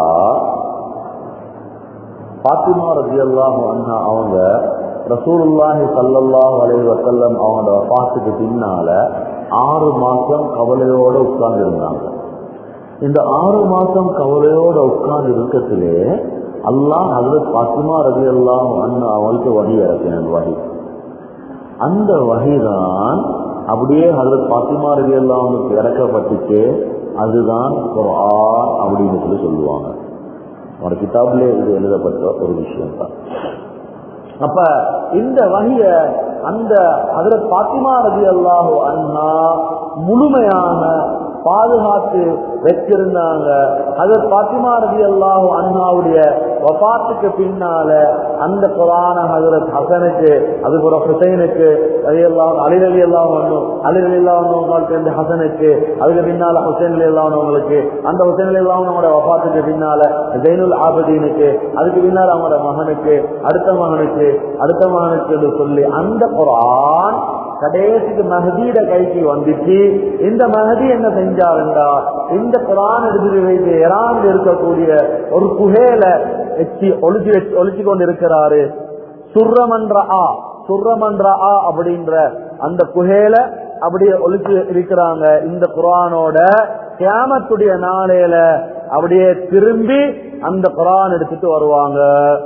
பாத்திமா ரஜி அல்லாஹ் அவங்க ரசூலுல்லாஹி சல்லல்லாஹு அலைஹி வஸல்லம் அவங்களோட வஃபாத்துக்கு பின்னால ஆறு மாசம் கவலையோட உட்கார்ந்து இருந்தாங்க இந்த ஆறு மாசம் கவலையோட உட்கார்ந்து இருக்கத்திலே அல்லாஹ் ஹஜரத் பாத்திமா ரஜி அல்லாஹ் அவளுக்கு வகி இறக்கினான் வகி அந்த வகைதான் அப்படியே ஹஜரத் பாத்திமா ரவி அல்லாவுக்கு இறக்கப்பட்டுச்சு அதுதான் குர்ஆன் அப்படின்னு சொல்லி சொல்லுவாங்க அவரோட கிதாபிலே இது எழுதப்பட்ட ஒரு விஷயம் தான் அப்ப இந்த வகைய அந்த ஹஜரத் பாத்திமா ரவி அல்லாஹு அண்ணா முழுமையான பாதுகாத்து வச்சிருந்தாங்க ஹஜரத் பாத்திமா ரவி அல்லாஹு அண்ணாவுடைய வபாத்துக்கு பின்னால அந்த குரான ஹசரத் ஹசனுக்கு அதுக்கு ஒரு ஹுசைனுக்கு அதையெல்லாம் அலிர் அலி எல்லாம் ஒன்றும் அலிர் அலி எல்லாம் ஒன்றவங்களுக்கு இந்த ஹசனுக்கு அதுக்கு பின்னால ஹுசைன் அலி எல்லாம் ஒன்றவங்களுக்கு அந்த ஹுசைன் அலி எல்லாம் அவங்களோட வபாத்துக்கு பின்னால ஜெயினுல் ஆபதீனுக்கு அதுக்கு பின்னால அவங்களோட மகனுக்கு அடுத்த மகனுக்கு அடுத்த மகனுக்கு என்று சொல்லி அந்த குரான் கடைசிக்கு மஹதீட கைக்கு வந்துச்சு இந்த மஹதி என்ன செஞ்சாருண்டா இந்த குரான் எடுத்து வைத்து இறான் இருக்கக்கூடிய ஒரு குகையில வச்சு ஒளிச்சு வச்சு ஒளிச்சு கொண்டு இருக்கிறாரு சுர்ரமன்ற ஆ சுர்ரமன்ற ஆ அப்படின்ற அந்த குகையில அப்படியே ஒளிச்சு இருக்கிறாங்க இந்த குரானோட கியாமத்துடைய நாளையில அப்படியே திரும்பி அந்த குரான் எடுத்துட்டு வருவாங்க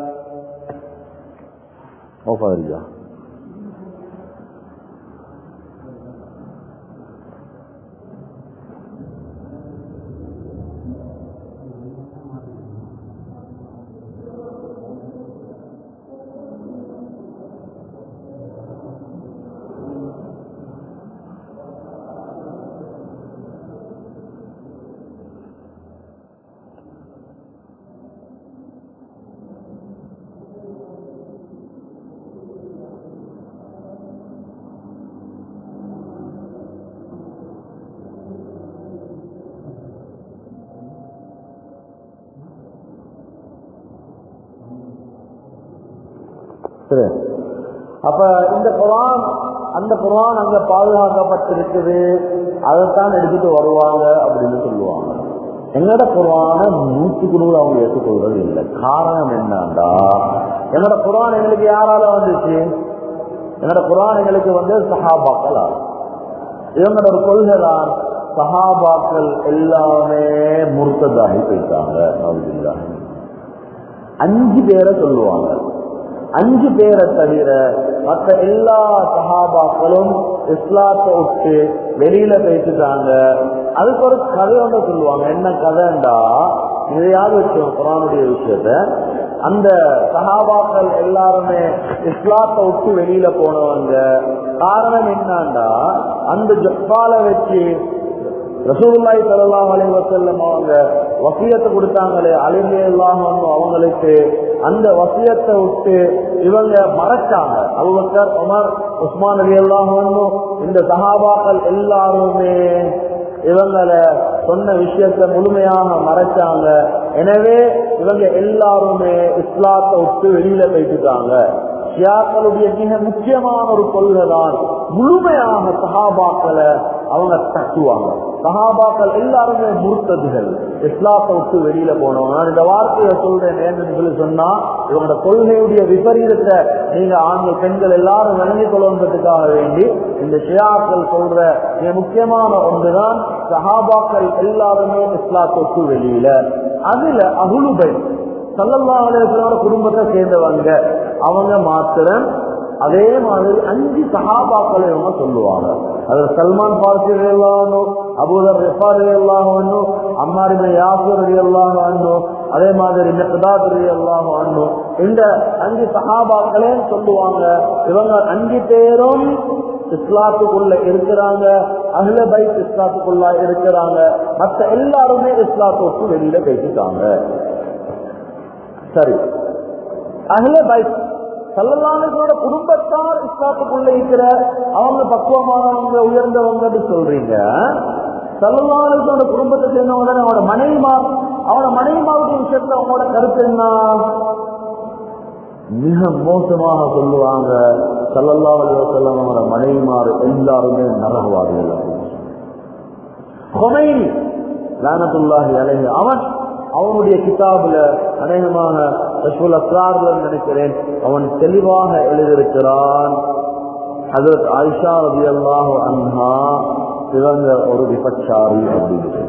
ஓஃபா இருக்கா சரி. அப்ப இந்த குரான் அந்த குரான் அங்க பாதுகாக்கப்பட்டிருக்குது அதைத்தான் எடுத்துட்டு வருவாங்க அப்படின்னு சொல்லுவாங்க எங்கட குரான நூற்றுக்கு நூறு அவங்க ஏற்றுக்கொள்வது இல்லை காரணம் என்னண்டா எங்கட குரான் எங்களுக்கு யாரால வந்துச்சு எங்கட குரான் எங்களுக்கு வந்து சஹாபாக்கள் இவங்களோட ஒரு கொள்கை தான் சஹாபாக்கள் எல்லாமே முர்த்ததாகி போயிட்டாங்க அப்படிங்களா அஞ்சு பேரை சொல்லுவாங்க அஞ்சு பேரை தவிர மற்ற எல்லா சஹாபாக்களும் இஸ்லாத்தை விட்டு வெளியில பேசிட்டாங்க அதுக்கு ஒரு கதை ஒன்று சொல்லுவாங்க என்ன கதைண்டா இதையாவது வச்சோம் குரானுடைய விஷயத்த அந்த சஹாபாக்கள் எல்லாருமே இஸ்லாத்தை விட்டு வெளியில போனவங்க காரணம் என்னண்டா அந்த ஜப்பால வச்சு ரசூலுல்லாஹி ஸல்லல்லாஹு அலைஹி வஸல்லம் அவங்க வசியத்தை கொடுத்தாங்களே அலிமே எல்லாம் அவங்களுக்கு அந்த வசியத்தை விட்டு இவங்க மறைச்சாங்க அபூபக்கர் உமர் உஸ்மான் அலி எல்லாம் இந்த சஹாபாக்கள் எல்லாருமே இவங்களை சொன்ன விஷயத்தை முழுமையாக மறைச்சாங்க எனவே இவங்க எல்லாருமே இஸ்லாத்தை விட்டு வெளியில போயிட்டுட்டாங்க ஷியாக்களுடைய மிக முக்கியமான ஒரு கொள்கை தான் முழுமையாக சஹாபாக்களை அவங்க தட்டுவாங்க சஹாபாக்கள் எல்லாருமே முர்த்ததுகள் இஸ்லாத்தை விட்டு வெளியில போனவங்க நான் இந்த வார்த்தையை சொல்றேன் ஏன்னு சொல்லி சொன்னா இவங்களோட கொள்கையுடைய விபரீதத்தை நீங்க ஆண்கள் பெண்கள் எல்லாரும் விளங்கிக் கொள்வதற்காக வேண்டி இந்த ஷியாக்கள் சொல்ற மிக முக்கியமான ஒன்றுதான் சஹாபாக்கள் எல்லாருமே இஸ்லாத்தை விட்டு வெளியில அதுல அகுலுபை சல்லல்லா அலுவலோட குடும்பத்தை சேர்ந்தவங்க அவங்க மாத்திரம் அதே மாதிரி அஞ்சு சகாபாக்களை இவங்க சொல்லுவாங்க அது சல்மான் பார்சி எல்லானோ அபூதர் ரெஃபார் எல்லானோ அம்மாரிம யாசர் எல்லானோ அதே மாதிரி மிக்தாத் எல்லானோ இந்த அஞ்சு சகாபாக்களே சொல்லுவாங்க இவங்க அஞ்சு பேரும் இஸ்லாத்துக்குள்ள இருக்கிறாங்க அகில பைக் இஸ்லாத்துக்குள்ள இருக்கிறாங்க மற்ற எல்லாருமே இஸ்லாத்துக்கு வெளியில பேசிட்டாங்க சரி அகில பைக் சல்லல்லானோட குடும்பத்தார் இஸ்லாத்துக்குள்ள இருக்கிற அவங்க பக்குவமானவங்க உயர்ந்தவங்கன்னு சொல்றீங்க சல்லல்லானோட குடும்பத்தை சேர்ந்த உடனே அவனோட மனைவிமா அவனோட மனைவிமாவுடைய விஷயத்துல அவங்களோட கருத்து என்ன மிக மோசமாக சொல்லுவாங்க சல்லல்லா அலுவலம் அவனோட மனைவிமார் எல்லாருமே நரகவாதிகள் கொமைனி லானத்துல்லாஹி அலைஹி அவன் அவனுடைய கிதாபுல அநேகமாக ரசூல் அஸ்லார்ல நினைக்கிறேன் அவன் தெளிவாக எழுதியிருக்கிறான் ஹசரத் ஆயிஷா ரபி அல்லாஹு அன்ஹா இவங்க ஒரு விபச்சாரி அப்படின்னு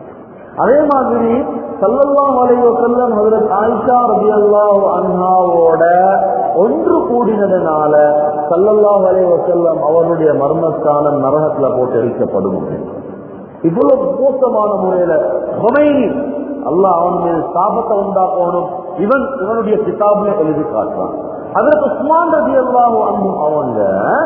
அதே மாதிரி சல்லல்லாஹு அலைஹி வஸல்லம் ஹஜரத் ஆயிஷா ரலியல்லாஹு அன்ஹாவோட ஒன்று கூடினதுனால சல்லல்லாஹு அலைஹி வஸல்லம் அவருடைய மர்மஸ்தானம் நரகத்துல போட்டு எரிக்கப்படும் இவ்வளவு மோசமான முறையில ஹொமைனி அல்லாஹ் அவன் மீது சாபத்தை உண்டாக்கணும் இவன் இவனுடைய கிதாபுல எழுதி காட்டுறான் அதற்கு உஸ்மான் ரதி அல்லாஹு அவங்க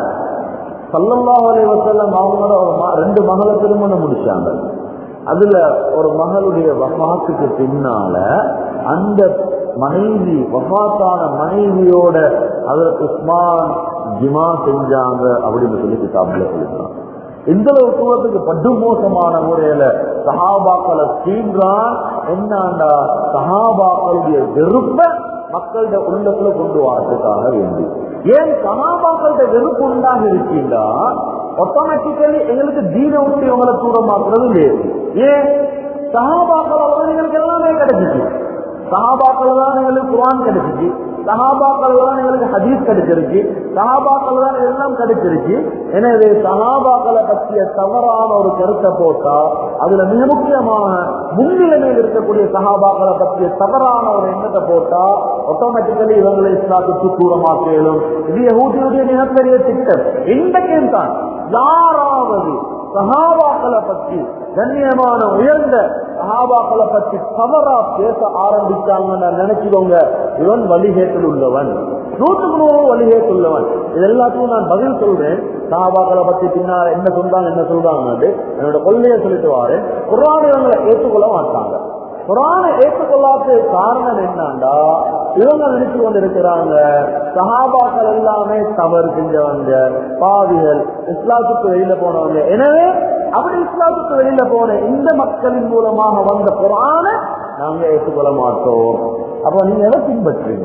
சல்லல்லாஹு அலைஹி வஸல்லம் அவங்களோட ஒரு ம- ரெண்டு மகளை திருமணம் முடிச்சாங்க அதுல ஒரு மகளுடைய வஃபாத்துக்கு பின்னால அந்த மனைவி வஃபாத்தான மனைவியோட அதற்கு உஸ்மான் ஜிமா செஞ்சாங்க அப்படின்னு சொல்லி கிதாபுல எழுதுறான் இந்த அளவு தூரத்துக்கு படுமோசமான முறையில சஹாபாக்களை தீன்றான் என்னண்டா சஹாபாக்களுடைய வெறுப்பை மக்களுடைய உள்ளத்துல கொண்டு வரதுக்காக வேண்டி ஏன் சஹாபாக்களுடைய வெறுப்பு உண்டாக இருக்கீங்களா ஆட்டோமேட்டிக்கலி எங்களுக்கு தீன விட்டு இவங்களை தூரமாக்குறது లేదు ஏன் சஹாபாக்கள் அவர்களுக்கு எல்லாமே கிடைச்சிச்சு சஹாபாக்கள் தான் எங்களுக்கு குரான் கிடைச்சிச்சு சஹாபாக்கள் தான் எங்களுக்கு ஹதீஸ் கிடைச்சிருக்கு சஹாபாக்கள் தான் எல்லாம் கிடைச்சிருக்கு எனவே சஹாபாக்களை பற்றிய தவறான ஒரு கருத்தை போட்டா அதுல மிக முக்கியமாக முன்னிலைமையில் இருக்கக்கூடிய சஹாபாக்களை பற்றிய தவறான ஒரு எண்ணத்தை போட்டா ஆட்டோமேட்டிக்கலி இவங்களை இஸ்லாத்துக்கு தூரமாக்கலும் இது யஹூதியுடைய மிகப்பெரிய திட்டம் இன்றைக்கும் தான் யாராவது சஹாபாக்களை பற்றி கண்ணியமான உயர்ந்த சஹாபாக்களை பற்றி தவறா பேச ஆரம்பிச்சாங்கன்னு நினைச்சுக்கோங்க இவன் வழிகேட்டில் உள்ளவன் நூற்றுக்கு நூறு வழிகேட்டுள்ளவன் இது எல்லாத்தையும் நான் பதில் சொல்றேன் சஹாபாக்களை பத்தி பின்னால என்ன சொல்றாங்க என்ன சொல்றாங்க என்னோட கொள்கையை சொல்லிட்டு வாரேன் குரான் இவங்களை ஏற்றுக்கொள்ள மாட்டாங்க குரானை ஏற்றுக்கொள்ளாத காரணம் என்னண்டா இவங்க நினைச்சு கொண்டிருக்கிறாங்க சஹாபாக்கள் எல்லாமே தவறு செஞ்சவங்க பாவிகள் இஸ்லாத்துக்கு வெளியில போனவங்க எனவே அப்படி இஸ்லாத்துக்கு வெளியில போன இந்த மக்களின் மூலமாக வந்த குரானை நாங்க ஏற்றுக்கொள்ள மாட்டோம் அப்ப நீங்க எதை பின்பற்றுறீங்க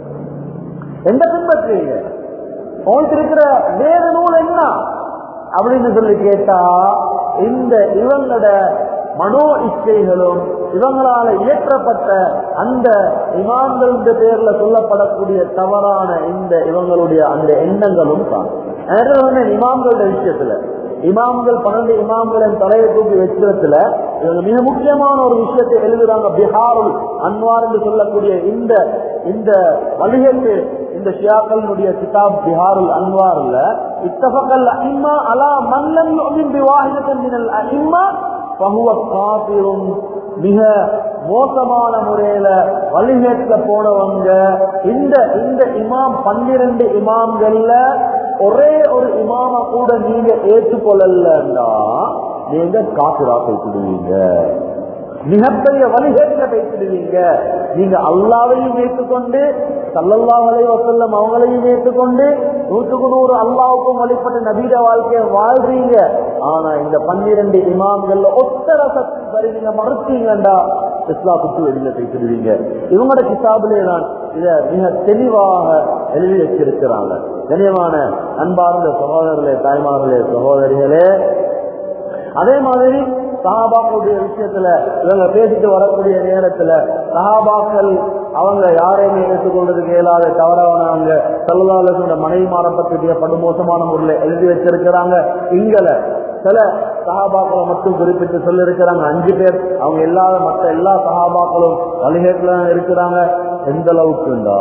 எந்த பின்பற்றுறீங்க உங்களுக்கு இருக்கிற வேற நூல் என்ன அப்படின்னு சொல்லி கேட்டா இந்த இவங்களோட மனோ இச்சைகளும் இவங்களால இயற்றப்பட்ட அந்த இமாம்களுடைய பேர்ல சொல்லப்படக்கூடிய தவறான இந்த இவங்களுடைய அந்த எண்ணங்களும் தான் அதனால வந்து இமாம்களுடைய விஷயத்துல இமாம்கள் பன்னெண்டு இமாம்களின் தலையை தூக்கி வச்சதுல இவங்க மிக முக்கியமான ஒரு விஷயத்தை எழுதுறாங்க பிஹாருல் அன்வார் என்று சொல்லக்கூடிய இந்த இந்த வழிகளுக்கு இந்த ஷியாக்களினுடைய கிதாப் பிஹாருல் அன்வார்ல இத்தபக்கல் அஹிம்மா அலா மல்லம் யுமின் பிவாஹிதத்தின் மினல் அஹிம்மா பகுவ காபிரும் மிக மோசமான முறையில வழிகேட்ல போனவங்க இந்த இந்த இமாம் பன்னிரண்டு இமாம்கள்ல ஒரே ஒரு இமாம கூட நீங்க ஏற்றுக்கொள்ளலன்னா நீங்க காசுரா பேசிடுவீங்க மிகப்பெரிய வழிகேட்ல பேசிடுவீங்க நீங்க அல்லாவையும் ஏற்றுக்கொண்டு சல்லல்லா வலை வசல்லம் அவங்களையும் ஏற்றுக்கொண்டு நூற்றுக்கு நூறு அல்லாவுக்கும் வழிபட்ட நபீட வாழ்க்கையை வாழ்றீங்க ஆனா இந்த பன்னிரண்டு இமாம்கள்ல ஒத்த ரசத்தின் சரி நீங்க மறுத்தீங்கண்டா இஸ்லாத்துக்கு வெளியில பேசிடுவீங்க இவங்களோட கிதாபிலே தான் இத மிக தெளிவாக எழுதி வச்சிருக்கிறாங்க கனியமான அன்பார்ந்த சகோதரர்களே தாய்மார்களே சகோதரிகளே அதே மாதிரி சஹாபாக்களுடைய விஷயத்துல இவங்க பேசிட்டு வரக்கூடிய நேரத்துல சஹாபாக்கள் அவங்க யாரையுமே ஏற்றுக்கொள்றதுக்கு இயலாத தவறானவங்க சல்லல்லாஹு மனைவி மாற பற்றிய படுமோசமான முறையில் எழுதி வச்சிருக்கிறாங்க இங்கல சில சஹாபாக்களை மட்டும் குறிப்பிட்டு சொல்லி இருக்கிறாங்க அஞ்சு பேர் அவங்க எல்லா மற்ற எல்லா சஹாபாக்களும் வழிகேட்டுல இருக்கிறாங்க எந்த அளவுக்குண்டா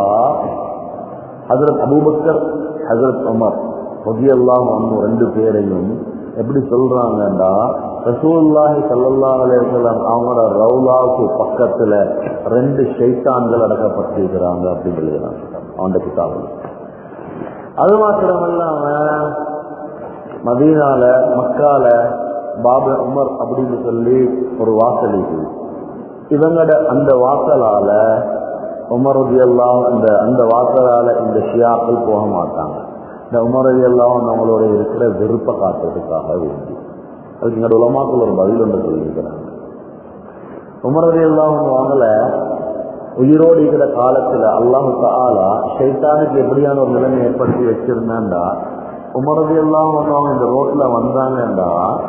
ஹசரத் அபூபக்கர் ஹசரத் உமர் பொதியெல்லாம் ஒன்று ரெண்டு பேரையும் எப்படி சொல்றாங்கன்னா ரசூல்லாஹி சல்லல்லாஹு அலைஹி வஸல்லம் அவங்களோட ரவுலாவுக்கு பக்கத்துல ரெண்டு ஷைத்தான்கள் அடக்கப்பட்டிருக்கிறாங்க அப்படின்னு எழுதுறாங்க அவன் கிதாபில் அது மாத்திரமல்லாம மதீனால மக்கால பாபு உமர் அப்படின்னு சொல்லி ஒரு வாசல் இருக்குது இவங்கட அந்த வாசலால உமரதி எல்லாம் அந்த அந்த வாசலால இந்த ஷியாக்கள் போக மாட்டாங்க இந்த உமரதி எல்லாம் நம்மளோட இருக்கிற வெறுப்பை காட்டுறதுக்காக வேண்டி அதுக்கு இங்க உலமாக்கள் ஒரு பதில் ஒன்று சொல்லியிருக்கிறாங்க உமரதி எல்லாம் வாங்கல உயிரோடு இருக்கிற காலத்துல அல்லாஹு தாலா ஷைத்தானுக்கு எப்படியான ஒரு நிலைமை ஏற்படுத்தி வச்சிருந்தாண்டா உமரதி எல்லாம் வந்தவங்க இந்த ரோட்ல வந்தாங்கண்டா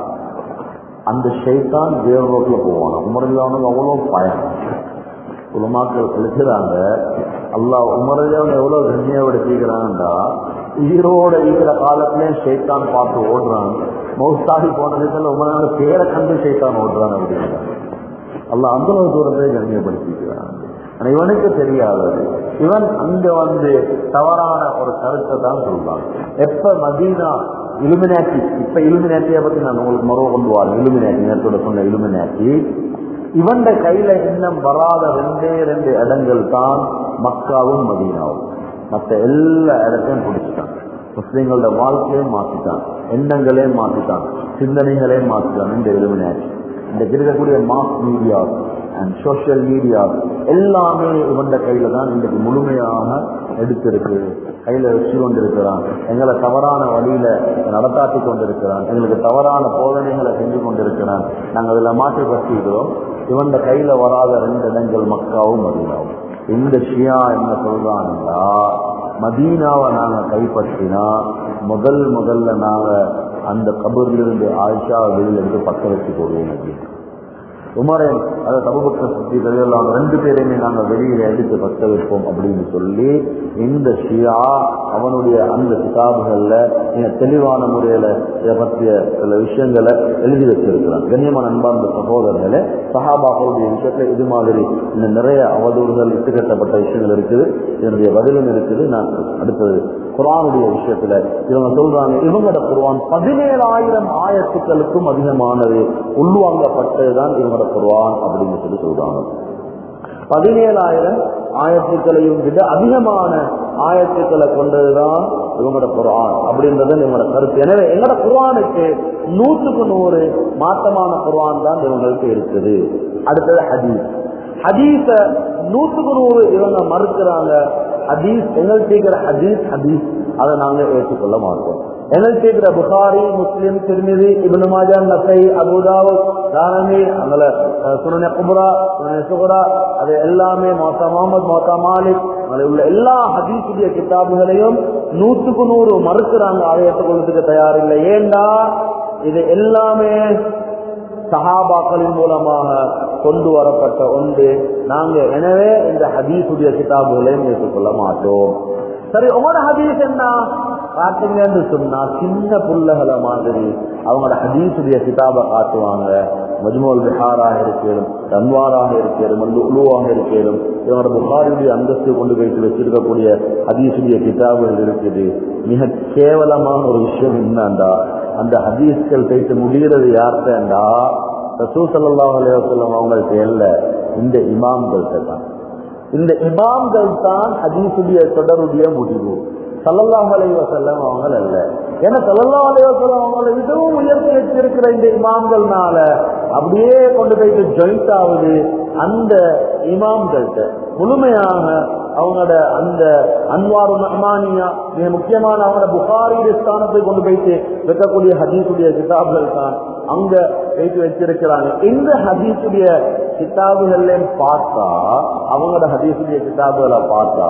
அந்த ஷைத்தான் வேறு ரோட்ல போவாங்க உமரதியானவங்க அவ்வளோ பயம் உலமாக்கள் எழுதுறாங்க அல்லாஹ் உமரதியானவங்க எவ்வளவு கண்ணியப்படுத்திக்கிறாங்கடா உயிரோட இருக்கிற காலத்திலே ஷைத்தான் பார்த்து ஓடுறான் மௌசாகி போனதுல உமரோட பேரை கண்டு ஷைத்தான் ஓடுறான் அப்படிங்கிறாங்க அல்லாஹ் அந்த அளவு தூரத்தை கண்ணியப்படுத்திக்கிறான் ஆனா இவனுக்கு தெரியாதது இவன் அங்க வந்து தவறான ஒரு கருத்தை தான் சொல்றான் எப்ப மதீனா இலுமினாட்டி இப்ப இலுமினாட்டியை பத்தி நான் உங்களுக்கு மறுவ கொண்டு வரேன் இலுமினாட்டி நேரத்தோட சொன்ன இலுமினாட்டி இவன் கையில இன்னும் வராத ரெண்டே ரெண்டு இடங்கள் தான் மக்காவும் மதீனாவும் மற்ற எல்லா இடத்தையும் பிடிச்சிட்டான் முஸ்லீம்களோட வாழ்க்கையும் மாத்திட்டான் எண்ணங்களையும் மாத்திட்டான் சிந்தனைகளையும் மாத்திட்டான் இந்த இலுமினாட்டி இந்த இருக்கக்கூடிய mass media and social media எல்லாமே இவண்ட கையில தான் இன்றைக்கு முழுமையாக எடுத்திருக்கு கையில வச்சு கொண்டிருக்கிறான் எங்களை தவறான வழியில நடத்தாட்டி கொண்டிருக்கிறான் எங்களுக்கு தவறான போதனைகளை செஞ்சு கொண்டிருக்கிறான் நாங்கள் அதில் மாற்றி பற்றிக்கிறோம் இவண்ட கையில வராத ரெண்டு இடங்கள் மக்காவும் மதீனாவும் இந்த ஷியா என்ன சொல்றாங்கன்னா மதீனாவை நாங்க கைப்பற்றினா முதல் முதல்ல நாங்க அந்த கபூரிலிருந்து ஆயிஷா வெளியில் எடுத்து பக்க வச்சு போடுவோம் அப்படின்னு உமரன் அதை தபுபக்த சுத்தி தெரியலாம் ரெண்டு பேரையுமே நாங்கள் வெளியில எடுத்து பத்த வைப்போம் அப்படின்னு சொல்லி இந்த ஷியா அவனுடைய அந்த கிதாபுகள்ல மிக தெளிவான முறையில இதை பற்றிய சில விஷயங்களை எழுதி வச்சிருக்கிறான் கண்ணியமான அன்பார்ந்த சகோதரர்களே சஹாபாக்களுடைய விஷயத்துல இது மாதிரி இன்னும் நிறைய அவதூறுகள் இட்டுக்கட்டப்பட்ட விஷயங்கள் இருக்குது இதனுடைய பதிலும் இருக்குது நான் அடுத்தது குரானுடைய விஷயத்துல இவங்க சொல்றாங்க இவங்களோட குர்ஆன் பதினேழாயிரம் ஆயத்துக்களுக்கும் அதிகமானது உள்வாங்கப்பட்டதுதான் இவங்களோட குர்ஆன் அப்படின்னு சொல்லி சொல்றாங்க பதினேழாயிரம் ஆயத்துக்களையும் விட அதிகமான ஆயத்துக்களை கொண்டதுதான் இவங்களோட குர்ஆன் அப்படின்றது இவங்களோட கருத்து எனவே எங்களோட குர்ஆனுக்கு நூற்றுக்கு நூறு மாற்றமான குர்ஆன் தான் இவங்களுக்கு இருக்குது அடுத்தது ஹதீஸ் ஹதீஸ நூற்றுக்கு நூறு இவங்க மறுக்கிறாங்க ஹதீஸ் எங்கள் கேட்கிற ஹதீஸ் ஹதீஸ் அதை நாங்க ஏற்றுக்கொள்ள மாட்டோம் எங்கள் கேட்கிற புகாரி முஸ்லிம் திருமிதி இபனு மாஜா நசை அபுதாவு தானமி அதில் சுனன குபுரா சுனன சுகுரா அது எல்லாமே மோத்தா முகமது மோத்தா மாலிக் அதில் உள்ள எல்லா ஹதீஸுடைய கிதாபுகளையும் நூற்றுக்கு நூறு மறுக்கிறாங்க அதை ஏற்றுக்கொள்றதுக்கு தயாரில்லை ஏண்டா இது எல்லாமே சஹாபாக்களின் மூலமாக கொண்டு வரப்பட்ட ஒன்று நாங்க எனவே இந்த ஹதீஸுடைய கிதாபுகளையும் ஏற்றுக்கொள்ள மாட்டோம் சரி உங்களோட ஹதீஸ் என்ன காட்டுங்கன்னு சொன்னா சின்ன புள்ளகளை மாதிரி அவங்களோட ஹதீஸுடைய கிதாபை காட்டுவாங்க மஜ்மோல் பிஹாராக இருக்கலும் தன்வாராக இருக்கலும் வந்து உழுவாக இருக்கலும் இவங்களோட புகாரியுடைய அந்தஸ்து கொண்டு போயிட்டு வச்சிருக்கக்கூடிய ஹதீஸுடைய கிதாபுகள் இருக்குது மிக கேவலமான ஒரு விஷயம் என்னண்டா அந்த ஹதீஸ்கள் போயிட்டு முடிகிறது யார்கிட்டா ரசூ சல்லாஹ் அலையம் அவங்கள்ட்ட இல்ல இந்த இமாம்கள்ட்ட தான் இந்த இமாம்கள் தான் ஹதீசுடைய தொடருடைய முடிவு சல்லல்லாஹ் அலைஹி வஸல்லம் அவங்க அல்ல ஏன்னா சல்லல்லாஹு அலைஹி வஸல்லம் அவங்களை மிகவும் உயர்த்தி வச்சிருக்கிற இந்த இமாம்கள்னால அப்படியே கொண்டு போயிட்டு ஜாயிண்ட் ஆகுது அந்த இமாம்கள்ட்ட முழுமையாக அவங்களோட அந்த அன்வாரு ரஹ்மானியா மிக முக்கியமான அவங்களோட புகாரி ஸ்தானத்தை கொண்டு போயிட்டு வைக்கக்கூடிய ஹதீஸுடைய கிதாப்கள் தான் அங்க வைத்து வச்சிருக்கிறாங்க இந்த ஹதீஸுடைய கிதாபுகள்ல பார்த்தா அவங்களோட ஹதீஸுடைய கிதாபுகளை பார்த்தா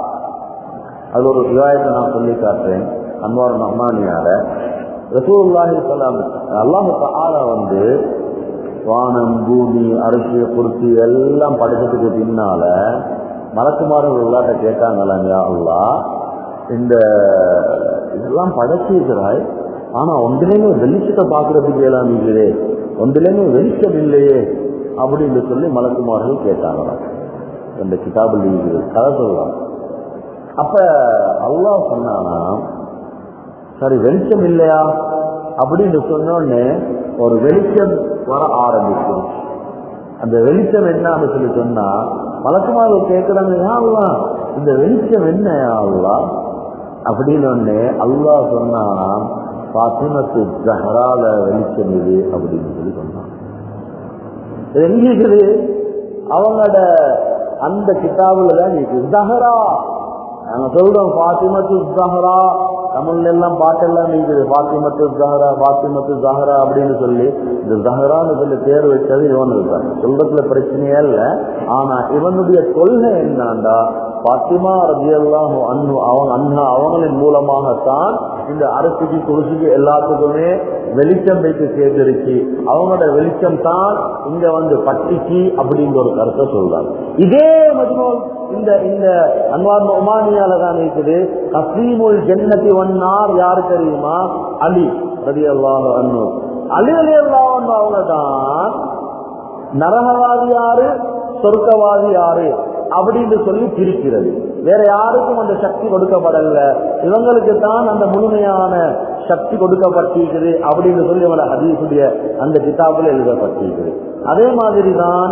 அது ஒரு விவாயத்தை நான் சொல்லி காட்டுறேன் அன்வார் ரஹ்மானியார ரசூல்லாஹி சொல்லாம் அல்லாஹு தாலா வந்து வானம் பூமி அரிசி குருத்தி எல்லாம் படைச்சதுக்கு பின்னால மலக்குமார்கள் உள்ளாட்ட கேட்டாங்களாங்க அல்லா இந்த இதெல்லாம் படைச்சிருக்கிறாய் ஆனா ஒன்றிலேயுமே வெளிச்சத்தை பார்க்கறதுக்கு எல்லாம் இல்லையே ஒன்றிலேயுமே வெளிச்சம் இல்லையே அப்படின்னு சொல்லி மலக்குமார்கள் கேட்டாங்களாம் இந்த கிதாபில் இருக்குது கதை சொல்லலாம் அப்ப அல்லாஹ் சொன்னானா சரி வெளிச்சம் இல்லையா அப்படின்னு சொன்னோடனே ஒரு வெளிச்சம் வர ஆரம்பிச்சிருச்சு அந்த வெளிச்சம் என்னன்னு சொல்லி சொன்னா வழக்கமாக கேட்கிறாங்க "யா அல்லாஹ், இந்த வெளிச்சம் என்ன யா அல்லாஹ்?" அப்படின்னு ஒண்ணு அல்லாஹ் சொன்னானா பாத்திமத்து ஜஹரால வெளிச்சம் இது அப்படின்னு சொல்லி சொன்னான் இது எங்க இருக்குது அவங்களோட அந்த கிதாபுல தான் இருக்குது ஜஹரா நாங்க சொல்றோம் பாத்திமத்து ஜஹரா தமிழ்ல எல்லாம் பாட்டெல்லாம் இருக்குது பாத்திமத்து ஜஹரா பாத்திமத்து ஜஹரா அப்படின்னு சொல்லி இந்த ஜஹரான்னு சொல்லி பேர் வச்சது இவன் இருக்கான் சொல்றதுல பிரச்சனையே இல்ல ஆனா இவனுடைய கொள்கை என்னண்டா பாத்திமா ரதியெல்லாம் அன்னு அவங்க அண்ணா அவங்களின் மூலமாகத்தான் இந்த அரசுக்கு குருசுக்கு எல்லாத்துக்குமே வெளிச்சம் வைத்து சேர்ந்திருச்சு அவங்களோட வெளிச்சம் தான் இங்க வந்து பட்டிக்கு அப்படின்ற ஒரு கருத்தை சொல்றாங்க இதே மஜ்மூல் இந்த இந்த அன்வார் உமானியால தான் இருக்குது கசீமுல் ஜன்னதி ஒன்னார் யாரு தெரியுமா அலி ரதி அல்லாஹ் அன்னு அலி அலி அல்லாஹ் அவங்க தான் நரகவாதி யாரு சொர்க்கவாதி யாரு அப்படின்னு சொல்லி பிரிக்கிறது வேற யாருக்கும் அந்த சக்தி கொடுக்கப்படல இவங்களுக்கு தான் அந்த முழுமையான சக்தி கொடுக்கப்பட்டிருக்குது அப்படின்னு சொல்லி அவங்கள ஹதீசுடைய அந்த கிதாபில் எழுதப்பட்டிருக்குது அதே மாதிரி தான்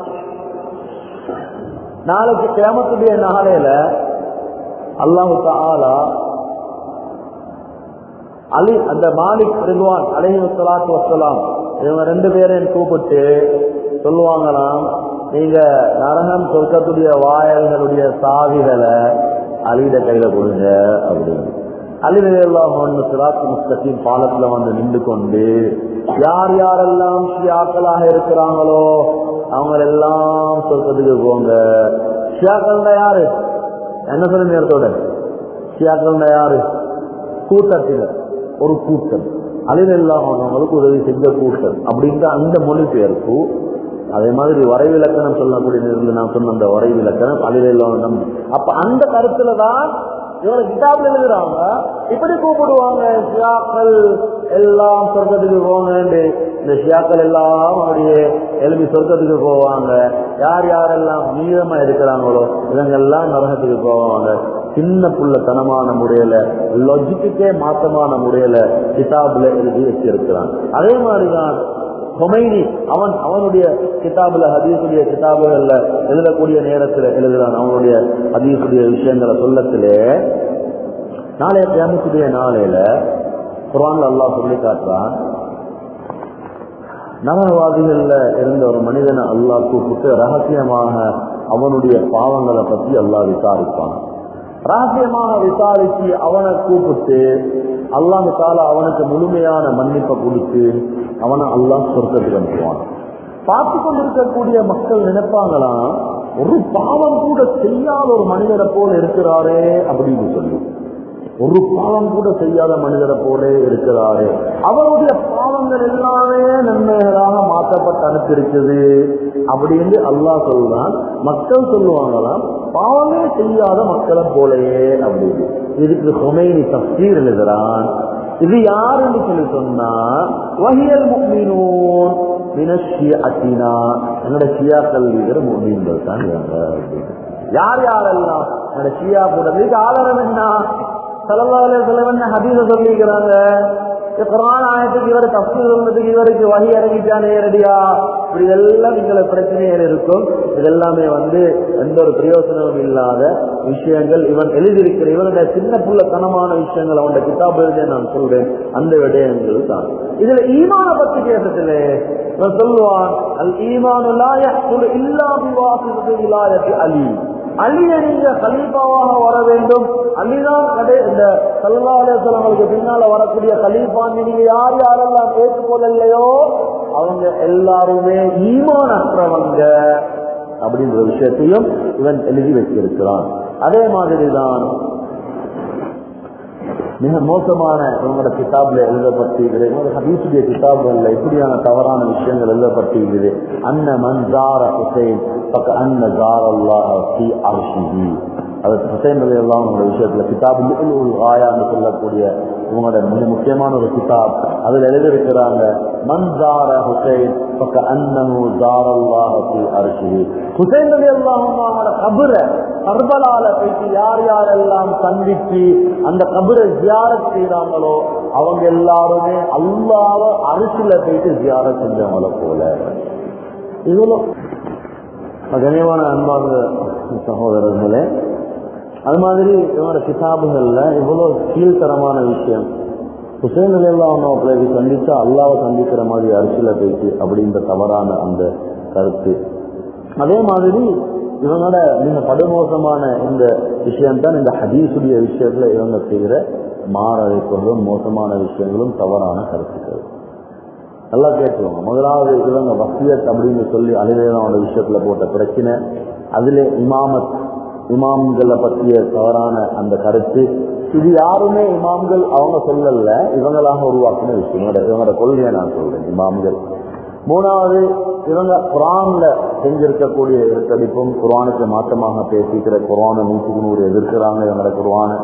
நாளைக்கு கேமத்துடைய நாளையில அல்லாஹு தாலா அலி அந்த மாலிக் ரிதுவான் அலஹி வசலாத்து வசலாம் இவங்க ரெண்டு பேரையும் கூப்பிட்டு சொல்லுவாங்களாம் நீங்க நரகம் சொர்க்கத்துடைய வாயல்களுடைய சாவிகளை அலிட கையில கொடுங்க அப்படின்னு அலிவெல்லாம் சிராத்து முஸ்தகின் பாலத்துல வந்து நின்று கொண்டு யார் யாரெல்லாம் ஷியாக்களாக இருக்கிறாங்களோ அவங்க எல்லாம் சொர்க்கத்துக்கு போங்க ஷியாக்கள்னா யாரு என்ன சொல்ல நேரத்தோட ஷியாக்கள்னா யாரு கூட்டத்தினர் ஒரு கூட்டம் அலிவெல்லாம் அவங்களுக்கு உதவி செஞ்ச கூட்டம் அப்படின்ற அந்த மொழிபெயர்ப்பு அதே மாதிரி வரைவிலக்கணம் சொல்லக்கூடிய நேரத்தில் நான் சொன்ன அந்த வரைவிலக்கணம் அலிவெல்லாம் அப்ப அந்த கருத்துல தான் இவரை கிதாப்ல எழுதுறாங்க இப்படி கூப்பிடுவாங்க ஷியாக்கள் எல்லாம் சொர்க்கத்துக்கு போங்கன்னு இந்த ஷியாக்கள் எல்லாம் அப்படியே எழுப்பி சொர்க்கத்துக்கு போவாங்க யார் யாரெல்லாம் மீதமா இருக்கிறாங்களோ இவங்கெல்லாம் நரகத்துக்கு போவாங்க சின்ன புள்ளத்தனமான முறையில லாஜிக்கே மாற்றமான முறையில கிதாபுல எழுதி வச்சிருக்கிறான் அதே மாதிரிதான் ஹொமைனி அவன் அவனுடைய கிதாபுல ஹதீசுடைய கிதாபுகள்ல எழுதக்கூடிய நேரத்தில் எழுதுறான் அவனுடைய ஹதீசுடைய விஷயங்களை சொல்லத்திலே நாளைய கியாமத்துடைய நாளையில குரான் அல்லாஹ் சொல்லி காட்டுறான் நரகவாதிகள்ல இருந்த ஒரு மனிதனை அல்லாஹ் கூப்பிட்டு ரகசியமாக அவனுடைய பாவங்களை பத்தி அல்லாஹ் விசாரிப்பான் ரகசியமாக விசாரிச்சு அவனை கூப்பிட்டு அல்லாஹ் தால அவனுக்கு முழுமையான மன்னிப்பை கொடுத்து அவனை அல்லாஹ் சொர்க்கத்துக்கு அனுப்புவான் பார்த்து கொண்டிருக்கக்கூடிய மக்கள் நினைப்பாங்களாம் ஒரு பாவம் கூட செய்யாத ஒரு மனிதரை போல இருக்கிறாரே அப்படின்னு சொல்லி ஒரு பாவம் கூட செய்யாத மனிதரை போல இருக்கிறாரு அவருடைய பாவங்கள் எல்லாமே நன்மைகளாக மாற்றப்பட்டு அனுப்பியிருக்குது அப்படின்னு அல்லாஹ் சொல்றான் மக்கள் சொல்லுவாங்களாம் பாவமே செய்யாத மக்களை போலயே அப்படின்னு இதுக்கு ஹொமைனி தப்சீர் எழுதுறான் இது யாருன்னு சொல்லி சொன்னா வஹியல் முக்மினூன் அத்தினா என்னோட ஷியாக்கள் லீடர் முக்மீன்கள் தான் இவங்க அப்படின்னு யார் யாரெல்லாம் என்னோட ஷியா கூட இதுக்கு ஆதாரம் என்ன சலவாலே சொல்லவன ஹதீஸ சொல்லிக்கிறாங்க குரான் ஆயத்துக்கு இவர் தப்பு சொல்றதுக்கு இவருக்கு வகி இறங்கிட்டானே ரெடியா இப்படி இதெல்லாம் நீங்கள பிரச்சனைகள் இருக்கும் இதெல்லாமே வந்து எந்த ஒரு பிரயோசனமும் இல்லாத விஷயங்கள் இவன் எழுதியிருக்கிற இவனுடைய சின்ன புள்ளத்தனமான விஷயங்கள் அவனுடைய கிதாப் எழுதிய நான் சொல்றேன் அந்த விடயங்கள் தான் இதுல ஈமான பத்தி பேசத்திலே இவன் சொல்லுவான் அல் ஈமானு லாயக்குழு இல்லா விவாசித்து இலாயத்து அலி அலியை நீங்க கலீஃபாவாக வர வேண்டும் அலிதான் கடை இந்த சல்லாசலங்களுக்கு பின்னால வரக்கூடிய கலீஃபான் நீங்க யார் யாரெல்லாம் ஏற்றுக்கொள்ளலையோ அவங்க எல்லாருமே ஈமான் அற்றவங்க அப்படின்ற விஷயத்தையும் இவன் எழுதி வச்சிருக்கிறான் அதே மாதிரிதான் மிக மோசமான இவங்களோட கிதாப்ல எழுதப்பட்டிருக்கிறது இவங்க ஹபீசுடைய கிதாபுகள்ல இப்படியான தவறான விஷயங்கள் எழுதப்பட்டிருக்கிறது அன்ன மன் ஜார ஹுசைன் பக்க அன்ன ஜார் அல்லாஹ் ஃபி அர்ஷிஹி அது ஹுசைன் ரலி அல்லாஹ் உங்களோட விஷயத்துல கிதாப் லுல் ஆயான்னு சொல்லக்கூடிய இவங்களோட மிக முக்கியமான ஒரு கிதாப் அதுல எழுதியிருக்கிறாங்க மன் ஜார ஹுசைன் பக்க அன்னஹு ஜார் அல்லாஹ் ஃபி அர்ஷிஹி ஹுசைன் ரலி அல்லாஹ் அவங்களோட கபரை கர்பலால போயிட்டு யார் யாரெல்லாம் சந்திச்சு அந்த கபரை ஜியாரத் செய்யறாங்களோ அவங்க எல்லாருமே அல்லாவ அரிசில போயிட்டு ஜியாரத் செஞ்சவங்கள போல இவ்வளோ கனியமான அன்பான சகோதரர்களே அது மாதிரி இவங்களோட கிதாபுகள்ல இவ்வளோ கீழ்த்தரமான விஷயம் ஹுசேன் அலியல்லாம் பிள்ளைக்கு சந்திச்சா அல்லாவை சந்திக்கிற மாதிரி அரிசில போயிட்டு அப்படின்ற தவறான அந்த கருத்து அதே மாதிரி இவங்களோட மிக படுமோசமான இந்த விஷயம் தான் இந்த ஹதீசுடைய விஷயத்துல இவங்க செய்கிற மாறவைப்புகளும் மோசமான விஷயங்களும் தவறான கருத்துக்கள் நல்லா கேட்டுவாங்க முதலாவது இவங்க வசியத் அப்படின்னு சொல்லி அலிவேதாவோட விஷயத்துல போட்ட பிரச்சனை அதுல இமாமத் இமாம்களை பற்றிய தவறான அந்த கருத்து இது யாருமே இமாம்கள் அவங்க சொல்லல இவங்களாக உருவாக்கின விஷயம் இவங்களோட இவங்களோட கொள்கையை நான் சொல்றேன் இமாம்கள் மூணாவது இவங்க குரான்ல செஞ்சிருக்கக்கூடிய எதிர்த்தடிப்பும் குரானுக்கு மாற்றமாக பேசிக்கிற குரானை நூற்றுக்கு நூறு எதிர்க்கிறாங்க இவங்களோட குரானை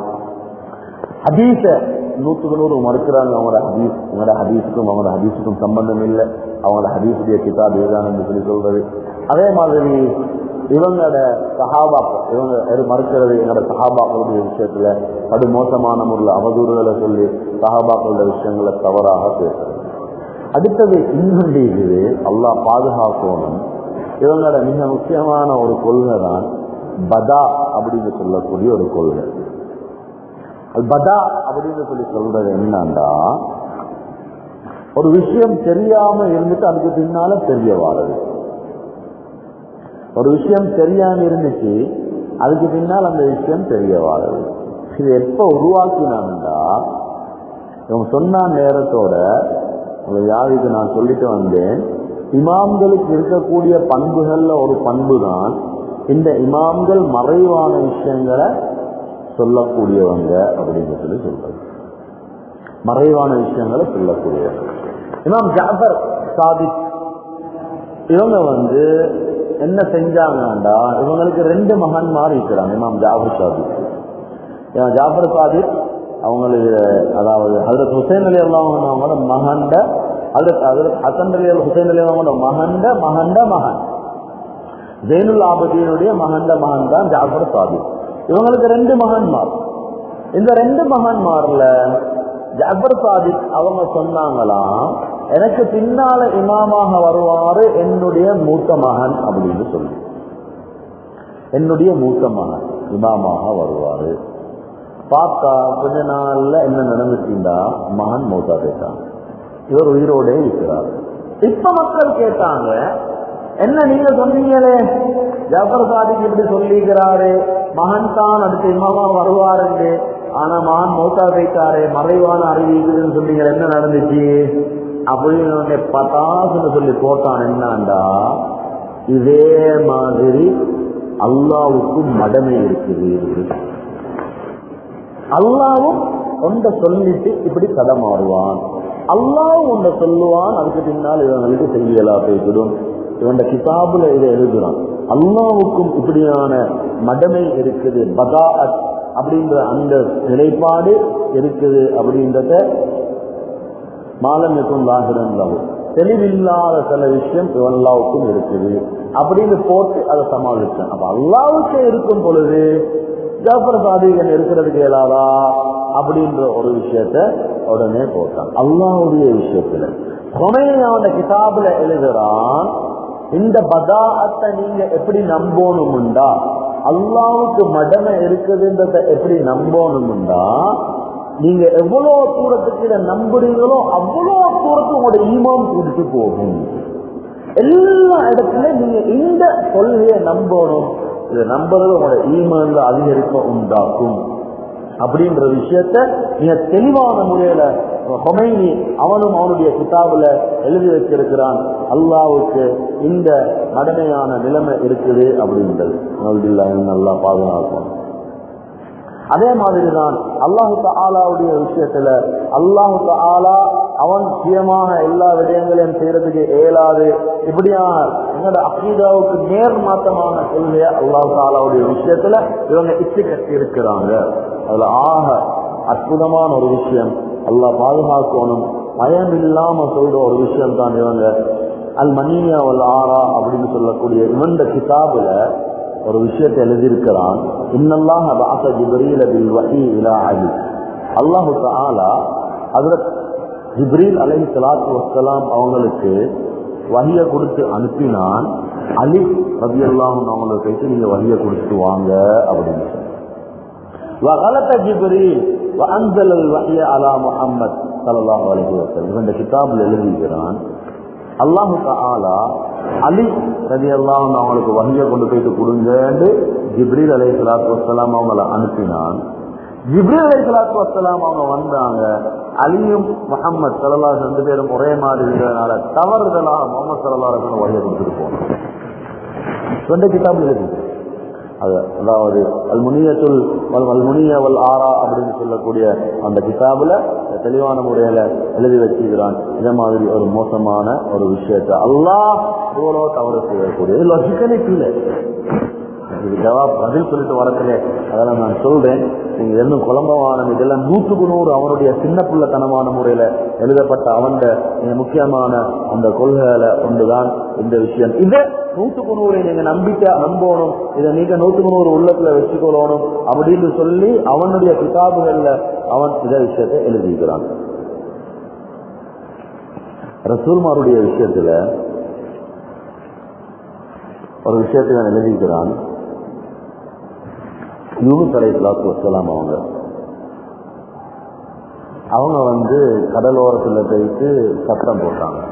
ஹதீஸ நூற்றுக்கு நூறு மறுக்கிறாங்க அவங்களோட ஹதீஸ் இவங்களோட ஹதீஸுக்கும் அவங்களோட ஹதீஸுக்கும் சம்பந்தம் இல்லை அவங்களோட ஹதீஸுடைய கிதாப் இதுதான் சொல்லி சொல்றது அதே மாதிரி இவங்களோட சஹாபாக்கள் இவங்க எது மறுக்கிறது எங்களோட சஹாபாக்களுடைய விஷயத்துல படு மோசமான முறையில் அவதூறுகளை சொல்லி சஹாபாக்களோட விஷயங்களை தவறாக பேசுறது அடுத்தது இன்னொன்று இது அல்லாஹ் பாதுகாக்கணும் இவங்களோட மிக முக்கியமான ஒரு கொள்கை தான் பதா அப்படின்னு சொல்லக்கூடிய ஒரு கொள்கை அது பதா அப்படின்னு சொல்லி சொல்றது என்னன்னா ஒரு விஷயம் தெரியாம இருந்துட்டு அதுக்கு பின்னால தெரிய வாழது ஒரு விஷயம் தெரியாம இருந்துச்சு அதுக்கு பின்னால் அந்த விஷயம் தெரிய வாழது இது எப்ப உருவாக்கினான்டா இவங்க சொன்ன நேரத்தோட உங்க யாருக்கு நான் சொல்லிட்டு வந்தேன் இமாம்களுக்கு இருக்கக்கூடிய பண்புகள்ல ஒரு பண்பு தான் இந்த இமாம்கள் மறைவான விஷயங்களை சொல்லக்கூடியவங்க அப்படின்னு சொல்லி சொல்றது மறைவான விஷயங்களை சொல்லக்கூடியவங்க இமாம் ஜாஃபர் சாதிக் இவங்க வந்து என்ன செஞ்சாங்கண்டா இவங்களுக்கு ரெண்டு மகன்மார் இருக்கிறாங்க இமாம் ஜாஃபர் சாதிக் ஜாஃபர் சாதிக் அவங்களுக்கு அதாவது ஹசரத் ஹுசைன் அலி அல்லாமோட மகண்ட ஹசரத் ஹசரத் ஹசன் அலி ஹுசைன் அலி அல்லாமோட மகண்ட மகண்ட மகன் ஜெயினுல் ஆபதீனுடைய மகண்ட மகன் தான் ஜாஃபர் சாதிக் இவங்களுக்கு ரெண்டு மகன்மார் இந்த ரெண்டு மகன்மார்ல ஜாஃபர் சாதிக் அவங்க சொன்னாங்களாம் எனக்கு பின்னால இமாமாக வருவாரு என்னுடைய மூத்த மகன் அப்படின்னு சொல்லி என்னுடைய மூத்த மகன் இமாமாக வருவாரு பார்த்தா கொஞ்ச நாள்ல என்ன நடந்துச்சுண்டா மகன் மௌத்தா போயிட்டான் இவர் உயிரோடே இருக்கிறார் இப்ப மக்கள் கேட்டாங்க என்ன நீங்க சொன்னீங்களே ஜபர் சாதிக்கு இப்படி சொல்லிக்கிறாரு மகன் தான் அடுத்த இமாமா வருவாருண்டு ஆனா மகன் மௌத்தா போயிட்டாரு மறைவான அறிவிக்குதுன்னு சொன்னீங்க என்ன நடந்துச்சு அப்படின்னு பத்தாசுன்னு சொல்லி போட்டான் என்னண்டா இதே மாதிரி அல்லாவுக்கும் மடமை இருக்குது அல்லாவும் ஒன்றை சொல்லிட்டு இப்படி கதை மாறுவான் அல்லாவும் ஒன்றை சொல்லுவான் அதுக்கு பின்னால் இவங்களுக்கு செய்திகளா போய்விடும் இவன் கிதாபுல இதை எழுதுறான் அல்லாவுக்கும் இப்படியான மடமை இருக்குது பதா அப்படின்ற அந்த நிலைப்பாடு இருக்குது அப்படின்றத மாலமிக்கும் லாகிரன் லவ் தெளிவில்லாத சில விஷயம் இவல்லாவுக்கும் இருக்குது அப்படின்னு போட்டு அதை சமாளிச்சான் அப்ப அல்லாவுக்கு இருக்கும் பொழுது ஜாஃபர் சாதிகன் இருக்கிறதுக்கு இயலாதா அப்படின்ற ஒரு விஷயத்த உடனே போட்டான் அல்லாவுடைய விஷயத்துல அவன கிதாபுல எழுதுறான் இந்த பதாத்தை நீங்க எப்படி நம்பணும்டா அல்லாவுக்கு மடமை இருக்குதுன்றத எப்படி நம்பணும்டா நீங்க எவ்வளவு தூரத்துக்கு இதை நம்புறீங்களோ அவ்வளவு தூரத்துக்கு உங்களோட ஈமான் கூட்டிட்டு போகும் எல்லா இடத்துலயும் நீங்க இந்த கொள்கையை நம்பணும் இதை நம்புறது உங்களோட ஈமான்ல அதிகரிப்ப உண்டாக்கும் அப்படின்ற விஷயத்த மிக தெளிவான முறையில ஹொமைனி அவனும் அவனுடைய கிதாபுல எழுதி வச்சிருக்கிறான் அல்லாவுக்கு இந்த கடமையான நிலைமை இருக்குது அப்படின்றது நல்லா பாதுகாக்கும் அதே மாதிரிதான் அல்லாஹு ஆலாவுடைய விஷயத்துல அல்லாஹு ஆலா அவன் சுயமாக எல்லா விடயங்களையும் செய்யறதுக்கு இயலாது இப்படியான எங்களோட அகீதாவுக்கு நேர் மாற்றமான கொள்கைய அல்லாஹு ஆலாவுடைய விஷயத்துல இவங்க இச்சு கட்டி இருக்கிறாங்க அதுல ஆக அற்புதமான ஒரு விஷயம் அல்லாஹ் பாதுகாக்கணும் பயம் இல்லாம சொல்ற ஒரு விஷயம் தான் இவங்க அல் மனியா வல் ஆரா அப்படின்னு சொல்லக்கூடிய இவந்த கிதாபுல ஒரு விஷயத்தை எழுதியிருக்கிறான் இன்னல்லாஹ பாச ஜிப்ரீல பில் வஹி இலா அலி அல்லாஹு தஆலா ஹஜ்ரத் ஜிப்ரீல் அலைஹி ஸலாத்து வஸ்ஸலாம் அவங்களுக்கு வஹிய கொடுத்து அனுப்பினான் அலி ரலியல்லாஹு அன்ஹு அவங்களுக்கு போயிட்டு நீங்க வஹிய கொடுத்து வாங்க அப்படின்னு சொல்லி وغلط جبريل وانزل الوحي على محمد صلى الله عليه وسلم இந்த கிதாபில் எழுதிக்கிறான் அல்லாஹு தஆலா அலி ரலியல்லாஹு அன்ஹு அவங்களுக்கு வஹிய கொண்டு போயிட்டு கொடுங்கன்னு ஜிப்ரீல் அலைஹி ஸலாத்து வஸ்ஸலாம் அவங்கள அனுப்பினான் ஜிப்ரீல் அலைஹி ஸலாத்து வஸ்ஸலாம் அவங்க வந்தாங்க அலியும் முஹம்மது ஸல்லல்லாஹு அலைஹி ரெண்டு பேரும் ஒரே மாதிரி இருந்ததுனால தவறுதலாக முகமது ஸல்லல்லாஹு அலைஹி வஸல்லம் வஹிய கொடுத்துட்டு போனாங்க சொந்த கிதாபில் எழுதி அது அதாவது அல்முனியத்துல் அல்முனிய வல் ஆரா அப்படின்னு சொல்லக்கூடிய அந்த கிதாபுல தெளிவான முறையில எழுதி வச்சுக்கிறான் இதே மாதிரி ஒரு மோசமான ஒரு விஷயத்தை அல்லாஹ் எவ்வளோ தவறு செய்யக்கூடிய இது லொஜிக்கலே இல்லை இது ஜவாப் பதில் சொல்லிட்டு வரத்திலே அதெல்லாம் நான் சொல்றேன் நீங்க இன்னும் குழம்பவானம் இதெல்லாம் நூற்றுக்கு நூறு அவனுடைய சின்ன புள்ளத்தனமான முறையில எழுதப்பட்ட அவன் முக்கியமான அந்த கொள்கையில ஒன்றுதான் இந்த விஷயம் இதை நூற்றுக்கு நூறு நீங்க நம்பிக்கை நம்பணும் இதை நீங்க நூற்றுக்கு நூறு உள்ளத்துல வச்சுக்கொள்ளணும் அப்படின்னு சொல்லி அவனுடைய கிதாபுகள்ல அவன் இத விஷயத்தை எழுதிக்கிறான் ரசூல்மாருடைய விஷயத்துல ஒரு விஷயத்தை நான் எழுதிக்கிறான் யூனுஸ் அலை சலாத்து வசலாம் அவங்க அவங்க வந்து கடலோரத்தில் போயிட்டு சத்தம் போட்டாங்க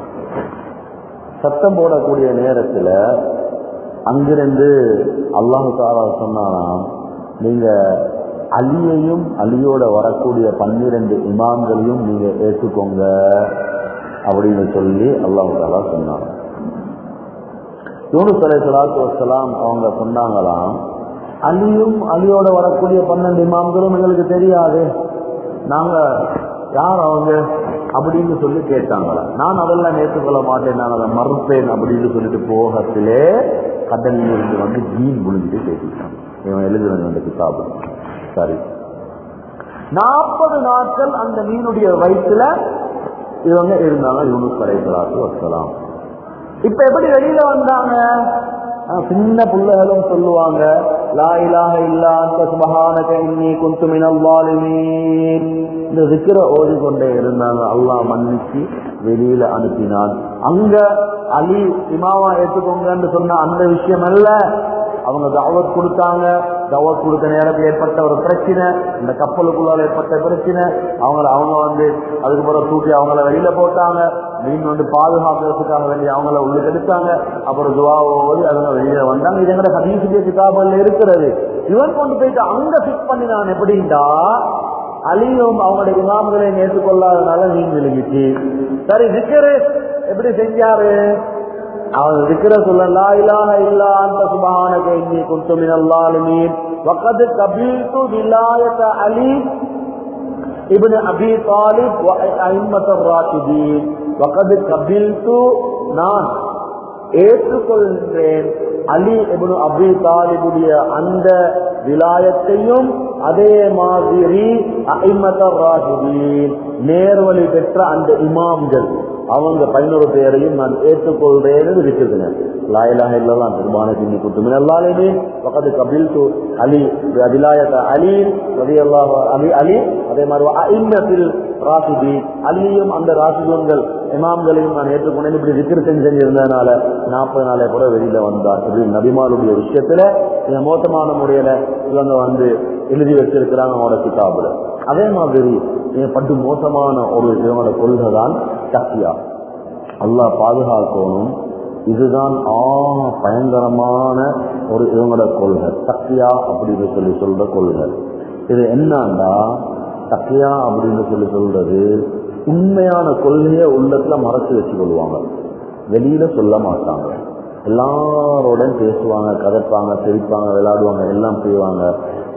சத்தம் போடக்கூடிய நேரத்தில் அங்கிருந்து அல்லாஹு தாரா சொன்னாலாம் நீங்க அலியையும் அலியோட வரக்கூடிய பன்னிரண்டு இமாம்களையும் நீங்க ஏற்றுக்கோங்க அப்படின்னு சொல்லி அல்லாஹு தாலா சொன்னாங்க யூனுஸ் அலை சலாத்து வசலாம் அவங்க சொன்னாங்களாம் அலியும் அலியோட வரக்கூடிய பன்னெண்டு இமாம்களும் எங்களுக்கு தெரியாது நாங்க யார் அவங்க அப்படின்னு சொல்லி கேட்டாங்களா நான் அதெல்லாம் ஏற்றுக்கொள்ள மாட்டேன் நான் அதை மறுப்பேன் அப்படின்னு சொல்லிட்டு போகத்திலே கடலில் இருந்து வந்து ஜீன் புழிஞ்சிட்டு பேசிட்டான் இவன் எழுதுறது அந்த கிதாபு சரி நாற்பது நாட்கள் அந்த மீனுடைய வயிற்றுல இவங்க இருந்தாங்க யூனுஸ் வரைகளாக்கு வசலாம் இப்ப எப்படி வெளியில வந்தாங்க சின்ன பிள்ளைகளும் சொல்லுவாங்க லா இலாஹ இல்லா அந்த சுபஹானக இன்னி குந்து மினல் ஸாலிமீன் இந்த விக்கிர ஓடிக்கொண்டே இருந்தாங்க அல்லாஹ் மன்னிச்சு வெளியில அனுப்பினான் அங்க அலி இமாவா ஏற்றுக்கோங்கன்னு சொன்ன அந்த விஷயம் அல்ல அவங்க தாவத் கொடுத்தாங்க தாவத் கொடுத்த நேரத்தில் ஏற்பட்ட ஒரு பிரச்சனை இந்த கப்பலுக்குள்ளால ஏற்பட்ட பிரச்சனை அவங்கள அவங்க வந்து அதுக்கு பிறகு தூக்கி அவங்கள வெளியில போட்டாங்க மீன் வந்து பாதுகாக்கிறதுக்காக வேண்டிய அவங்கள உள்ளுக்கு எடுத்தாங்க அப்புறம் துவாவை ஓடி அவங்க வெளியில வந்தாங்க இது எங்கட ஹதீசுடைய கிதாபல்ல இருக்கிறது இவன் கொண்டு போயிட்டு அங்க ஃபிக்ஸ் பண்ணி நான் எப்படின்டா அலியும் அவங்களுடைய இமாம்களை ஏற்றுக்கொள்ளாதனால மீன் விழுகிச்சு சரி சிக்கரு எப்படி செஞ்சாரு அவன் ذكر சொல்ல لا اله الا انت سبحانك اني كنت من الظالمين وقد قبلت ولايه علي ابن ابي طالب وائمه الراشدين وقد قبلت நான் ஏற்றுக்கொள்கின்றேன் அலி இப்னு அபி தாலிபுடைய அந்த விலாயத்தையும் அதே மாதிரி அஹிமதர் ராஹிதீன் நேர்வழி பெற்ற அந்த இமாம்கள் அவங்க பதினோரு பேரையும் நான் ஏற்றுக்கொள்றேன்னு இருக்கிறேன் லாயிலாக இல்லலாம் பெருமான சின்னி குத்து மினல்லாலுமே பக்கத்து கபில் டு அலி அதிலாயத்த அலி ரலியல்லாஹு அலி அலி அதே மாதிரி அஇம்மத்தில் ராசிதி அலியும் அந்த ராசிதன்கள் இமாம்களையும் நான் ஏற்றுக்கொண்டேன் இப்படி விக்கிர செஞ்சு இருந்ததுனால நாற்பது நாளே கூட வெளியில வந்தார் இப்படி நபிமாருடைய விஷயத்துல இந்த மோசமான முறையில இவங்க வந்து எழுதி வச்சிருக்கிறாங்க அவனோட கிதாபுல அதே மாதிரி பட்டு மோசமான ஒரு இவனோட கொள்கை தான் சக்தியா அல்லாஹ் பாதுகாக்கணும் இதுதான் ஆக பயங்கரமான ஒரு இவங்களோட கொள்கை சக்தியா அப்படின்னு சொல்லி சொல்ற கொள்கை இது என்னன்னா சக்தியா அப்படின்னு சொல்லி சொல்றது உண்மையான கொள்கையை உள்ளத்துல மறைச்சு வச்சு கொள்வாங்க வெளியில சொல்ல மாட்டாங்க எல்லாரோட பேசுவாங்க கதைப்பாங்க சிரிப்பாங்க விளையாடுவாங்க எல்லாம் செய்வாங்க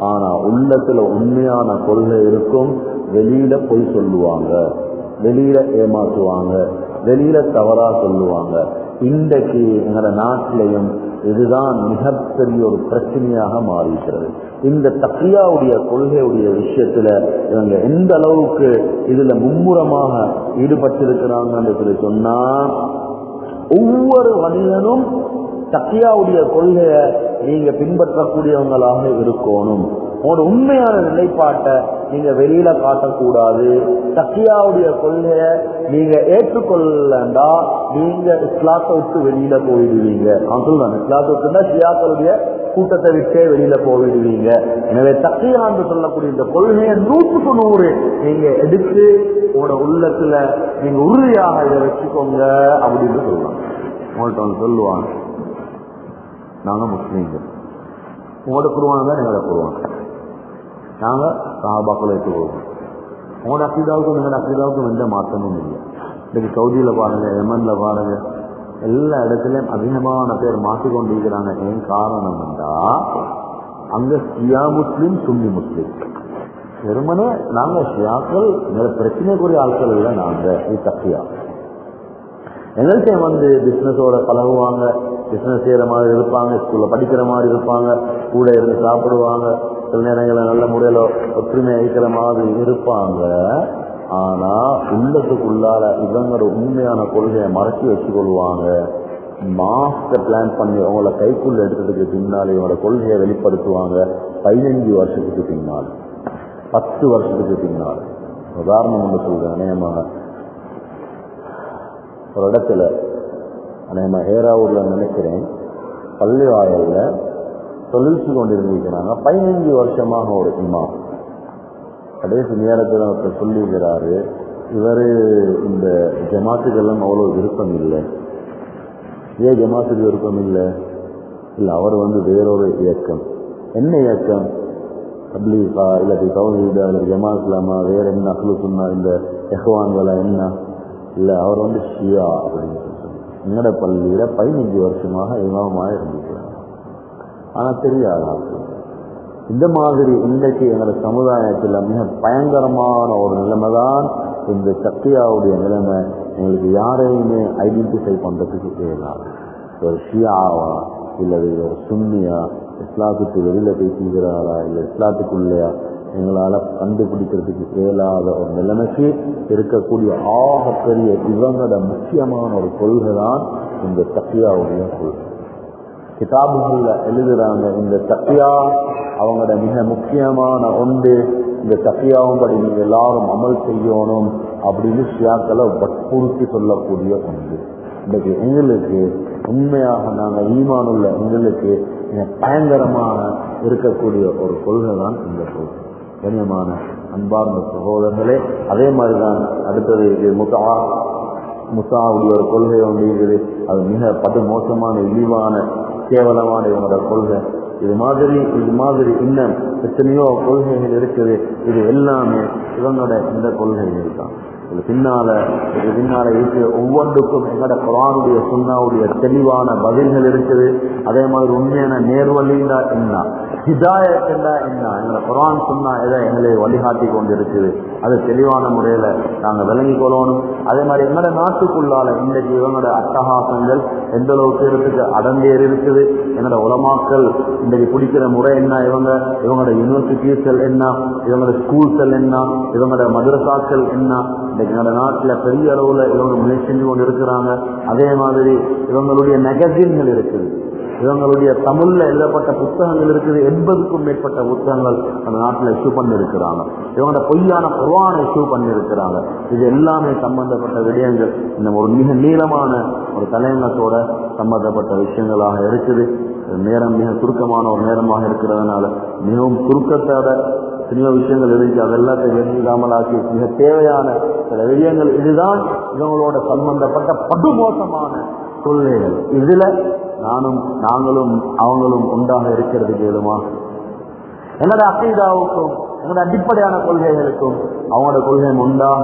ஆனா உள்ளத்துல உண்மையான கொள்கை இருக்கும் வெளியில பொய் சொல்லுவாங்க வெளியில ஏமாற்றுவாங்க வெளியில தவறா சொல்லுவாங்க இன்றைக்கு எங்களோட நாட்டிலையும் இதுதான் மிகப்பெரிய ஒரு பிரச்சனையாக மாறிஇருக்கிறது இந்த தக்கியாவுடைய கொள்கையுடைய விஷயத்துல இவங்க எந்த அளவுக்கு இதுல மும்முரமாக ஈடுபட்டிருக்கிறாங்கன்னு சொல்லி சொன்னா ஒவ்வொரு மனிதனும் தக்கியாவுடைய கொள்கைய நீங்க பின்பற்றக்கூடியவங்களாக இருக்கணும் உங்களோட உண்மையான நிலைப்பாட்டை நீங்க வெளியில காட்டக்கூடாது தக்கியாவுடைய கொள்கைய நீங்க ஏற்றுக்கொள்ளண்டா நீங்க இஸ்லாத்தை விட்டு வெளியில போயிடுவீங்க நான் சொல்றேன் இஸ்லாத்தை விட்டுனா ஷியாக்களுடைய கூட்டத்தை விட்டே வெளியில போயிடுவீங்க எனவே தக்கியா என்று சொல்லக்கூடிய இந்த கொள்கையை நூற்றுக்கு நூறு நீங்க எடுத்து உங்களோட உள்ளத்துல நீங்க உறுதியாக இதை வச்சுக்கோங்க அப்படின்னு சொல்லுவாங்க உங்கள்கிட்ட வந்து சொல்லுவாங்க நாங்க முஸ்லீம்கள் உங்களோட குருவான தான் எங்களை குருவாங்க நாங்க சஹாபாக்களை ஏற்றுக்கொள்வோம் உங்களோட அக்கீதாவுக்கும் எங்களோட அக்கீதாவுக்கும் எந்த மாற்றமும் இல்லை இன்னைக்கு சவுதியில பாருங்க யமன்ல பாருங்க எல்லா இடத்துலயும் அதிகமான பேர் மாற்றிக்கொண்டிருக்கிறாங்க ஏன் காரணம் என்றா அங்க ஷியா முஸ்லீம் சுன்னி முஸ்லீம் வெறுமனே நாங்க ஷியாக்கள் பிரச்சனைக்குரிய ஆட்கள் இல்லை நாங்க இது தப்பியா எங்கள்கிட்ட வந்து பிசினஸோட பழகுவாங்க பிசினஸ் செய்யற மாதிரி இருப்பாங்க ஸ்கூல்ல படிக்கிற மாதிரி இருப்பாங்க கூட இருந்து சாப்பிடுவாங்க சில நேரங்களில் நல்ல முறையில ஒற்றுமை அழிக்கிற மாதிரி இருப்பாங்க ஆனா உள்ளத்துக்குள்ளால இவங்களோட உண்மையான கொள்கையை மறைச்சி வச்சு கொள்வாங்க மாஸ்டர் பிளான் பண்ணி அவங்கள கைக்குள்ள எடுத்ததுக்கு பின்னாலே இவங்களோட கொள்கையை வெளிப்படுத்துவாங்க பதினஞ்சு வருஷத்துக்கு பின்னால் பத்து வருஷத்துக்கு பின்னால் உதாரணம் ஒன்று சொல்றேன் அநேகமாக ஒரு இடத்துல நம்ம ஹேராவூர்ல நினைக்கிறேன் பள்ளி வாயல்ல தொழில்ச்சு கொண்டிருந்திருக்கிறாங்க பதினஞ்சு வருஷமாக ஒரு இமாம் கடைசி நேரத்தில் ஒருத்தர் சொல்லியிருக்கிறாரு இவர் இந்த ஜமாத்துக்கெல்லாம் அவ்வளோ விருப்பம் இல்லை ஏன் ஜமாத்துக்கு விருப்பம் இல்லை இல்லை அவர் வந்து வேறொரு இயக்கம் என்ன இயக்கம் தப்லீகா இல்லாட்டி தௌஹீதா இல்லை ஜமாத் இல்லாமா வேற என்ன அக்லு சுன்னா இந்த எஹ்வான்களா என்ன இல்லை அவர் வந்து ஷியா அப்படின்னு சொல்லி எங்கட பள்ளியில பதினஞ்சு வருஷமாக இமாமாக இருந்திருக்கிறாங்க ஆனா தெரியாதா இந்த மாதிரி இன்றைக்கு எங்களோட சமுதாயத்தில் மிக பயங்கரமான ஒரு நிலைமை தான் இந்த சக்தியாவுடைய நிலைமை எங்களுக்கு யாரையுமே ஐடென்டிஃபை பண்றதுக்கு தேவையாது ஒரு ஷியாவா இல்லது ஒரு சுன்னியா இஸ்லாத்துக்கு வெளியில பேசுகிறாரா இல்லை இஸ்லாத்துக்குள்ளையா எங்களால கண்டுபிடிக்கிறதுக்கு இயலாத ஒரு நிலைமைக்கு இருக்கக்கூடிய ஆகப்பெரிய இவங்களோட முக்கியமான ஒரு கொள்கை தான் இந்த தக்கியாவுடைய கொள்கை கிதாபுகள்ல எழுதுறாங்க இந்த தக்கியா அவங்களோட மிக முக்கியமான ஒன்று இந்த தக்கியாவும்படி நீங்க எல்லாரும் அமல் செய்யணும் அப்படின்னு ஷியாக்களை வற்புறுத்தி சொல்லக்கூடிய ஒன்று இன்றைக்கு எங்களுக்கு உண்மையாக நாங்கள் ஈமானுள்ள எங்களுக்கு மிக பயங்கரமான இருக்கக்கூடிய ஒரு கொள்கை தான் இந்த கொள்கை கண்ணியமான அன்பார்ந்த சகோதரர்களே அதே மாதிரி தான் அடுத்தது இது முகா முசாவுடைய ஒரு கொள்கை ஒன்று இருக்குது அது மிக படு மோசமான இழிவான கேவலமான இவங்களோட கொள்கை இது மாதிரி இது மாதிரி இன்னும் எத்தனையோ கொள்கைகள் இருக்குது இது எல்லாமே இவங்களோட இந்த கொள்கைகள் தான் இது பின்னால இது பின்னால இருக்கு ஒவ்வொன்றுக்கும் எங்களோட குரானுடைய சுண்ணாவுடைய தெளிவான பதில்கள் இருக்குது அதே மாதிரி உண்மையான நேர்வழின்னா என்ன ஹிதாயத் என்ன என்ன எங்களை குரான் சொன்னா எதை எங்களை வழிகாட்டி கொண்டு இருக்குது அது தெளிவான முறையில நாங்கள் விளங்கி கொள்ளணும் அதே மாதிரி எங்களோட நாட்டுக்குள்ளால இன்றைக்கு இவங்களோட அட்டகாசங்கள் எந்த அளவுக்கு இடத்துக்கு அடங்கேறி இருக்குது எங்களோட உலமாக்கள் இன்றைக்கு பிடிக்கிற முறை என்ன இவங்க இவங்களோட யூனிவர்சிட்டிஸ்கள் என்ன இவங்களோட ஸ்கூல்கள் என்ன இவங்களோட மதரசாக்கள் என்ன இன்றைக்கு எங்களோட நாட்டில் பெரிய அளவுல இவங்க முயற்சி செஞ்சு கொண்டு இருக்கிறாங்க அதே மாதிரி இவங்களுடைய மெகசின்கள் இருக்குது இவங்களுடைய தமிழ்ல எழுதப்பட்ட புத்தகங்கள் இருக்குது எண்பதுக்கும் மேற்பட்ட புத்தகங்கள் அந்த நாட்டில் இஷ்யூ பண்ணி இருக்கிறாங்க இவங்களோட பொய்யான குர்வானை இஷ்யூ பண்ணி இருக்கிறாங்க இது எல்லாமே சம்பந்தப்பட்ட விடயங்கள் இந்த ஒரு மிக நீளமான ஒரு தலையங்கத்தோட சம்பந்தப்பட்ட விஷயங்களாக இருக்குது நேரம் மிக சுருக்கமான ஒரு நேரமாக இருக்கிறதுனால மிகவும் சுருக்கத்தோட எத்தனையோ விஷயங்கள் இருக்கு அது எல்லாத்தையும் வெளியிடாமலாக்கி மிக தேவையான சில விஷயங்கள் இதுதான் இவங்களோட சம்பந்தப்பட்ட படுமோசமான கொள்கைகள் இதுல நானும் நாங்களும் அவங்களும் உண்டாக இருக்கிறது கேளுமா என்னோட அக்கீதாவுக்கும் என்னோட அடிப்படையான கொள்கைகளுக்கும் அவங்களோட கொள்கை உண்டா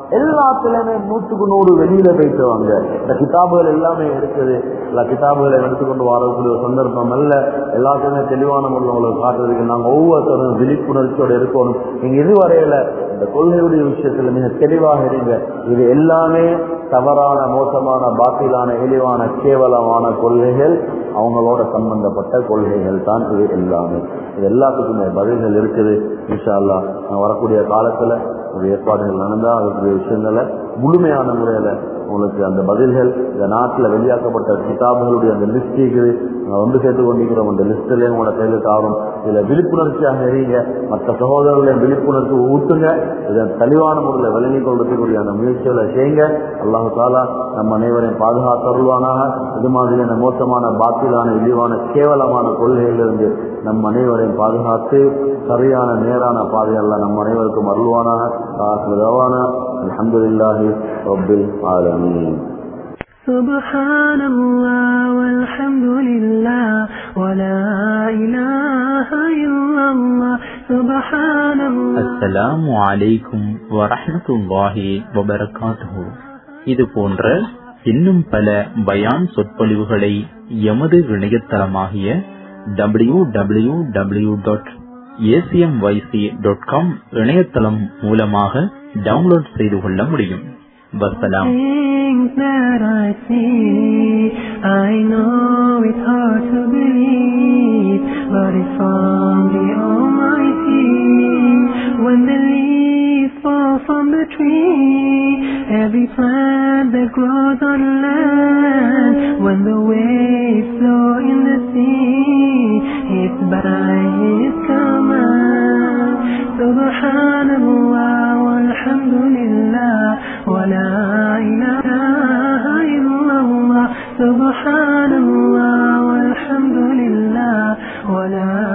எல்லாத்துலயுமே நூற்றுக்கு நூறு வெளியில போயிட்டுவாங்க இந்த கிதாபுகள் எல்லாமே இருக்குது எல்லா கிதாபுகளை எடுத்துக்கொண்டு வரக்கூடிய ஒரு சந்தர்ப்பம் அல்ல எல்லாத்துக்குமே தெளிவான முறையில் உங்களுக்கு காட்டுறதுக்கு நாங்க ஒவ்வொருத்தரும் விழிப்புணர்ச்சியோட இருக்கணும் நீங்க இதுவரையில இந்த கொள்கையுடைய விஷயத்துல மிக தெளிவாக இருங்க இது எல்லாமே தவறான மோசமான பாத்திலான இழிவான கேவலமான கொள்கைகள் அவங்களோட சம்பந்தப்பட்ட கொள்கைகள் தான் இது எல்லாமே இது எல்லாத்துக்குமே பதில்கள் இருக்குது இன்ஷா அல்லா வரக்கூடிய காலத்துல ஒரு ஏற்பாடுகள் நடந்தா அதுக்குரிய விஷயங்களை முழுமையான முறையில உங்களுக்கு அந்த பதில்கள் இந்த நாட்டில் வெளியாக்கப்பட்ட கிதாபுகளுடைய அந்த லிஸ்ட் இருக்குது நாங்கள் வந்து சேர்த்து கொண்டிருக்கிறோம் அந்த லிஸ்ட்லேயே உங்களோட கையில் ஆகும் இதில் விழிப்புணர்ச்சியாக எறீங்க மற்ற சகோதரர்களையும் விழிப்புணர்ச்சி ஊட்டுங்க இதை தெளிவான முறையில் விளங்கி கொள்றதுக்குரிய அந்த முயற்சிகளை செய்யுங்க அல்லாஹு தாலா நம்ம அனைவரையும் பாதுகாத்தருள்வானாக இது மாதிரியான மோசமான பாத்திலான இழிவான கேவலமான கொள்கையிலிருந்து நம் அனைவரையும் பாதுகாத்து சரியான நேரான பாதையெல்லாம் நம் அனைவருக்கும் அருள்வானாக அலமதுல்லாஹி ரபில் ஆலமீன் سبحان الله والحمد لله ولا إله إلا الله سبحان الله அஸ்ஸலாமு அலைக்கும் வரஹ்மத்துல்லாஹி வபரகாத்துஹு இது போன்ற இன்னும் பல பயான் சொற்பொழிவுகளை எமது இணையதளமாகிய W W W dot ACMYC dot com இணையதளம் மூலமாக டவுன்லோட் செய்து கொள்ள முடியும் வசலாம் Things that I see, I know it's hard to believe, but it's from the Almighty. When the leaves fall from the tree, every plant that grows on land, when the waves flow in the sea, it's by His command. Subhanallah walhamdulillah wa la ilaha illallah. Subhanallah walhamdulillah wa la